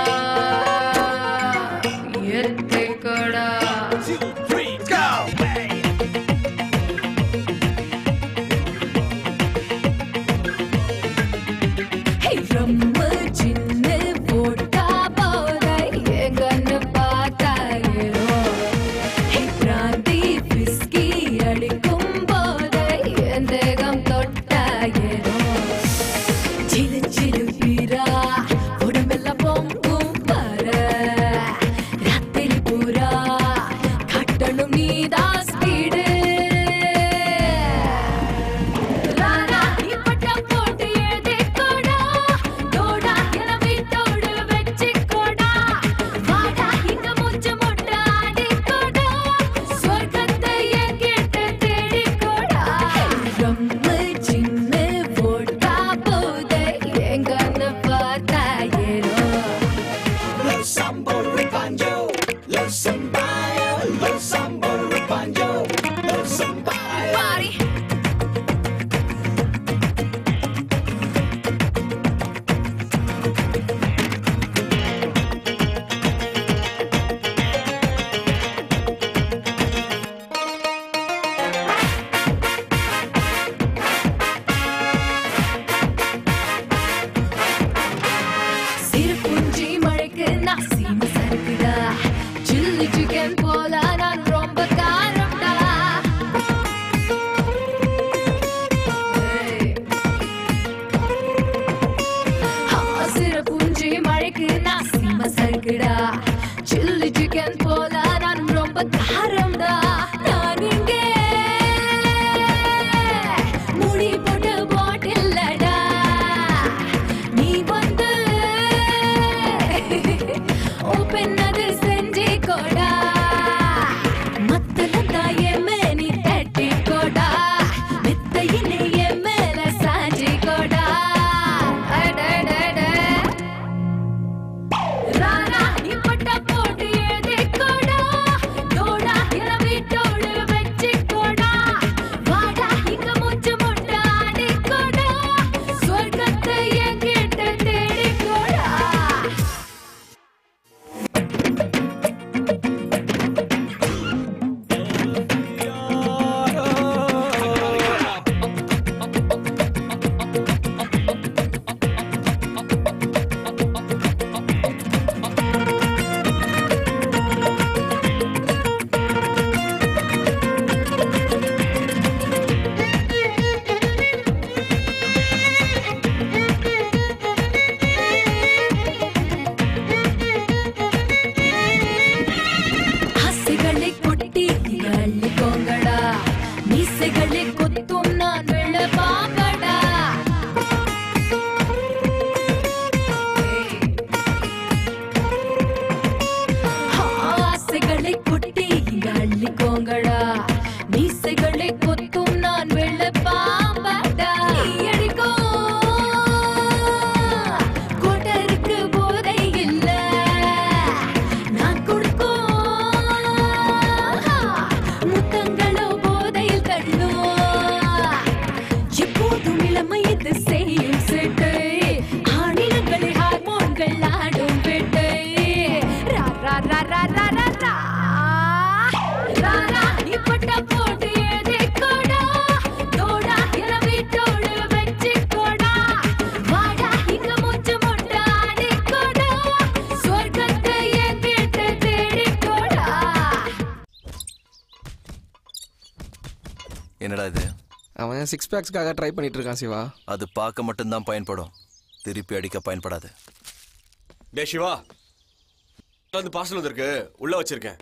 அவன் சிக்ஸ் பேக்ஸ்க்காக ட்ரை பண்ணிட்டு இருக்கான் சிவா அது பார்க்க மட்டும்தான் பயன்படும் திருப்பி அடிக்க பயன்படாது டே சிவா வந்து பார்சல் வந்திருக்கு உள்ள வச்சிருக்கேன்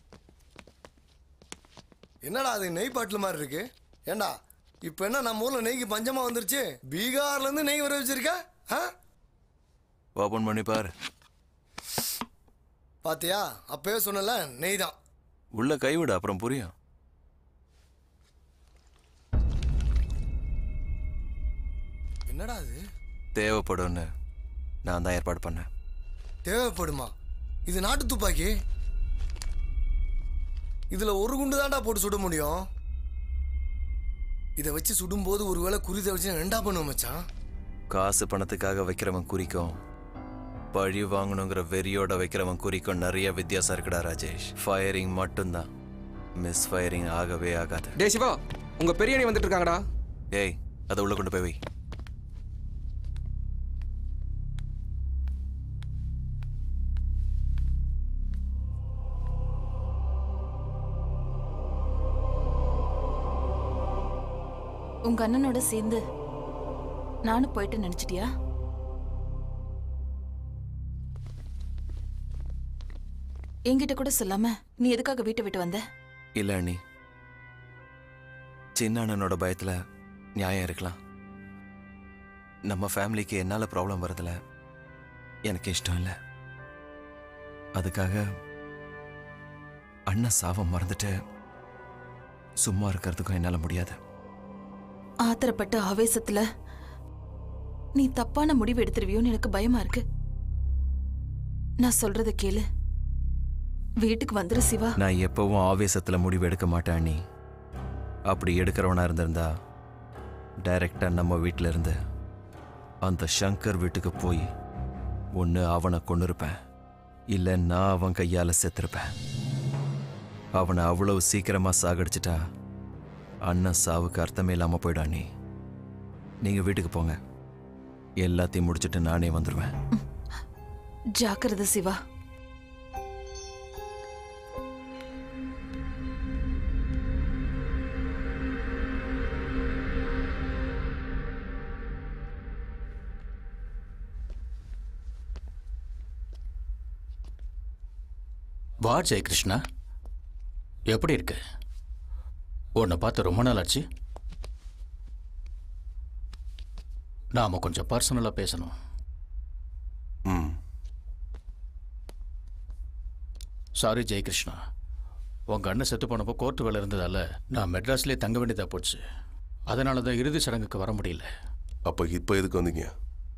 என்னடா அது நெய் பாட்டில் மாதிரி இருக்கு ஏண்டா இப்போ என்ன நம்ம ஊர்ல நெய்க்கு பஞ்சமா வந்துருச்சு பீகார்ல இருந்து நெய் வர வச்சிருக்க ஆ ஓபன் பண்ணி பாரு பாத்தியா அப்பவே சொன்னல நெய் தான் உள்ள கைவிடு அப்புறம் புரியும் என்னடா அது தேவைப்படும்னு நான் தான் ஏற்பாடு பண்ணேன் தேவைப்படுமா இது நாட்டு துப்பாக்கி இதுல ஒரு குண்டு தான்டா போட்டு சுட முடியும் இதை வச்சு சுடும்போது ஒருவேளை குறிதை வச்சு ரெண்டா பண்ணுவோம் மச்சான் காசு பணத்துக்காக வைக்கிறவன் குறிக்கும் பழி வாங்கணுங்கிற வெறியோட வைக்கிறவன் குறிக்கும் நிறைய வித்தியாசம் இருக்குடா ராஜேஷ் ஃபயரிங் மட்டும்தான் மிஸ் ஃபயரிங் ஆகவே ஆகாது டே சிவா உங்க பெரியணி வந்துட்டு இருக்காங்கடா ஏய் அதை உள்ள கொண்டு போய் வை உங்க அண்ணனோட சேர்ந்து நானும் போயிட்டு நினைச்சிட்டியா என்கிட்ட கூட சொல்லாம நீ எதுக்காக வீட்டை விட்டு வந்த இல்ல அண்ணி சின்ன அண்ணனோட பயத்துல நியாயம் இருக்கலாம் நம்ம ஃபேமிலிக்கு என்னால ப்ராப்ளம் வரதுல எனக்கு இஷ்டம் இல்லை அதுக்காக அண்ணன் சாவம் மறந்துட்டு சும்மா இருக்கிறதுக்கும் என்னால முடியாது ஆத்திரப்பட்ட ஆவேசத்துல நீ தப்பான முடிவு எடுத்துருவியோன்னு எனக்கு பயமா இருக்கு நான் சொல்றத கேளு வீட்டுக்கு வந்துரு சிவா நான் எப்பவும் ஆவேசத்துல முடிவு எடுக்க மாட்டேன் அண்ணி அப்படி எடுக்கிறவனா இருந்திருந்தா டைரக்டா நம்ம வீட்டில இருந்து அந்த சங்கர் வீட்டுக்கு போய் ஒன்று அவனை கொண்டிருப்பேன் இல்லை நான் அவன் கையால செத்துருப்பேன் அவனை அவ்வளவு சீக்கிரமா சாகடிச்சிட்டா அண்ணன் சாவுக்கு அர்த்தமே இல்லாம போயிடும் அண்ணி நீங்க வீட்டுக்கு போங்க எல்லாத்தையும் முடிச்சிட்டு நானே வந்துடுவேன் ஜாக்கிரதை சிவா வா ஜெயகிருஷ்ணா எப்படி இருக்கு உன்னை பார்த்து ரொம்ப நாள் ஆச்சு நாம கொஞ்சம் பர்சனலா பேசணும் ம் சாரி ஜெயகிருஷ்ணா உங்க அண்ணன் செத்து போனப்போ கோர்ட்டு வேலை இருந்ததால நான் மெட்ராஸ்லேயே தங்க வேண்டியதா போச்சு அதனால தான் இறுதி சடங்குக்கு வர முடியல அப்போ இப்போ எதுக்கு வந்தீங்க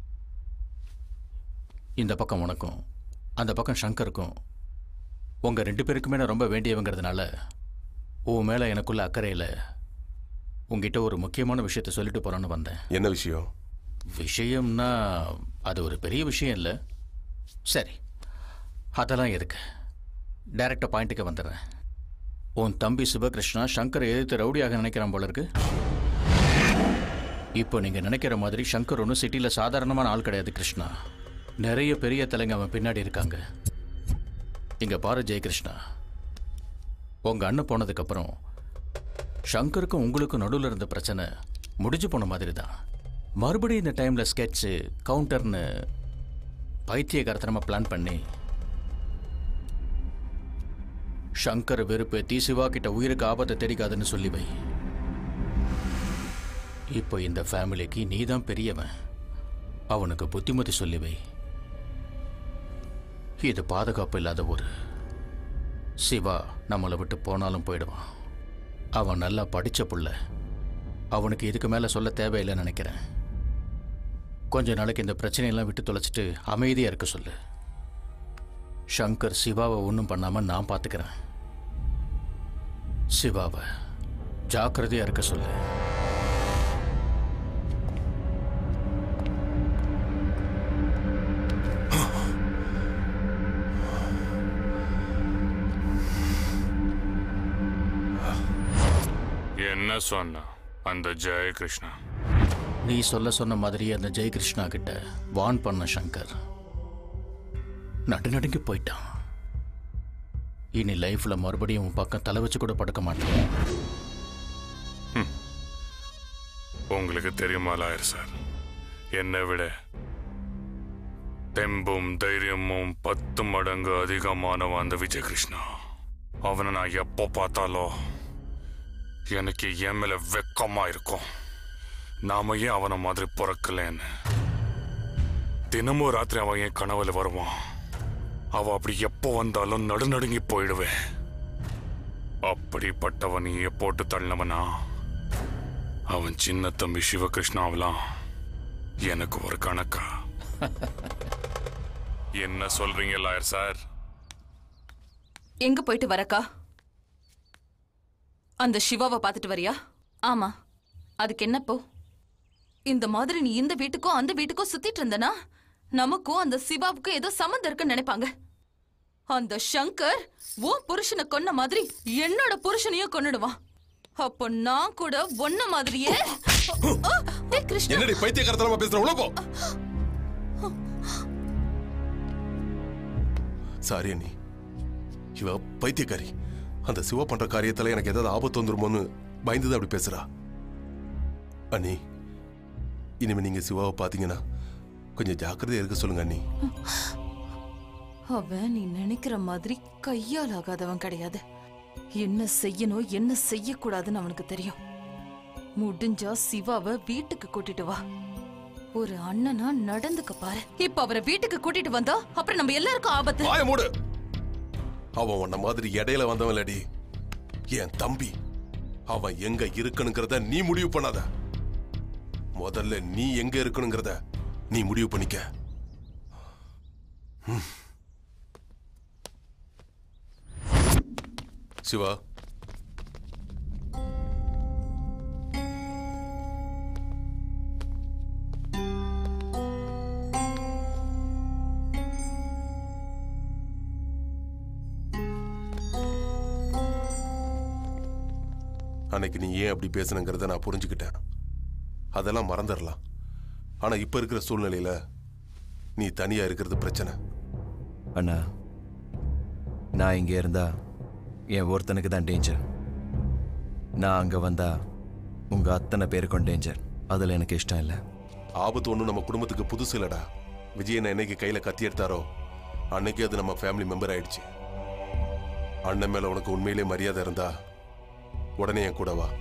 இந்த பக்கம் உனக்கும் அந்த பக்கம் சங்கருக்கும் உங்க ரெண்டு பேருக்குமே நான் ரொம்ப வேண்டியவங்கிறதுனால உன் மேல எனக்குள்ள அக்கறையில் உங்ககிட்ட ஒரு முக்கியமான விஷயத்த சொல்லிட்டு போறான்னு வந்தேன் என்ன விஷயம் விஷயம்னா அது ஒரு பெரிய விஷயம் இல்லை சரி அதெல்லாம் எதுக்கு டைரக்டாக பாயிண்ட்டுக்கு வந்துடுறேன் உன் தம்பி சிவகிருஷ்ணா சங்கரை எதிர்த்து ரவுடியாக நினைக்கிறான் போல இருக்கு இப்போ நீங்கள் நினைக்கிற மாதிரி சங்கர் ஒன்றும் சிட்டியில் சாதாரணமான ஆள் கிடையாது கிருஷ்ணா நிறைய பெரிய தலைங்க அவன் பின்னாடி இருக்காங்க இங்க பாரு ஜெயகிருஷ்ணா உங்க அண்ணன் போனதுக்கப்புறம் சங்கருக்கும் உங்களுக்கும் நடுவில் இருந்த பிரச்சனை முடிஞ்சு போன மாதிரி தான் மறுபடியும் இந்த டைமில் ஸ்கெட்சு கவுண்டர்னு பைத்தியகாரத்தனமாக பிளான் பண்ணி சங்கர் வெறுப்பேத்தி சிவா கிட்ட உயிருக்கு ஆபத்தை தெரிக்காதுன்னு சொல்லி வை இப்போ இந்த ஃபேமிலிக்கு நீ தான் பெரியவன் அவனுக்கு புத்திமதி சொல்லி வை இது பாதுகாப்பு இல்லாத ஊர் சிவா நம்மளை விட்டு போனாலும் போயிடுவான் அவன் நல்லா படிச்ச புள்ள அவனுக்கு இதுக்கு மேலே சொல்ல தேவையில்லைன்னு நினைக்கிறேன் கொஞ்ச நாளைக்கு இந்த பிரச்சனையெல்லாம் விட்டு தொலைச்சிட்டு அமைதியாக இருக்க சொல்லு சங்கர் சிவாவை ஒன்றும் பண்ணாமல் நான் பார்த்துக்கிறேன் சிவாவை ஜாக்கிரதையாக இருக்க சொல்லு என்ன சொன்னா அந்த ஜெயகிருஷ்ணா நீ சொல்ல சொன்ன மாதிரியே அந்த ஜெயகிருஷ்ணா கிட்ட வான் பண்ண சங்கர் நடு நடுங்கி போயிட்டான் இனி லைஃப்ல மறுபடியும் உன் பக்கம் தலை வச்சு கூட படுக்க மாட்டான் உங்களுக்கு தெரியுமா லாயர் சார் என்னை விட தெம்பும் தைரியமும் பத்து மடங்கு அதிகமானவன் அந்த விஜய் கிருஷ்ணா அவனை நான் எப்போ பார்த்தாலும் எனக்கு என் மேல வெக்கமா இருக்கும் நாம ஏன் அவனை மாதிரி பிறக்கலன்னு தினமும் ராத்திரி அவன் என் கனவுல வருவான் அவ அப்படி எப்போ வந்தாலும் நடுநடுங்கி போயிடுவேன் அப்படிப்பட்டவனையே போட்டு தள்ளினவனா அவன் சின்ன தம்பி சிவகிருஷ்ணாவெல்லாம் எனக்கு ஒரு கணக்கா என்ன சொல்றீங்க லாயர் சார் எங்க போயிட்டு வரக்கா அந்த சிவாவை பார்த்துட்டு வரியா ஆமா அதுக்கு என்னப்போ இந்த மாதிரி நீ இந்த வீட்டுக்கும் அந்த வீட்டுக்கும் சுத்திட்டு இருந்தனா நமக்கும் அந்த சிவாவுக்கும் ஏதோ சம்மந்தம் இருக்குன்னு நினைப்பாங்க அந்த சங்கர் உன் புருஷனை கொன்ன மாதிரி என்னோட புருஷனையும் கொன்னுடுவான் அப்போ நான் கூட ஒன்ன மாதிரியே ஆ, டேய் கிருஷ்ணா என்னடி பைத்தியக்காரத்தனமா பேசுற உள்ள போ சாரி அண்ணி இவ பைத்தியக்காரி அந்த சிவ பண்ற காரியத்துல எனக்கு ஏதாவது ஆபத்து வந்துருமோன்னு பயந்துதான் அப்படி பேசுறா அண்ணி இனிமே நீங்க சிவாவை பாத்தீங்கன்னா கொஞ்சம் ஜாக்கிரதையா இருக்க சொல்லுங்க அண்ணி அவன் நீ நினைக்கிற மாதிரி கையால் ஆகாதவன் கிடையாது என்ன செய்யணும் என்ன செய்யக்கூடாதுன்னு அவனுக்கு தெரியும் முடிஞ்சா சிவாவை வீட்டுக்கு கூட்டிட்டு வா ஒரு அண்ணனா நடந்துக்க பாரு இப்ப அவரை வீட்டுக்கு கூட்டிட்டு வந்தா அப்புறம் நம்ம எல்லாருக்கும் ஆபத்து வாய மூடு அவன் உன்ன மாதிரி இடையில வந்தவன் இல்லடி என் தம்பி அவன் எங்க இருக்கணுங்கிறத நீ முடிவு பண்ணாத முதல்ல நீ எங்க இருக்கணுங்கிறத நீ முடிவு பண்ணிக்க ம். சிவா அன்னைக்கு நீ ஏன் அப்படி பேசுனங்கிறத நான் புரிஞ்சுக்கிட்டேன் அதெல்லாம் மறந்துடலாம் ஆனா இப்ப இருக்கிற சூழ்நிலையில நீ தனியா இருக்கிறது பிரச்சனை அண்ணா நான் இங்கே இருந்தா என் ஒருத்தனுக்கு தான் டேஞ்சர் நான் அங்கே வந்தா உங்கள் அத்தனை பேருக்கும் டேஞ்சர் அதில் எனக்கு இஷ்டம் இல்லை ஆபத்து ஒன்றும் நம்ம குடும்பத்துக்கு புதுசு இல்லடா விஜயன் என்னைக்கு கையில கத்தி எடுத்தாரோ அன்னைக்கு அது நம்ம ஃபேமிலி மெம்பர் ஆயிடுச்சு அண்ணன் மேல உனக்கு உண்மையிலே மரியாதை இருந்தா உடனே என் கூட வா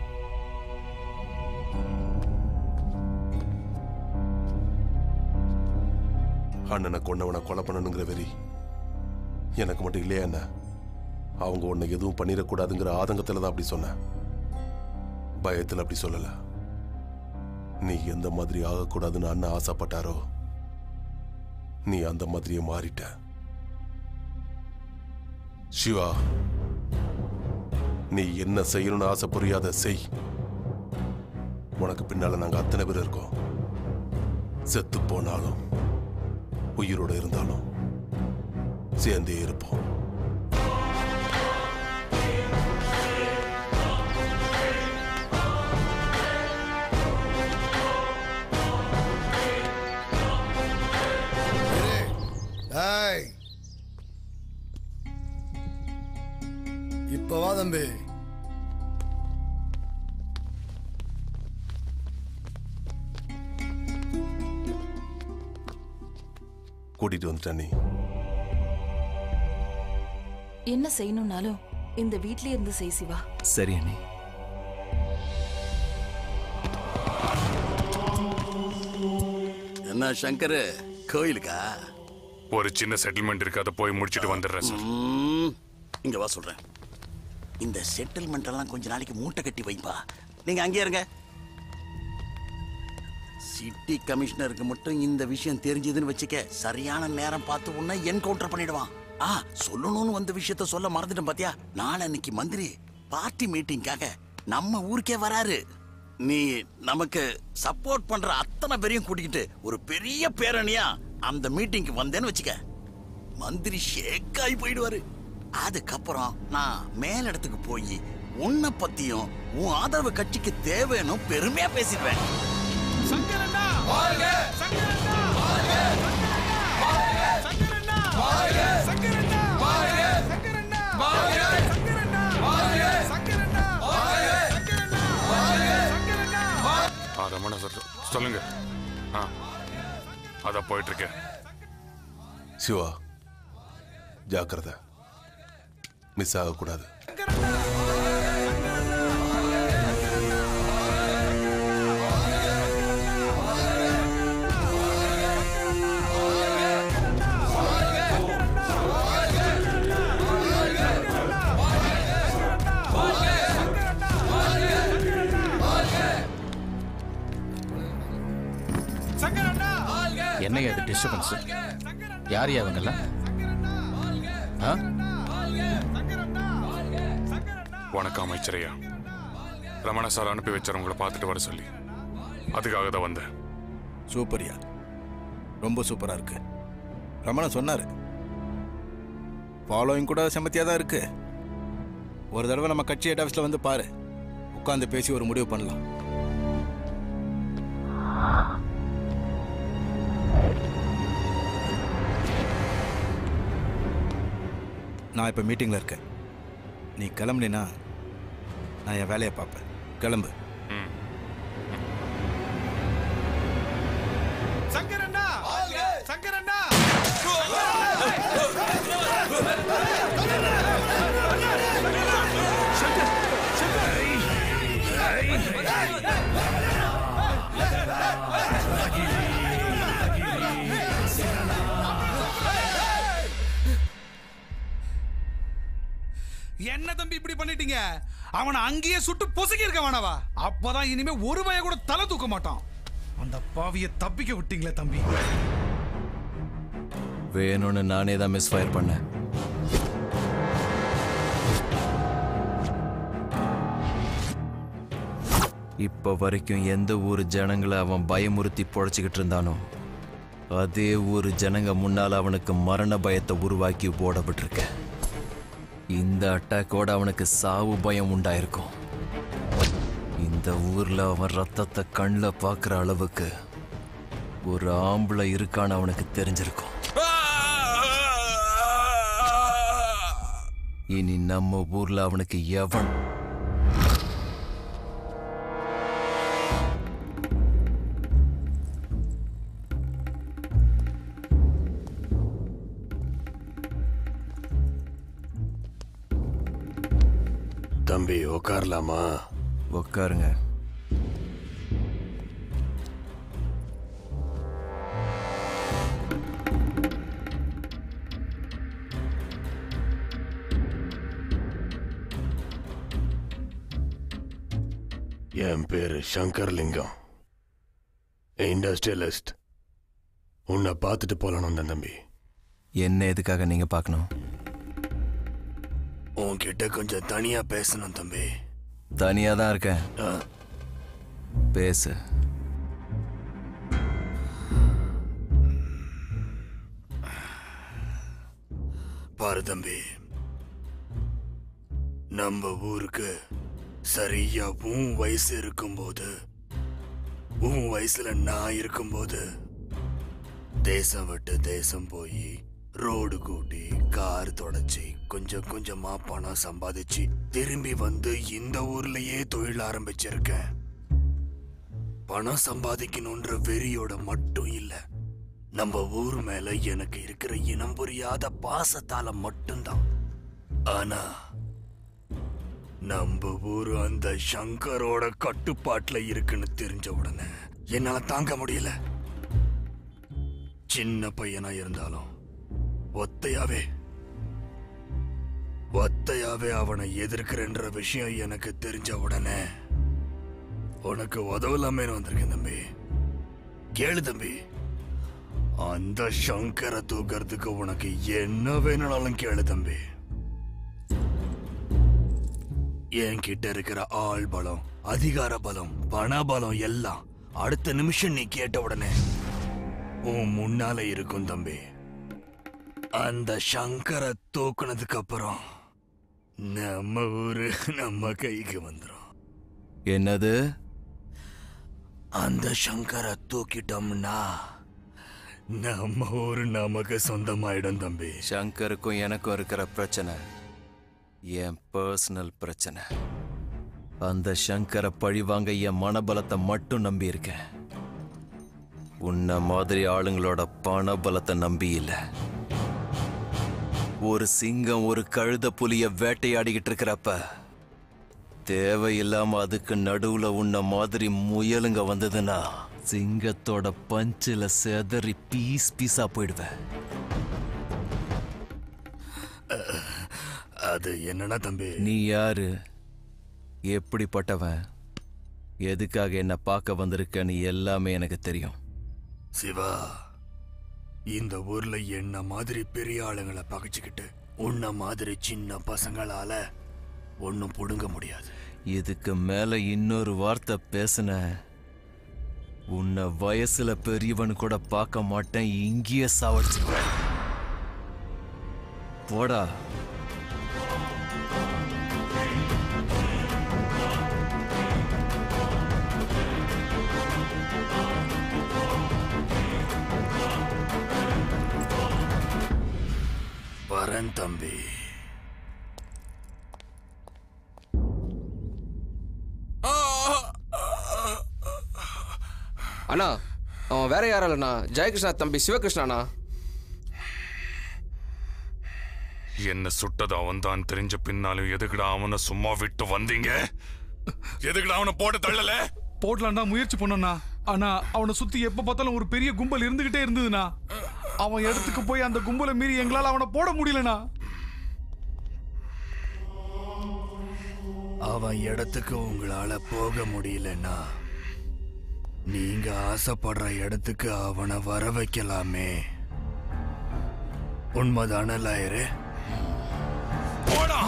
அண்ணனை கொன்னவனை கொலை பண்ணணுங்கிற வெறி எனக்கு மட்டும் இல்லையா என்ன அவங்க உன்னை எதுவும் பண்ணிடக்கூடாதுங்கிற ஆதங்கத்துல தான் அப்படி சொன்னேன் பயத்துல அப்படி சொல்லல நீ எந்த மாதிரி ஆகக்கூடாதுன்னு அண்ணன் ஆசைப்பட்டாரோ நீ அந்த மாதிரியே மாறிட்ட சிவா நீ என்ன செய்யணும்னு ஆசை புரியாத செய் உனக்கு பின்னால நாங்க அத்தனை பேர் இருக்கோம் செத்து போனாலும் உயிரோட இருந்தாலும் சேர்ந்தே இருப்போம் ஏய் இப்ப வா தம்பி கூட்டிட்டு வந்துட்டேன் நீ என்ன செய்யணும்னாலும் இந்த வீட்லயே இருந்து செய் சிவா சரி அண்ணி என்ன சங்கர் கோயிலுக்கா ஒரு சின்ன செட்டில்மெண்ட் இருக்கு அதை போய் முடிச்சிட்டு வந்துடுறேன் சார் ம், இங்க வா சொல்றேன் இந்த செட்டில்மெண்ட் எல்லாம் கொஞ்ச நாளைக்கு மூட்டை கட்டி வைப்பா நீங்க அங்கேயே இருங்க சிட்டி கமிஷனருக்கு மட்டும் இந்த விஷயம் தெரிஞ்சதுன்னு வச்சுக்க சரியான நேரம் பார்த்து உன்னை என்கவுண்டர் பண்ணிடுவான் ஆ சொல்லணும்னு வந்த விஷயத்த சொல்ல மறந்துட்டேன் பாத்தியா நாளன்னைக்கு மந்திரி பார்ட்டி மீட்டிங்காக நம்ம ஊருக்கே வராரு நீ நமக்கு சப்போர்ட் பண்ற அத்தனை பேரையும் கூட்டிக்கிட்டு ஒரு பெரிய பேரணியா அந்த மீட்டிங்க்கு வந்தேன்னு வச்சுக்க மந்திரி ஷேக் ஆகி போயிடுவாரு அதுக்கப்புறம் நான் மேலிடத்துக்கு போய் உன்னை பத்தியும் உன் ஆதரவு கட்சிக்கு தேவைன்னு பெருமையா பேசிடுவேன் அரை மணி சொல்லுங்க ஆ அதான் போயிட்டு இருக்கேன் சிவா ஜாக்கிரதை மிஸ் ஆகக்கூடாது என்னையா இது டிஸ்டர்பன்ஸ் யார் அவங்கெல்லாம் ஆ வணக்கம் அமைச்சரையா ரமண சார் அனுப்பி வச்சார் உங்களை பார்த்துட்டு வர சொல்லி அதுக்காக தான் வந்தேன் சூப்பர்யா ரொம்ப சூப்பரா இருக்கு ரமணன் சொன்னாரு ஃபாலோயிங் கூட செமத்தியா தான் இருக்கு ஒரு தடவை நம்ம கட்சி ஹெட் ஆஃபீஸில் வந்து பாரு உட்காந்து பேசி ஒரு முடிவு பண்ணலாம் நான் இப்போ மீட்டிங்கில் இருக்கேன் நீ கிளம்புனா நான் என் வேலையை பார்ப்பேன் கிளம்பு சங்கரண்ணா சங்கரண்ணா என்ன தம்பி இப்படி பண்ணிட்டீங்க அவனை அங்கேயே சுட்டு பொசுக்கி இருக்க வேணாவா அப்பதான் இனிமே ஒரு பய கூட தலை தூக்க மாட்டான் அந்த பாவியை தப்பிக்க விட்டீங்களே தம்பி வேணும்னு நானே தான் மிஸ் ஃபயர் பண்ணேன் இப்போ வரைக்கும் எந்த ஊர் ஜனங்களை அவன் பயமுறுத்தி பொழைச்சிக்கிட்டு இருந்தானோ அதே ஊர் ஜனங்க முன்னால் அவனுக்கு மரண பயத்தை உருவாக்கி ஓட விட்டுருக்கேன் இந்த அட்டாக்கோட அவனுக்கு சாவு பயம் உண்டாயிருக்கும் இந்த ஊர்ல அவன் ரத்தத்தை கண்ணில் பார்க்குற அளவுக்கு ஒரு ஆம்பளை இருக்கான்னு அவனுக்கு தெரிஞ்சிருக்கும் இனி நம்ம ஊர்ல அவனுக்கு எவன் தம்பி உட்காரலாமா உட்காருங்க என் பேரு சங்கர்லிங்கம் இண்டஸ்ட்ரியலிஸ்ட் உன்னை பார்த்துட்டு போலணும் வந்தேன் தம்பி என்ன எதுக்காக நீங்க பார்க்கணும் உன்கிட்ட கொஞ்சம் தனியா பேசணும் தம்பி தனியா தான் இருக்கேன் ஆ, பேசு பாரு தம்பி நம்ம ஊருக்கு சரியா உன் வயசு இருக்கும்போது உன் வயசுல நான் இருக்கும்போது தேசம் விட்டு தேசம் போய் ரோடு கூட்டி கார் தொடச்சி கொஞ்சம் கொஞ்சமா பணம் சம்பாதிச்சு திரும்பி வந்து இந்த ஊர்லயே தொழில் ஆரம்பிச்சிருக்கேன் பணம் சம்பாதிக்கணுன்ற வெறியோட மட்டும் இல்ல நம்ம ஊர் மேல எனக்கு இருக்கிற இனம் புரியாத பாசத்தால மட்டும்தான் ஆனா நம்ம ஊரு அந்த சங்கரோட கட்டுப்பாட்டுல இருக்குன்னு தெரிஞ்ச உடனே என்னால தாங்க முடியல சின்ன பையனா இருந்தாலும் ஒத்தையாவே ஒத்தையாவே அவனை எதிர்க்கிறன்ற விஷயம் எனக்கு தெரிஞ்ச உடனே உனக்கு உதவலாமே வந்திருக்கேன் தம்பி கேளு தம்பி அந்த சங்கரை தூக்கறதுக்கு உனக்கு என்ன வேணும்னாலும் கேளு தம்பி என்கிட்ட இருக்கிற ஆள் பலம் அதிகார பலம் பண பலம் எல்லாம் அடுத்த நிமிஷம் நீ கேட்ட உடனே உன் முன்னால இருக்கும் தம்பி அந்த சங்கரை தூக்குனதுக்கு அப்புறம் நம்ம ஊரு நம்ம கைக்கு வந்துரும் என்னது அந்த சங்கரை தூக்கிட்டோம்னா நம்ம ஊரு நமக்கு சொந்தமாயிடும் தம்பி சங்கருக்கும் எனக்கும் இருக்கிற பிரச்சனை என் பர்சனல் பிரச்சனை அந்த சங்கரை பழிவாங்க என் மனபலத்தை மட்டும் நம்பி இருக்கேன் உன்ன மாதிரி ஆளுங்களோட பண பலத்தை நம்பி இல்ல ஒரு சிங்கம் ஒரு கழுத புலிய வேட்டையாடிக்கிட்டு இருக்கிறப்ப தேவையில்லாம அதுக்கு நடுவுல உன்ன மாதிரி முயலுங்க வந்ததுன்னா சிங்கத்தோட பஞ்சில செதறி பீஸ் பீஸா போயிடுவேன் அது என்னன்னா தம்பி நீ யாரு எப்படிப்பட்டவன் எதுக்காக என்ன பார்க்க வந்திருக்கன்னு எல்லாமே எனக்கு தெரியும் சிவா இந்த ஊர்ல என்ன மாதிரி பெரிய ஆளுங்களை பகைச்சுக்கிட்டு உன்ன மாதிரி சின்ன பசங்களால ஒன்னும் புடுங்க முடியாது இதுக்கு மேல இன்னொரு வார்த்தை பேசுன உன்னை வயசுல பெரியவன் கூட பார்க்க மாட்டேன் இங்கேயே சாவடிச்சிருவேன் போடா வரேன் தம்பி அண்ணா அவன் வேற யாரும் இல்லைண்ணா ஜெயகிருஷ்ணா தம்பி சிவகிருஷ்ணாண்ணா என்ன சுட்டது அவன் தான் தெரிஞ்ச பின்னாலும் எதுக்குடா அவனை சும்மா விட்டு வந்தீங்க எதுக்குடா அவனை போட்டு தள்ளல போடலாம்டா முயற்சி பண்ணோம்னா ஆனா அவனை சுத்தி எப்ப பார்த்தாலும் ஒரு பெரிய கும்பல் இருந்துகிட்டே இருந்ததுண்ணா அவன் இடத்துக்கு போய் அந்த கும்பலை மீறி எங்களால அவனை போட முடியலண்ணா அவன் இடத்துக்கு உங்களால போக முடியலன்னா நீங்க ஆசைப்படுற இடத்துக்கு அவனை வர வைக்கலாமே உண்மைதானே லாயரு போடா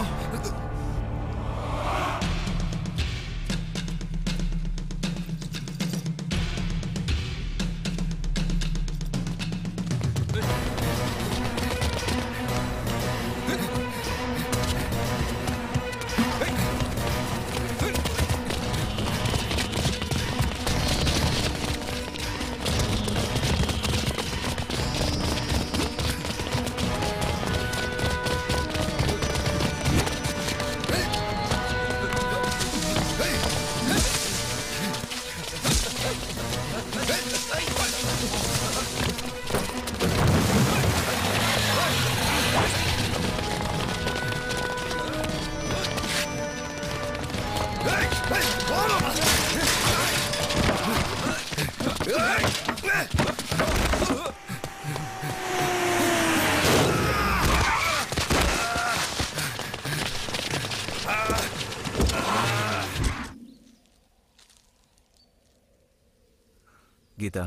கீதா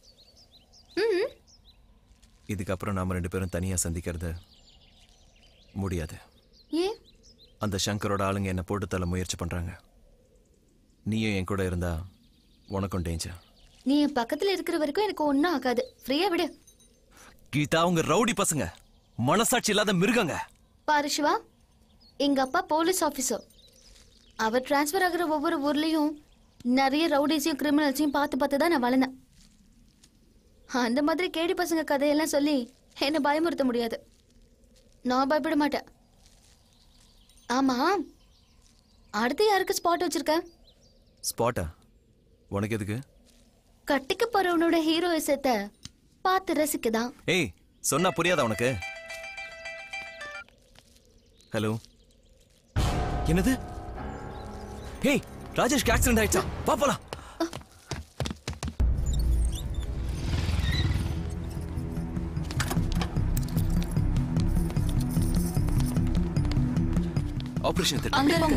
இதுக்கப்புறம் நாம ரெண்டு பேரும் தனியா சந்திக்கிறது முடியாது ஏன் அந்த சங்கரோட ஆளுங்க என்ன போட்டு தள்ள முயற்சி பண்றாங்க நீயும் என் கூட இருந்தா உனக்கும் டேஞ்சர் நீ என் பக்கத்துல இருக்கிற வரைக்கும் எனக்கு ஒன்றும் ஆகாது ஃப்ரீயா விடு கீதா அவங்க ரவுடி பசங்க மனசாட்சி இல்லாத மிருகங்க பாரு சிவா எங்க அப்பா போலீஸ் ஆஃபீஸர் அவர் டிரான்ஸ்ஃபர் ஆகுற ஒவ்வொரு ஊர்லயும் நிறைய ரவுடிஸையும் கிரிமினல்ஸையும் பார்த்து பார்த்து தான் நான் வளர்ந்தேன் அந்த மாதிரி கேடி பசங்க கதையெல்லாம் சொல்லி என்னை பயமுறுத்த முடியாது நான் பயப்பட மாட்டேன் ஆமா அடுத்து யாருக்கு ஸ்பாட் வச்சிருக்க ஸ்பாட்டா உனக்கு எதுக்கு கட்டிக்க போறவனோட ஹீரோயிசத்தை பார்த்து ரசிக்கதான் ஏய் சொன்னா புரியாதா உனக்கு ஹலோ என்னது ஏய் ராஜேஷ்க்கு ஆக்சிடென்ட் ஆயிடுச்சா வா போலாம் ஆபரேஷன் அங்க போங்க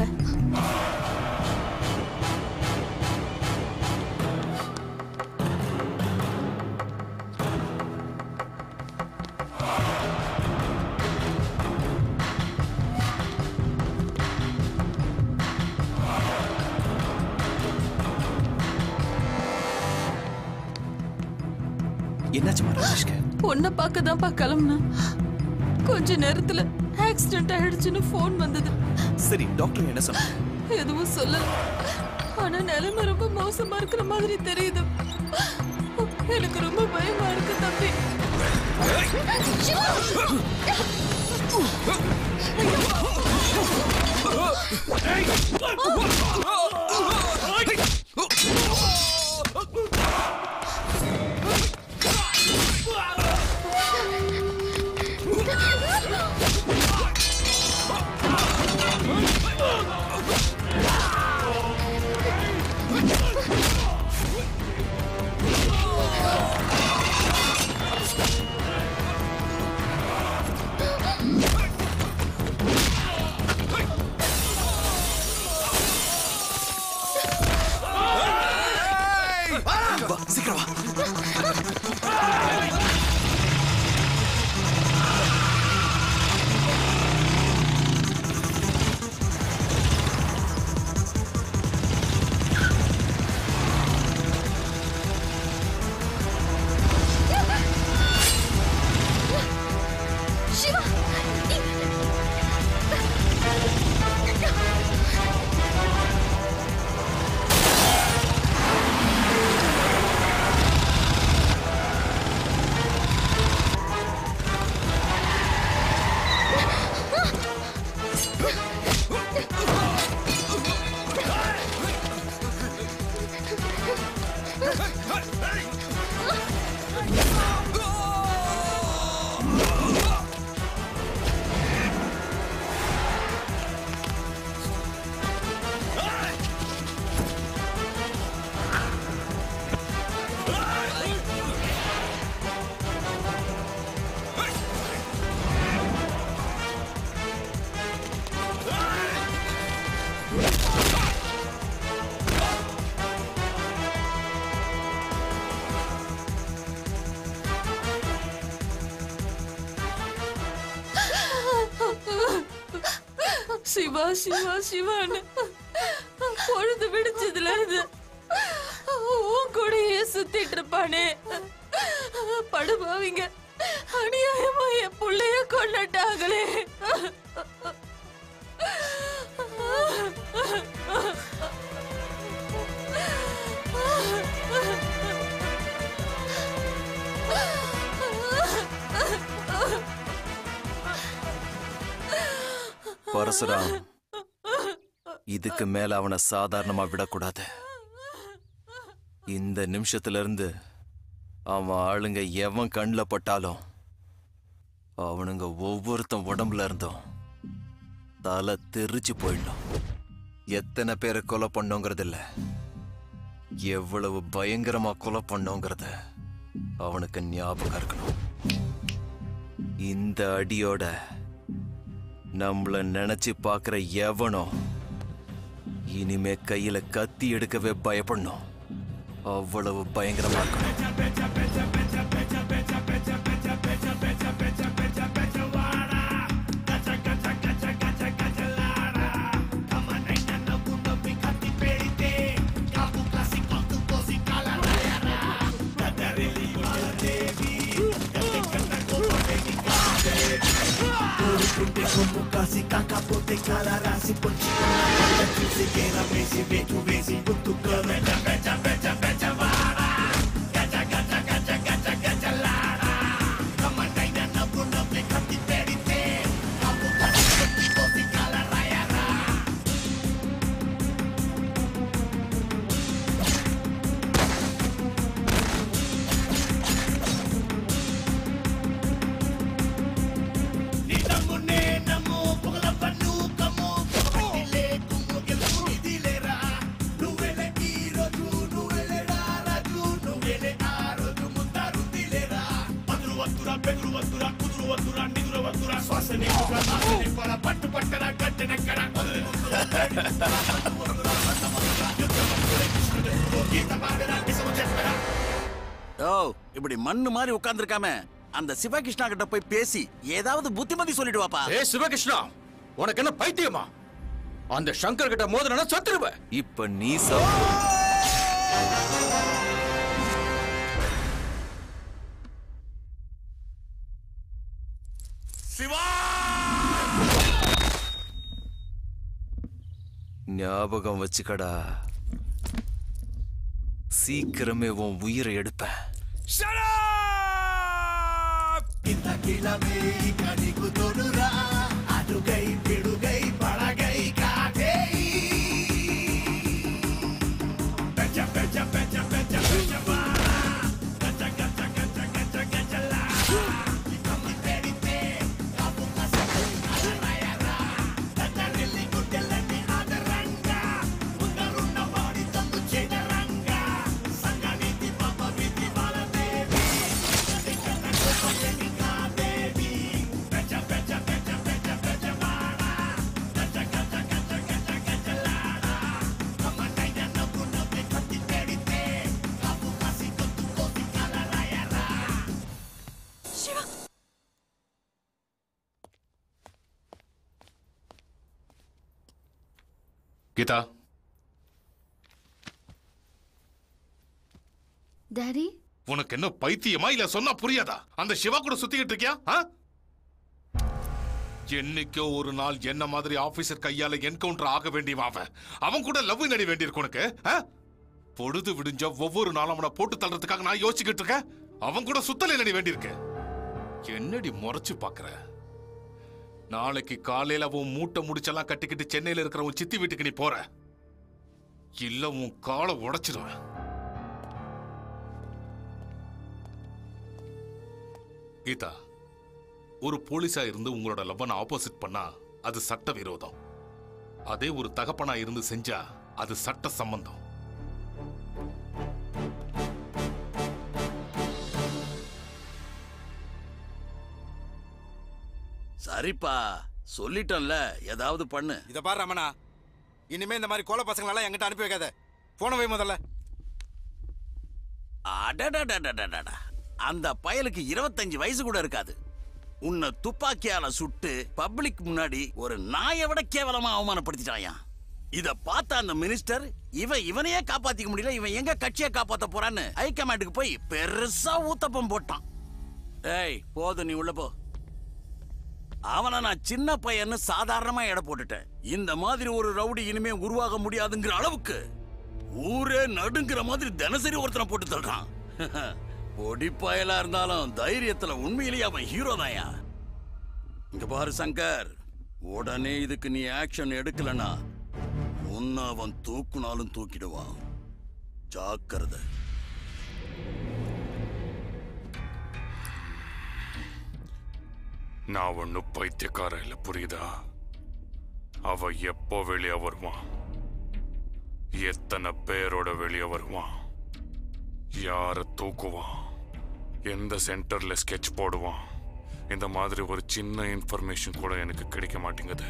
என்னாச்சுமா ராஜேஷ்க்கு பொண்ணை பார்க்க தான்ப்பா கிளம்புனா கொஞ்ச நேரத்துல ஆக்சிடென்ட் ஆயிடுச்சுன்னு ஃபோன் வந்தது சரி டாக்டர் என்ன சொன்னாங்க எதுவும் சொல்லல ஆனா நிலைமை ரொம்ப மோசமா இருக்கிற மாதிரி தெரியுது எனக்கு ரொம்ப பயமா இருக்கு தம்பி சிவா சிவா சிவான்னு பொழுது விடிச்சதுல இருந்து உன் கூடயே சுத்திட்டு இருப்பானே படுபாவிங்க அநியாயமா என் புள்ளைய கொண்டுட்டாங்களே பரசுராம் இதுக்கு மேல அவனை சாதாரணமா விடக்கூடாது இந்த நிமிஷத்துல இருந்து அவன் ஆளுங்க எவன் கண்ணில் பட்டாலும் அவனுங்க ஒவ்வொருத்தன் உடம்புல இருந்தும் தலை தெரிச்சு போயிடணும் எத்தனை பேரை கொலை பண்ணோங்கிறது இல்ல எவ்வளவு பயங்கரமா கொலை பண்ணோங்கிறத அவனுக்கு ஞாபகம் இருக்கணும் இந்த அடியோட நம்மள நினைச்சு பார்க்கிற எவனோ இனிமே கையில கத்தி எடுக்கவே பயப்படணும் அவ்வளவு பயங்கரமா இருக்கணும் ஓ இப்படி மண்ணு மாதிரி உட்கார்ந்திருக்காம அந்த சிவகிருஷ்ணா கிட்ட போய் பேசி ஏதாவது புத்திமதி சொல்லிட்டு வாப்பா ஏ சிவகிருஷ்ணா உனக்கு என்ன பைத்தியமா அந்த சங்கர் கிட்ட மோதினா சத்துருவ இப்ப நீ சாப்பிடு ஞாபகம் வச்சுக்கடா சீக்கிரமே உன் உயிரை எடுப்பேன் ఇంత కిళమే కడిగు తొడురా అడుగై పిడుగై పడగై కాగై పెచ్చ పెచ్చ పెచ్చ పెచ్చ పెచ్చ వారా గచ్చ గచ్చ గచ్చ గచ్చ గచ్చలా కమ్మి పెడితే కాపు కసకు అలరయరా తత్తరిల్లి గుడ్డెలని ఆదరంగా ముందరున్న వాడి తందు చేదరంగా సంగనీతి పాప విధి బాలదేవి கீதா டாடி உனக்கு என்ன பைத்தியமா இல்ல சொன்னா புரியாதா அந்த சிவா கூட சுத்திக்கிட்டு இருக்கியா ஆ? என்னைக்கோ ஒரு நாள் என்ன மாதிரி ஆபீசர் கையால என்கவுண்டர் ஆக வேண்டியவன் அவன் அவன் கூட லவ் நடி வேண்டியிருக்கு உனக்கு ஆ? பொழுது விடிஞ்ச ஒவ்வொரு நாளும் அவனை போட்டு தள்ளுறதுக்காக நான் யோசிச்சுக்கிட்டு இருக்கேன் அவன் கூட சுத்தலை நடி வேண்டியிருக்கு என்னடி முறைச்சு பாக்குற நாளைக்கு காலையில உன் மூட்டை முடிச்செல்லாம் கட்டிக்கிட்டு சென்னையில இருக்கிற உன் சித்தி வீட்டுக்கு நீ போற இல்ல உன் காலை உடைச்சிருவேன் கீதா ஒரு போலீஸா இருந்து உங்களோட லவ்வனை ஆப்போசிட் பண்ணா அது சட்ட விரோதம் அதே ஒரு தகப்பனா இருந்து செஞ்சா அது சட்ட சம்பந்தம் சரிப்பா சொல்லிட்டேன்ல ஏதாவது பண்ணு இத பாரு ரமணா இனிமே இந்த மாதிரி கோல பசங்களெல்லாம் என்கிட்ட அனுப்பி வைக்காத போன வை முதல்ல அடடடடடடடா. அந்த பயலுக்கு இருபத்தஞ்சு வயசு கூட இருக்காது உன்னை துப்பாக்கியால சுட்டு பப்ளிக் முன்னாடி ஒரு நாயை விட கேவலமா அவமானப்படுத்திட்டாயா இத பார்த்த அந்த மினிஸ்டர் இவன் இவனையே காப்பாத்திக்க முடியல இவன் எங்க கட்சியை காப்பாத்த போறான்னு ஹைகமாண்டுக்கு போய் பெருசா ஊத்தப்பம் போட்டான் ஏய் போதும் நீ உள்ள போ அவனை நான் சின்ன பையன்னு சாதாரணமா எடை போட்டுட்டேன் இந்த மாதிரி ஒரு ரவுடி இனிமே உருவாக முடியாதுங்கிற அளவுக்கு ஊரே நடுங்கிற மாதிரி தினசரி ஒருத்தனை போட்டு தள்ளுறான் பொடிப்பாயலா இருந்தாலும் தைரியத்துல உண்மையிலேயே அவன் ஹீரோ தான்யா இங்க பாரு சங்கர் உடனே இதுக்கு நீ ஆக்ஷன் எடுக்கலனா உன்னை அவன் தூக்குனாலும் தூக்கிடுவான் ஜாக்கிரதை நான் ஒண்ணு பைத்தியக்காரன் இல்ல புரியுதா அவ எப்போ வெளியே வருவான் எத்தனை பேரோட வெளியே வருவான் யார தூக்குவான் எந்த சென்டர்ல ஸ்கெட்ச் போடுவான் இந்த மாதிரி ஒரு சின்ன இன்ஃபர்மேஷன் கூட எனக்கு கிடைக்க மாட்டேங்குது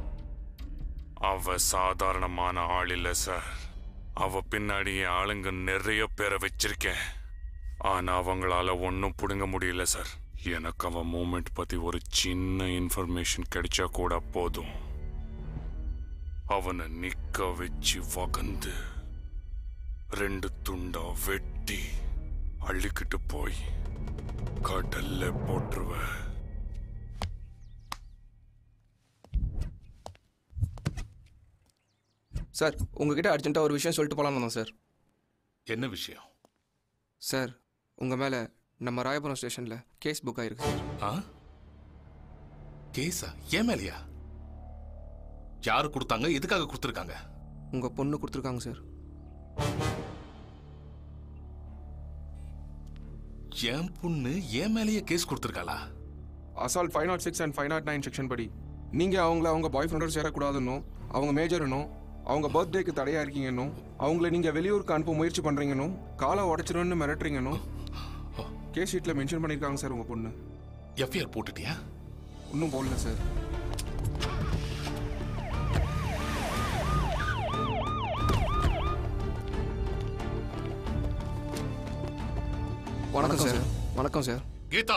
அவ சாதாரணமான ஆள் இல்ல சார் அவ பின்னாடி என் ஆளுங்க நிறைய பேரை வச்சிருக்கேன் ஆனா அவங்களால ஒன்றும் புடுங்க முடியல சார் எனக்கு அவன் மூமெண்ட் பத்தி ஒரு சின்ன இன்ஃபர்மேஷன் கிடைச்சா கூட போதும் அவனை நிக்க வச்சு வகந்து ரெண்டு துண்டா வெட்டி அள்ளிக்கிட்டு போய் கடல்ல போட்டுருவேன் சார் உங்ககிட்ட அர்ஜென்ட்டாக ஒரு விஷயம் சொல்லிட்டு போகலான்னு வந்தோம் சார் என்ன விஷயம் சார் உங்கள் மேலே நம்ம ராயபுரம் ஸ்டேஷனில் கேஸ் புக் ஆயிருக்கு சார் ஆ கேஸா ஏன் மேலையா யாரு கொடுத்தாங்க எதுக்காக கொடுத்துருக்காங்க உங்கள் பொண்ணு கொடுத்துருக்காங்க சார் என் பொண்ணு என் மேலேயே கேஸ் கொடுத்துருக்காளா assault five nought six and five nought nine section படி நீங்கள் அவங்கள அவங்க பாய் ஃப்ரெண்டோட சேரக்கூடாதுன்னும் அவங்க மேஜர்னும் அவங்க பர்த்டேக்கு தடையாக இருக்கீங்கன்னும் அவங்கள நீங்கள் வெளியூருக்கு அனுப்ப முயற்சி பண்ணுறீங்கன்னும் காலை உடச்சிருன்னு மிரட்டுறீங்கன்னும் கேஸ் ஷீட்டில் மென்ஷன் பண்ணியிருக்காங்க சார் உங்கள் பொண்ணு எஃப்ஐஆர் போட்டுட்டியா இன்னும் போடல சார் வணக்கம் சார் வணக்கம் சார் கீதா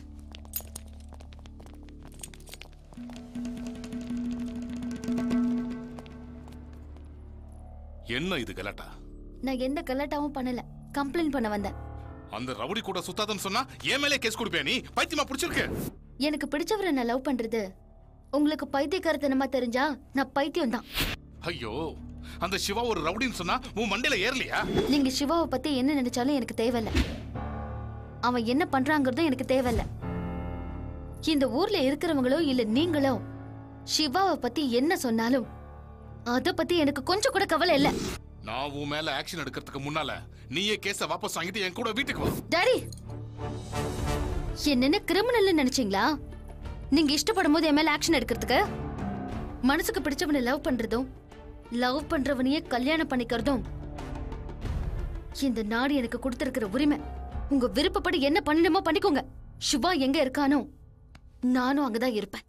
என்ன இது கலாட்டா நான் எந்த கலாட்டாவும் பண்ணல கம்ப்ளைண்ட் பண்ண வந்தேன் அந்த ரவுடி கூட சுத்தாதன்னு சொன்னா என் மேலே கேஸ் கொடுப்பியா நீ பைத்தியமா பிடிச்சிருக்கு எனக்கு பிடிச்சவரை நான் லவ் பண்றது உங்களுக்கு பைத்தியக்காரத்தனமா தெரிஞ்சா நான் பைத்தியம் தான் ஐயோ அந்த சிவா ஒரு ரவுடின்னு சொன்னா உன் மண்டையில ஏறலையா நீங்க சிவாவை பத்தி என்ன நினைச்சாலும் எனக்கு தேவையில்ல அவன் என்ன பண்றாங்கிறதும் எனக்கு தேவையில்ல இந்த ஊர்ல இருக்கிறவங்களோ இல்ல நீங்களோ சிவாவை பத்தி என்ன சொன்னாலும் அத பத்தி எனக்கு கொஞ்சம் கூட கவலை இல்ல நான் உன் மேல ஆக்ஷன் எடுக்கிறதுக்கு முன்னால நீயே கேஸ வாபஸ் வாங்கிட்டு என் கூட வீட்டுக்கு வா டாடி என்னென்ன கிரிமினல் நினைச்சீங்களா நீங்க இஷ்டப்படும் போது என் மேல ஆக்ஷன் எடுக்கிறதுக்கு மனசுக்கு பிடிச்சவனை லவ் பண்றதும் லவ் பண்றவனையே கல்யாணம் பண்ணிக்கிறதும் இந்த நாடு எனக்கு கொடுத்திருக்கிற உரிமை உங்க விருப்பப்படி என்ன பண்ணணுமோ பண்ணிக்கோங்க சிவா எங்க இருக்கானோ நானும் அங்கதான் இருப்பேன்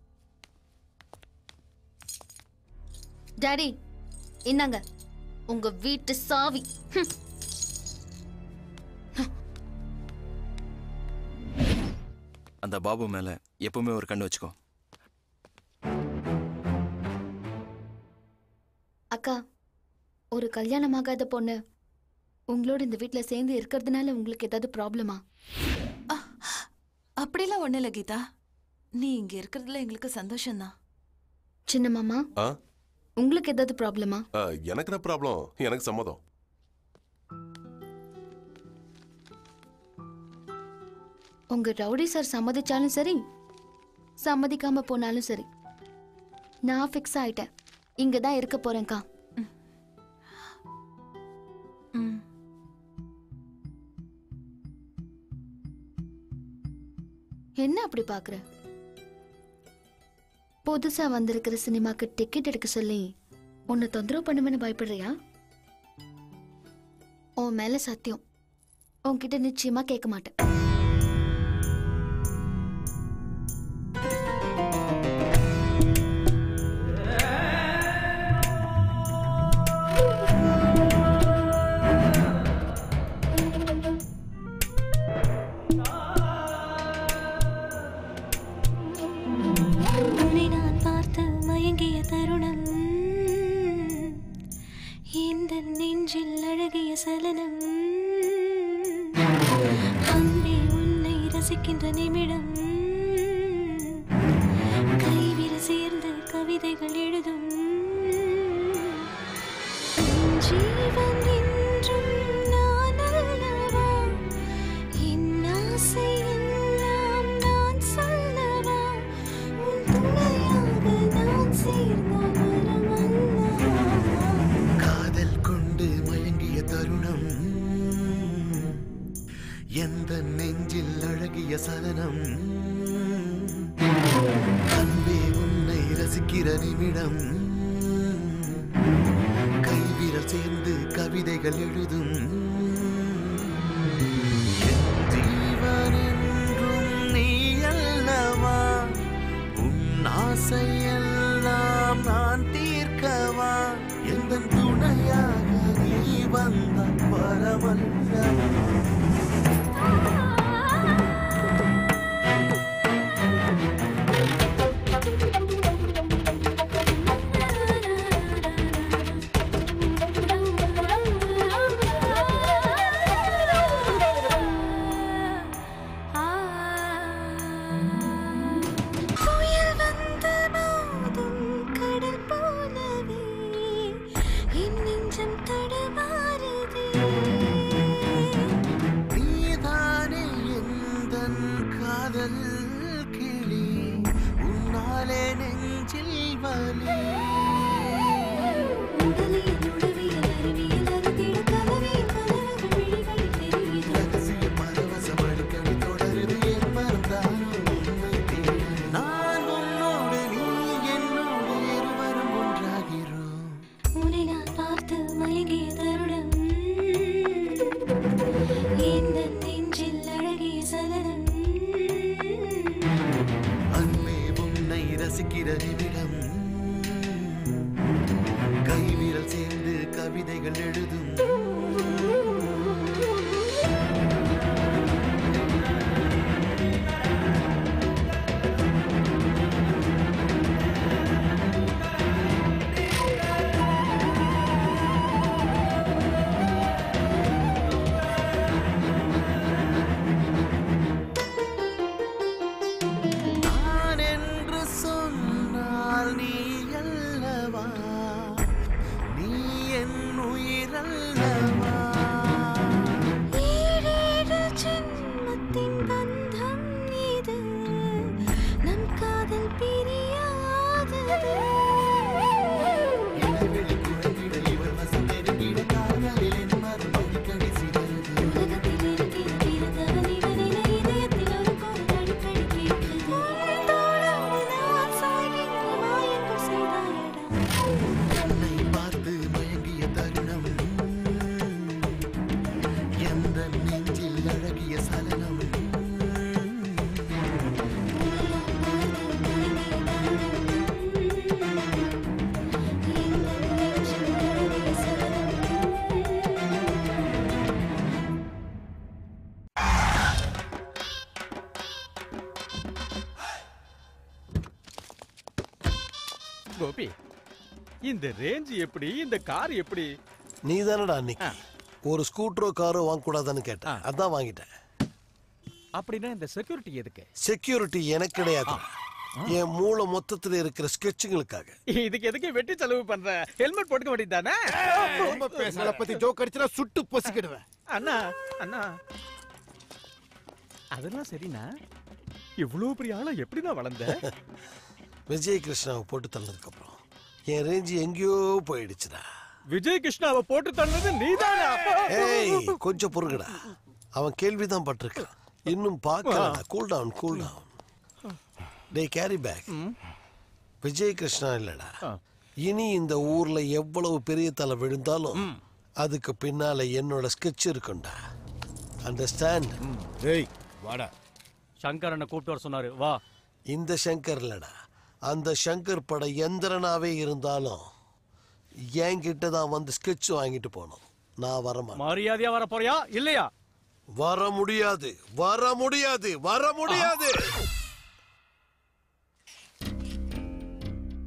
டாடி இந்தாங்க உங்க வீட்டு சாவி ஹம். அந்த பாபு மேல எப்பவுமே ஒரு கண்ணு வச்சுக்கோ அக்கா ஒரு கல்யாணமாகாத பொண்ணு உங்களோட இந்த வீட்ல சேர்ந்து இருக்கிறதுனால உங்களுக்கு ஏதாவது ப்ராப்ளமா அப்படிலாம் ஒண்ணு இல்ல கீதா நீ இங்க இருக்கிறதுல எங்களுக்கு சந்தோஷம்தான் சின்ன மாமா ஆ உங்களுக்கு ஏதாவது ப்ராப்ளமா ஆ, எனக்கு என்ன ப்ராப்ளம் எனக்கு சம்மதம் உங்க ரவுடி சார் சம்மதிச்சாலும் சரி சம்மதிக்காம போனாலும் சரி நான் ஃபிக்ஸ் ஆயிட்டேன் இங்க தான் இருக்க போறேன்க்கா என்ன அப்படி பாக்குற புதுசா வந்திருக்கிற சினிமாக்கு டிக்கெட் எடுக்க சொல்லி உன்னை தொந்தரவு பண்ணுவேன்னு பயப்படுறியா உன் மேல சத்தியம் உன்கிட்ட நிச்சயமா கேட்க மாட்டேன் மயங்கிய தருணம் இந்த நெஞ்சில் அழகிய சலனம் அன்பே உன்னை ரசிக்கின்ற நிமிடம் கைவிரல் சேர்ந்து கவிதைகள் எழுதும் என் ஜீவன் என்றும் நான் அல்லவா என் ஆசை எல்லாம் நான் சொல்லவா உன் துணையாக நான் சேர்ந்த வரம் அல்லவா காதல் கொண்டு மயங்கிய தருணம் எந்த நெஞ்சில் அழகிய சலனம் அன்பே உன்னை ரசிக்கிற நிமிடம் கைவிரல் சேர்ந்து கவிதைகள் எழுதும் என் ஜீவன் என்றும் நீ அல்லவா உன் ஆசையெல்லாம் நான் தீர்க்கவா எந்த துணையாக நீ வந்த வரமல்லவா புயல் வந்து மோதும் கடல் போலவே என் நெஞ்சம் தடுமாறுதே நீதானே எந்தன் காதல் கிளி உன்னாலே நெஞ்சில் வலி உடலில் உடவியல் அறிவியல் அறிந்திட கலவையில் கலவைகள் விழிகளில் தெரியுது ரகசிய பரவசம் அடிக்கடி தொடருது என் மறந்தாலும் உன்னை தேடி. நான் உன்னோடு நீ என்னோடு இருவரும் ஒன்றாகிறோம் உன்னை நான் பார்த்து மயங்கிய தருணம் இந்த நெஞ்சில் அழகிய சலனம் அன்பே உன்னை ரசிக்கிற நிமிடம் கைவிரல் சேர்ந்து கவிதைகள் எழுதும் நான் என்று சொன்னால் நீ அல்லவா நீ என் உயிரல்லவா ஏழேழு ஜென்மத்தின் பந்தம் இது நம் காதல் பிரியாதது இடைவெளி குறைந்திட இவர் வசம் நெருங்கிட காதலில் என் மரம் அடிக்கடி சிதறுது உலகத்தில் இருக்கிற பிறந்தவன் இவன் என இதயத்தில் ஒரு குரல் அடிக்கடி கேட்குது உன் தோளோடு நான் சாய்கின்ற மாயங்கள் செய்தாயடா உன்னை பார்த்து மயங்கிய தருணம் எந்த நெஞ்சில் அழகிய சலனம் கோபி இந்த ரேஞ்ச் எப்படி இந்த கார் எப்படி நீ தானடா அன்னைக்கு ஒரு ஸ்கூட்டரோ காரோ வாங்கக்கூடாதுன்னு கேட்டேன் அதான் வாங்கிட்டேன் அப்படின்னா இந்த செக்யூரிட்டி எதுக்கு செக்யூரிட்டி எனக்கு கிடையாது என் மூளை மொத்தத்துல இருக்கிற ஸ்கெட்சுங்களுக்காக இதுக்கு எதுக்கு வெட்டி செலவு பண்ற ஹெல்மெட் போட்டுக்க வேண்டியதானே ரொம்ப பேசுறத பத்தி ஜோக் அடிச்சுனா சுட்டு பொசிக்கிடுவேன் அண்ணா அண்ணா அதெல்லாம் சரிண்ணா இவ்வளவு பெரிய ஆளா எப்படிண்ணா வளர்ந்த விஜய் கிருஷ்ணாவை போட்டு தள்ளதுக்கு அப்புறம் என் ரேஞ்சு எங்கேயோ போயிடுச்சுடா விஜய் கிருஷ்ணாவை போட்டு தந்தது நீதானா ஏய் கொஞ்சம் பொறுங்கடா அவன் கேள்விதான் பட்டிருக்கான் இன்னும் பார்க்கலடா கூல் டவுன் கூல் டவுன் டே கேரி பேக் விஜய் கிருஷ்ணா இல்லடா இனி இந்த ஊர்ல எவ்வளவு பெரிய தலை விழுந்தாலும் அதுக்கு பின்னால என்னோட ஸ்கெட்ச் இருக்கும்டா அண்டர்ஸ்டாண்ட் ஏய் வாடா சங்கரனை கூப்பிட்டு வர சொன்னாரு வா இந்த சங்கர் இல்லடா அந்த சங்கர் பட எந்திரனாவே இருந்தாலும் என்கிட்ட தான் வந்து ஸ்கெட்ச் வாங்கிட்டு போகணும் நான் வரமாட்டேன் மரியாதையா வர போறியா இல்லையா வர முடியாது வர முடியாது வர முடியாது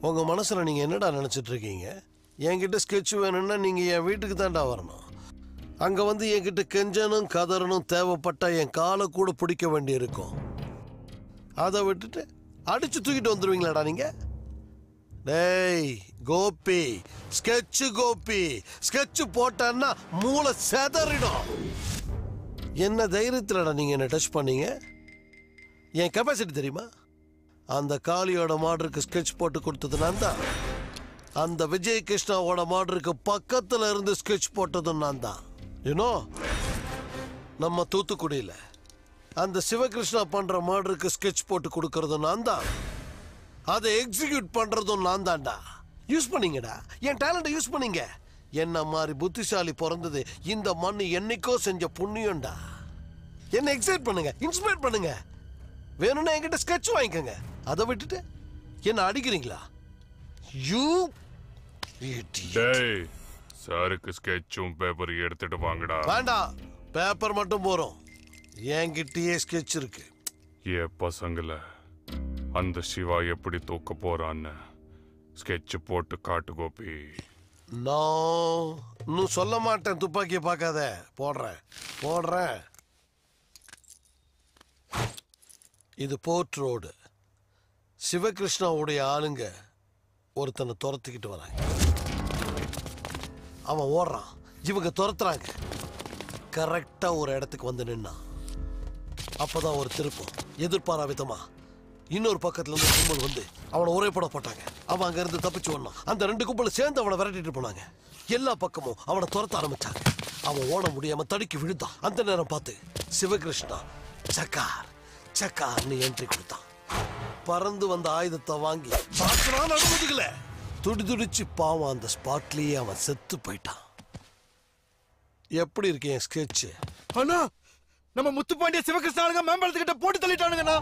உங்க மனசுல நீங்க என்னடா நினைச்சிட்டு இருக்கீங்க என்கிட்ட ஸ்கெட்ச் வேணும்னா நீங்க என் வீட்டுக்கு தான்டா வரணும் அங்க வந்து என்கிட்ட கெஞ்சனும் கதறனும் தேவைப்பட்டா என் காலை கூட பிடிக்க வேண்டியிருக்கும் அதை விட்டுட்டு அடிச்சு தூக்கிட்டு வந்துருவீங்களாடா நீங்க டேய் கோபி ஸ்கெட்ச் கோபி ஸ்கெட்ச் போட்டான்னா மூளை செதறிடும் என்ன தைரியத்திலடா நீங்க என்ன டச் பண்ணீங்க என் கெப்பாசிட்டி தெரியுமா அந்த காளியோட மாடருக்கு ஸ்கெட்ச் போட்டு கொடுத்தது நான் தான் அந்த விஜய் கிருஷ்ணாவோட மாடருக்கு பக்கத்துல இருந்து ஸ்கெட்ச் போட்டதும் நான் தான் யூனோ நம்ம தூத்துக்குடியில அந்த சிவகிருஷ்ணா பண்ற மாடருக்கு ஸ்கெட்ச் போட்டு கொடுக்கறதும் நான் தான் அதை எக்ஸிக்யூட் பண்றதும் நான் தான்டா யூஸ் பண்ணீங்கடா என் டேலண்ட்டை யூஸ் பண்ணீங்க என்ன மாதிரி புத்திசாலி பிறந்தது இந்த மண் என்னைக்கோ செஞ்ச புண்ணியம்டா என்ன எக்ஸைட் பண்ணுங்க இன்ஸ்பயர் பண்ணுங்க வேணும்னா என்கிட்ட ஸ்கெட்ச் வாங்கிக்கோங்க அதை விட்டுட்டு என்ன அடிக்கிறீங்களா யூ டேய் சாருக்கு ஸ்கெட்சும் பேப்பர் எடுத்துட்டு வாங்கடா வேண்டாம் பேப்பர் மட்டும் போறோம் என்கிட்டயே ஸ்கெட்ச் இருக்கு ஏ பசங்கள அந்த சிவா எப்படி தூக்க போறான்னு ஸ்கெட்ச் போட்டு காட்டு கோபி நான் இன்னும் சொல்ல மாட்டேன் துப்பாக்கியை பார்க்காத போடுறேன் போடுறேன் இது போர்ட் ரோடு சிவகிருஷ்ணாவுடைய ஆளுங்க ஒருத்தனை துரத்திக்கிட்டு வராங்க அவன் ஓடுறான் இவங்க துரத்துறாங்க கரெக்டா ஒரு இடத்துக்கு வந்து நின்னான் அப்பதான் ஒரு திருப்பம் எதிர்பாரா விதமா இன்னொரு பக்கத்துல இருந்து கும்பல் வந்து அவனை ஒரே படம் போட்டாங்க அவன் அங்க இருந்து தப்பிச்சு வந்தான் அந்த ரெண்டு கும்பல் சேர்ந்து அவனை விரட்டிட்டு போனாங்க எல்லா பக்கமும் அவனை துரத்த ஆரம்பிச்சாங்க அவன் ஓட முடியாம தடுக்கி விழுந்தான் அந்த நேரம் பார்த்து சிவகிருஷ்ணா சக்கார் சக்கார்னு என்ட்ரி கொடுத்தான் பறந்து வந்த ஆயுதத்தை வாங்கி பார்க்கறான் அனுமதிக்கல துடி துடிச்சு பாவம் அந்த ஸ்பாட்லயே அவன் செத்து போயிட்டான் எப்படி இருக்கு என் ஸ்கெட்ச் அண்ணா நம்ம முத்துப்பாண்டிய சிவகிருஷ்ணாளுங்க மேம்பலத்துக்கிட்ட போட்டு தள்ளிட்டானுங்கண்ணா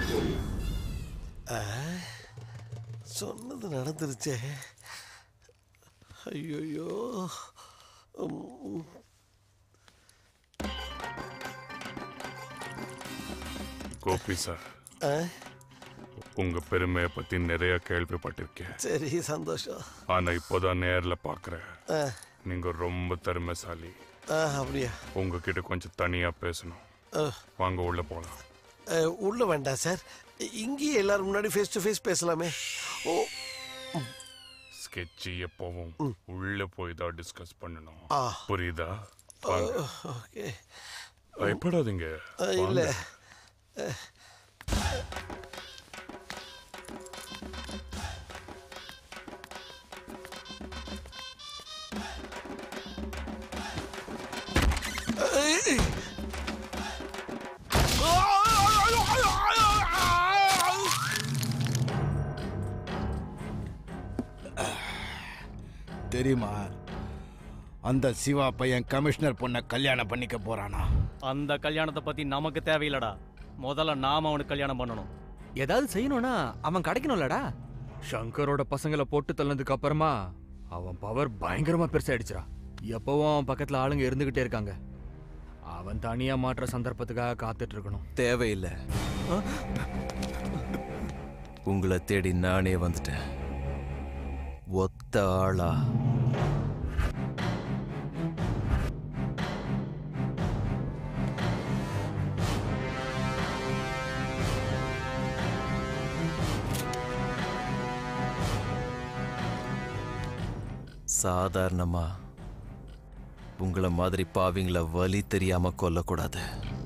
சொன்னது நடந்துருச்சே ஐயோயோ கோபி சார் உங்க பெருமையை பத்தி நிறைய கேள்விப்பட்டிருக்கேன் சரி சந்தோஷம் ஆனா இப்போதான் நேர்ல பாக்குறேன் ஆ, நீங்க ரொம்ப திறமைசாலி ஆ, அப்படியா உங்ககிட்ட கொஞ்சம் தனியா பேசணும் ஆ, வாங்க உள்ள போலாம் ஆ, உள்ள வேண்டாம் சார் இங்கேயே எல்லாரும் முன்னாடி ஃபேஸ் டு ஃபேஸ் பேசலாமே ஓ ஸ்கெட்ச் எப்பவும் உள்ள போய் தான் டிஸ்கஸ் பண்ணணும் ஆ. புரியுதா வாங்க ஓகே பயப்படாதீங்க ஆ, இல்ல வாங்க. தெரியுமா அந்த சிவா பையன் கமிஷனர் பொண்ணை கல்யாணம் பண்ணிக்க போறானா அந்த கல்யாணத்தை பத்தி நமக்கு தேவையில்லடா முதல்ல நாம அவனுக்கு கல்யாணம் பண்ணணும் ஏதாவது செய்யணும்னா அவன் கிடைக்கணும்லடா சங்கரோட பசங்களை போட்டு தள்ளதுக்கு அப்புறமா அவன் பவர் பயங்கரமா பெருசாயிடுச்சுடா எப்பவும் அவன் பக்கத்துல ஆளுங்க இருந்துகிட்டே இருக்காங்க அவன் தனியா மாற்ற சந்தர்ப்பத்துக்காக காத்துட்டு இருக்கணும் தேவையில்லை உங்களை தேடி நானே வந்துட்டேன் ஒத்த ஆளா சாதாரணமா உங்களை மாதிரி பாவிங்கள வலி தெரியாம கொல்லக்கூடாது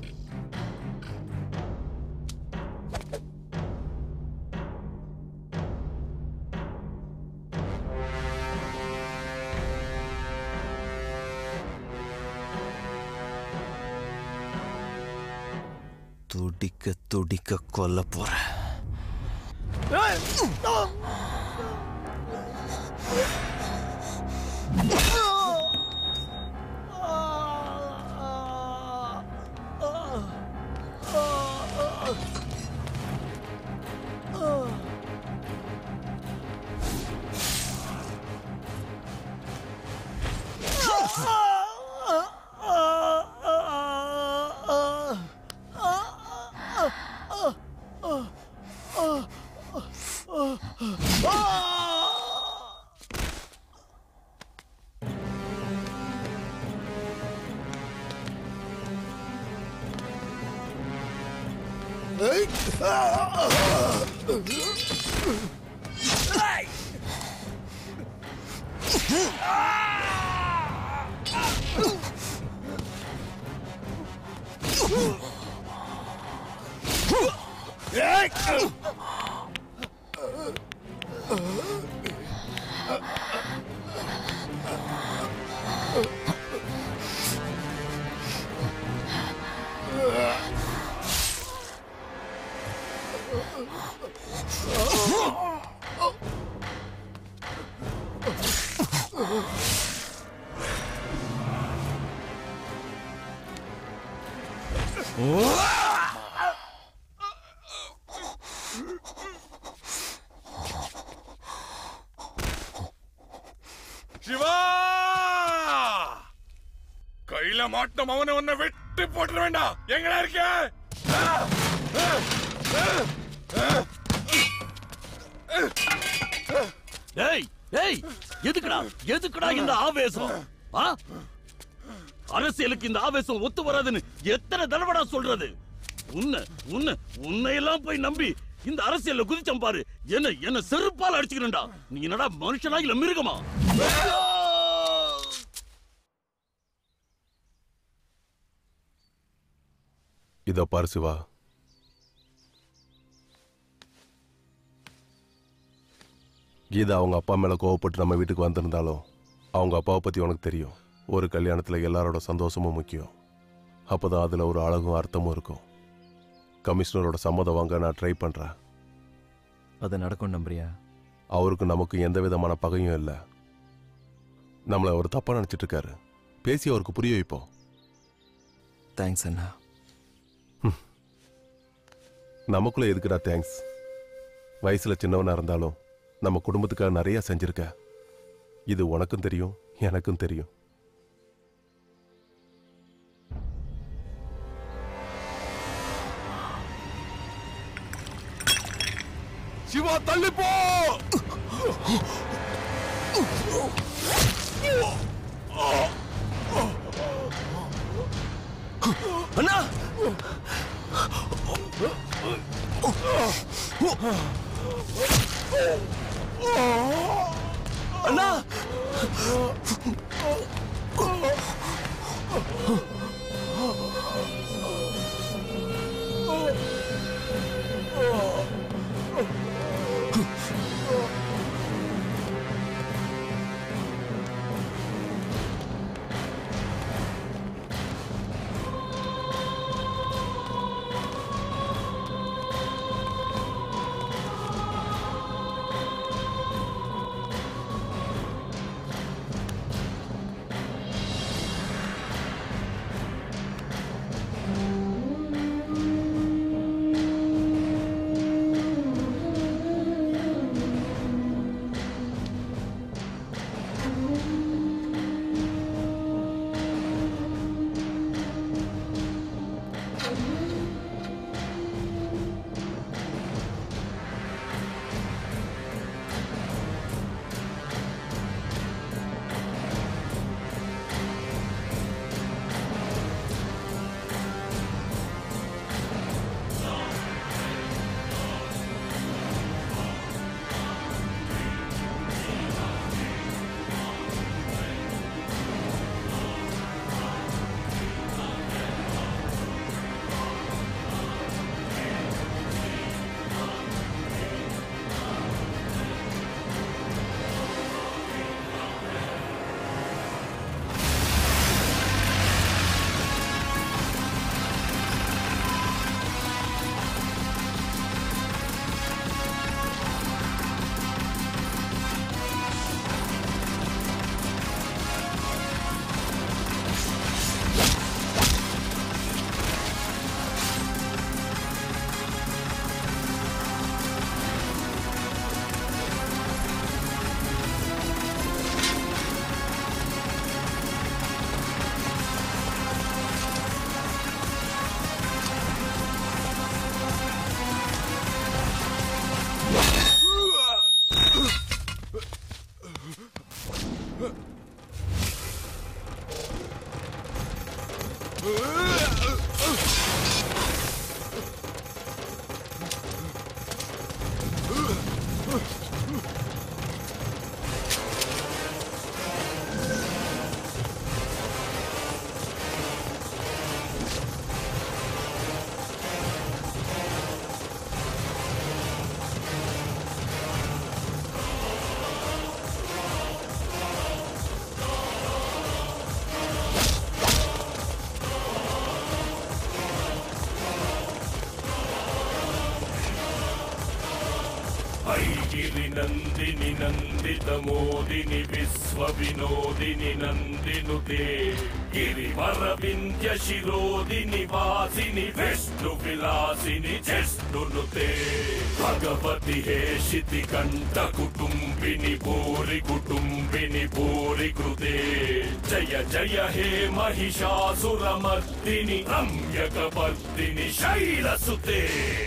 துடிக்க துடிக்க கொல்ல போறேன் Ah! சிவா கையில மாட்டம் அவனை உன்னை வெட்டி போட்டுற வேண்டாம் எங்கடா இருக்க ஆ! ஆ! ஆ! ஆ! டேய் டேய் எதுக்குடா எதுக்குடா இந்த ஆவேசம் ஆ? அரசியலுக்கு இந்த ஆவேசம் ஒத்து வராதுன்னு எத்தனை தடவைடா சொல்றது உன்னை உன்னை உன்னை எல்லாம் போய் நம்பி இந்த அரசியல்ல குதிச்சம் பாரு என்ன என்ன செருப்பால் அடிச்சுக்கணும்டா நீ என்னடா மனுஷனா இல்ல மிருகமா இதோ பாரு சிவா கீதா அவங்க அப்பா மேல கோவப்பட்டு நம்ம வீட்டுக்கு வந்திருந்தாலும் அவங்க அப்பாவை பத்தி உனக்கு தெரியும் ஒரு கல்யாணத்துல எல்லாரோட சந்தோஷமும் முக்கியம் அப்பதான் அதுல ஒரு அழகும் அர்த்தமும் இருக்கும் கமிஷனரோட சம்மதம் வாங்க நான் ட்ரை பண்றேன் அது நடக்கும் நம்புறியா அவருக்கு நமக்கு எந்த விதமான பகையும் இல்லை நம்மளை அவர் தப்பா நினைச்சிட்டு இருக்காரு பேசி அவருக்கு புரிய வைப்போம் தேங்க்ஸ் அண்ணா நமக்குள்ள எதுக்குடா தேங்க்ஸ் வயசுல சின்னவனா இருந்தாலும் நம்ம குடும்பத்துக்காக நிறைய செஞ்சிருக்க இது உனக்கும் தெரியும் எனக்கும் தெரியும் சிவா தள்ளி போ அண்ணா அண்ணா वैगिरि नन्दिनि नन्दित मोदिनि विश्व विनोदिनि नन्दिनुते गिरिवरविन्द्य शिरोदिनि वासिनि विष्णु विलासिनि जिष्णुनुते भगवति हे शितिकण्ठ कुटुम्बिनि भूरि कुटुम्बिनि भूरि कृते जय जय हे महिषासुरमर्दिनि रम्यकपर्दिनि शैलसुते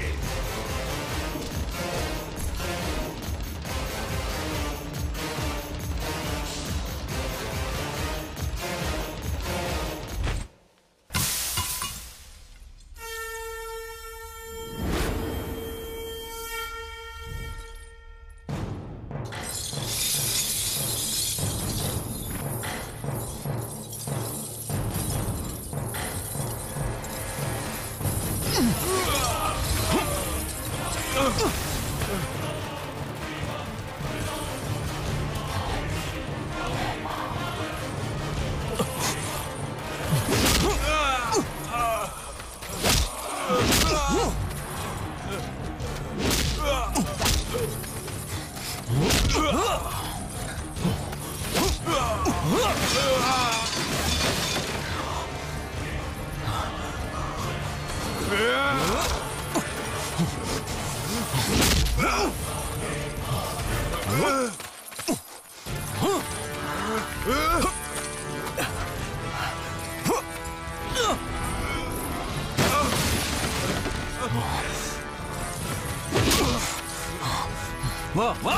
வா வா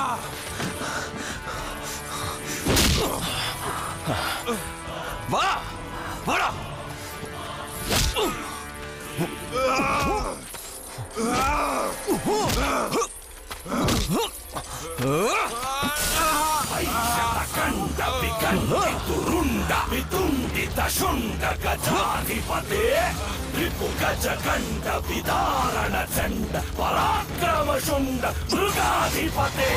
வா வாடா కండ వికండ తురుండ వితుండిత శుండ గజాధిపతే రిపు గజ కండ విదారణ చండ పరాక్రమ శుండ మృగాధిపతే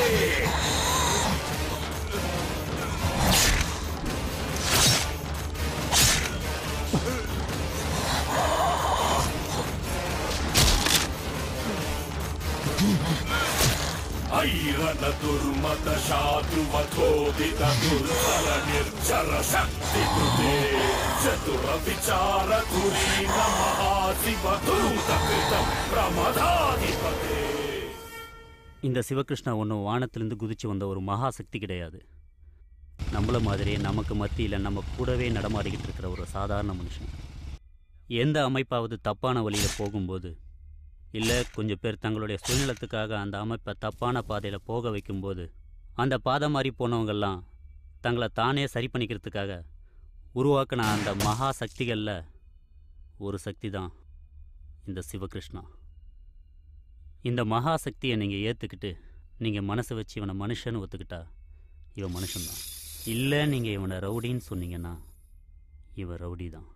ఐరణ దుర్మత శాద్రువథోదిత దుర్బల నిర్జర శక్తి కృతే చతుర విచార ధురీన మహాశివ దూత కృతం ప్రమదాధిపతే இந்த சிவகிருஷ்ணா ஒன்றும் வானத்திலிருந்து குதிச்சு வந்த ஒரு மகா சக்தி கிடையாது நம்மள மாதிரியே நமக்கு மத்தியில் நம்ம கூடவே நடமாடிக்கிட்டு இருக்கிற ஒரு சாதாரண மனுஷன் எந்த அமைப்பாவது தப்பான வழியில் போகும்போது இல்லை கொஞ்சம் பேர் தங்களுடைய சுயநலத்துக்காக அந்த அமைப்பை தப்பான பாதையில் போக வைக்கும்போது அந்த பாதை மாறி போனவங்கெல்லாம் தங்களை தானே சரி பண்ணிக்கிறதுக்காக உருவாக்கின அந்த மகா சக்திகளில் ஒரு சக்தி தான் இந்த சிவகிருஷ்ணா இந்த மகா சக்தியை நீங்கள் ஏற்றுக்கிட்டு நீங்கள் மனசை வச்சு இவனை மனுஷன்னு ஒத்துக்கிட்டா இவன் மனுஷன்தான் இல்லை நீங்கள் இவனை ரவுடின்னு சொன்னீங்கன்னா இவன் ரவுடி தான்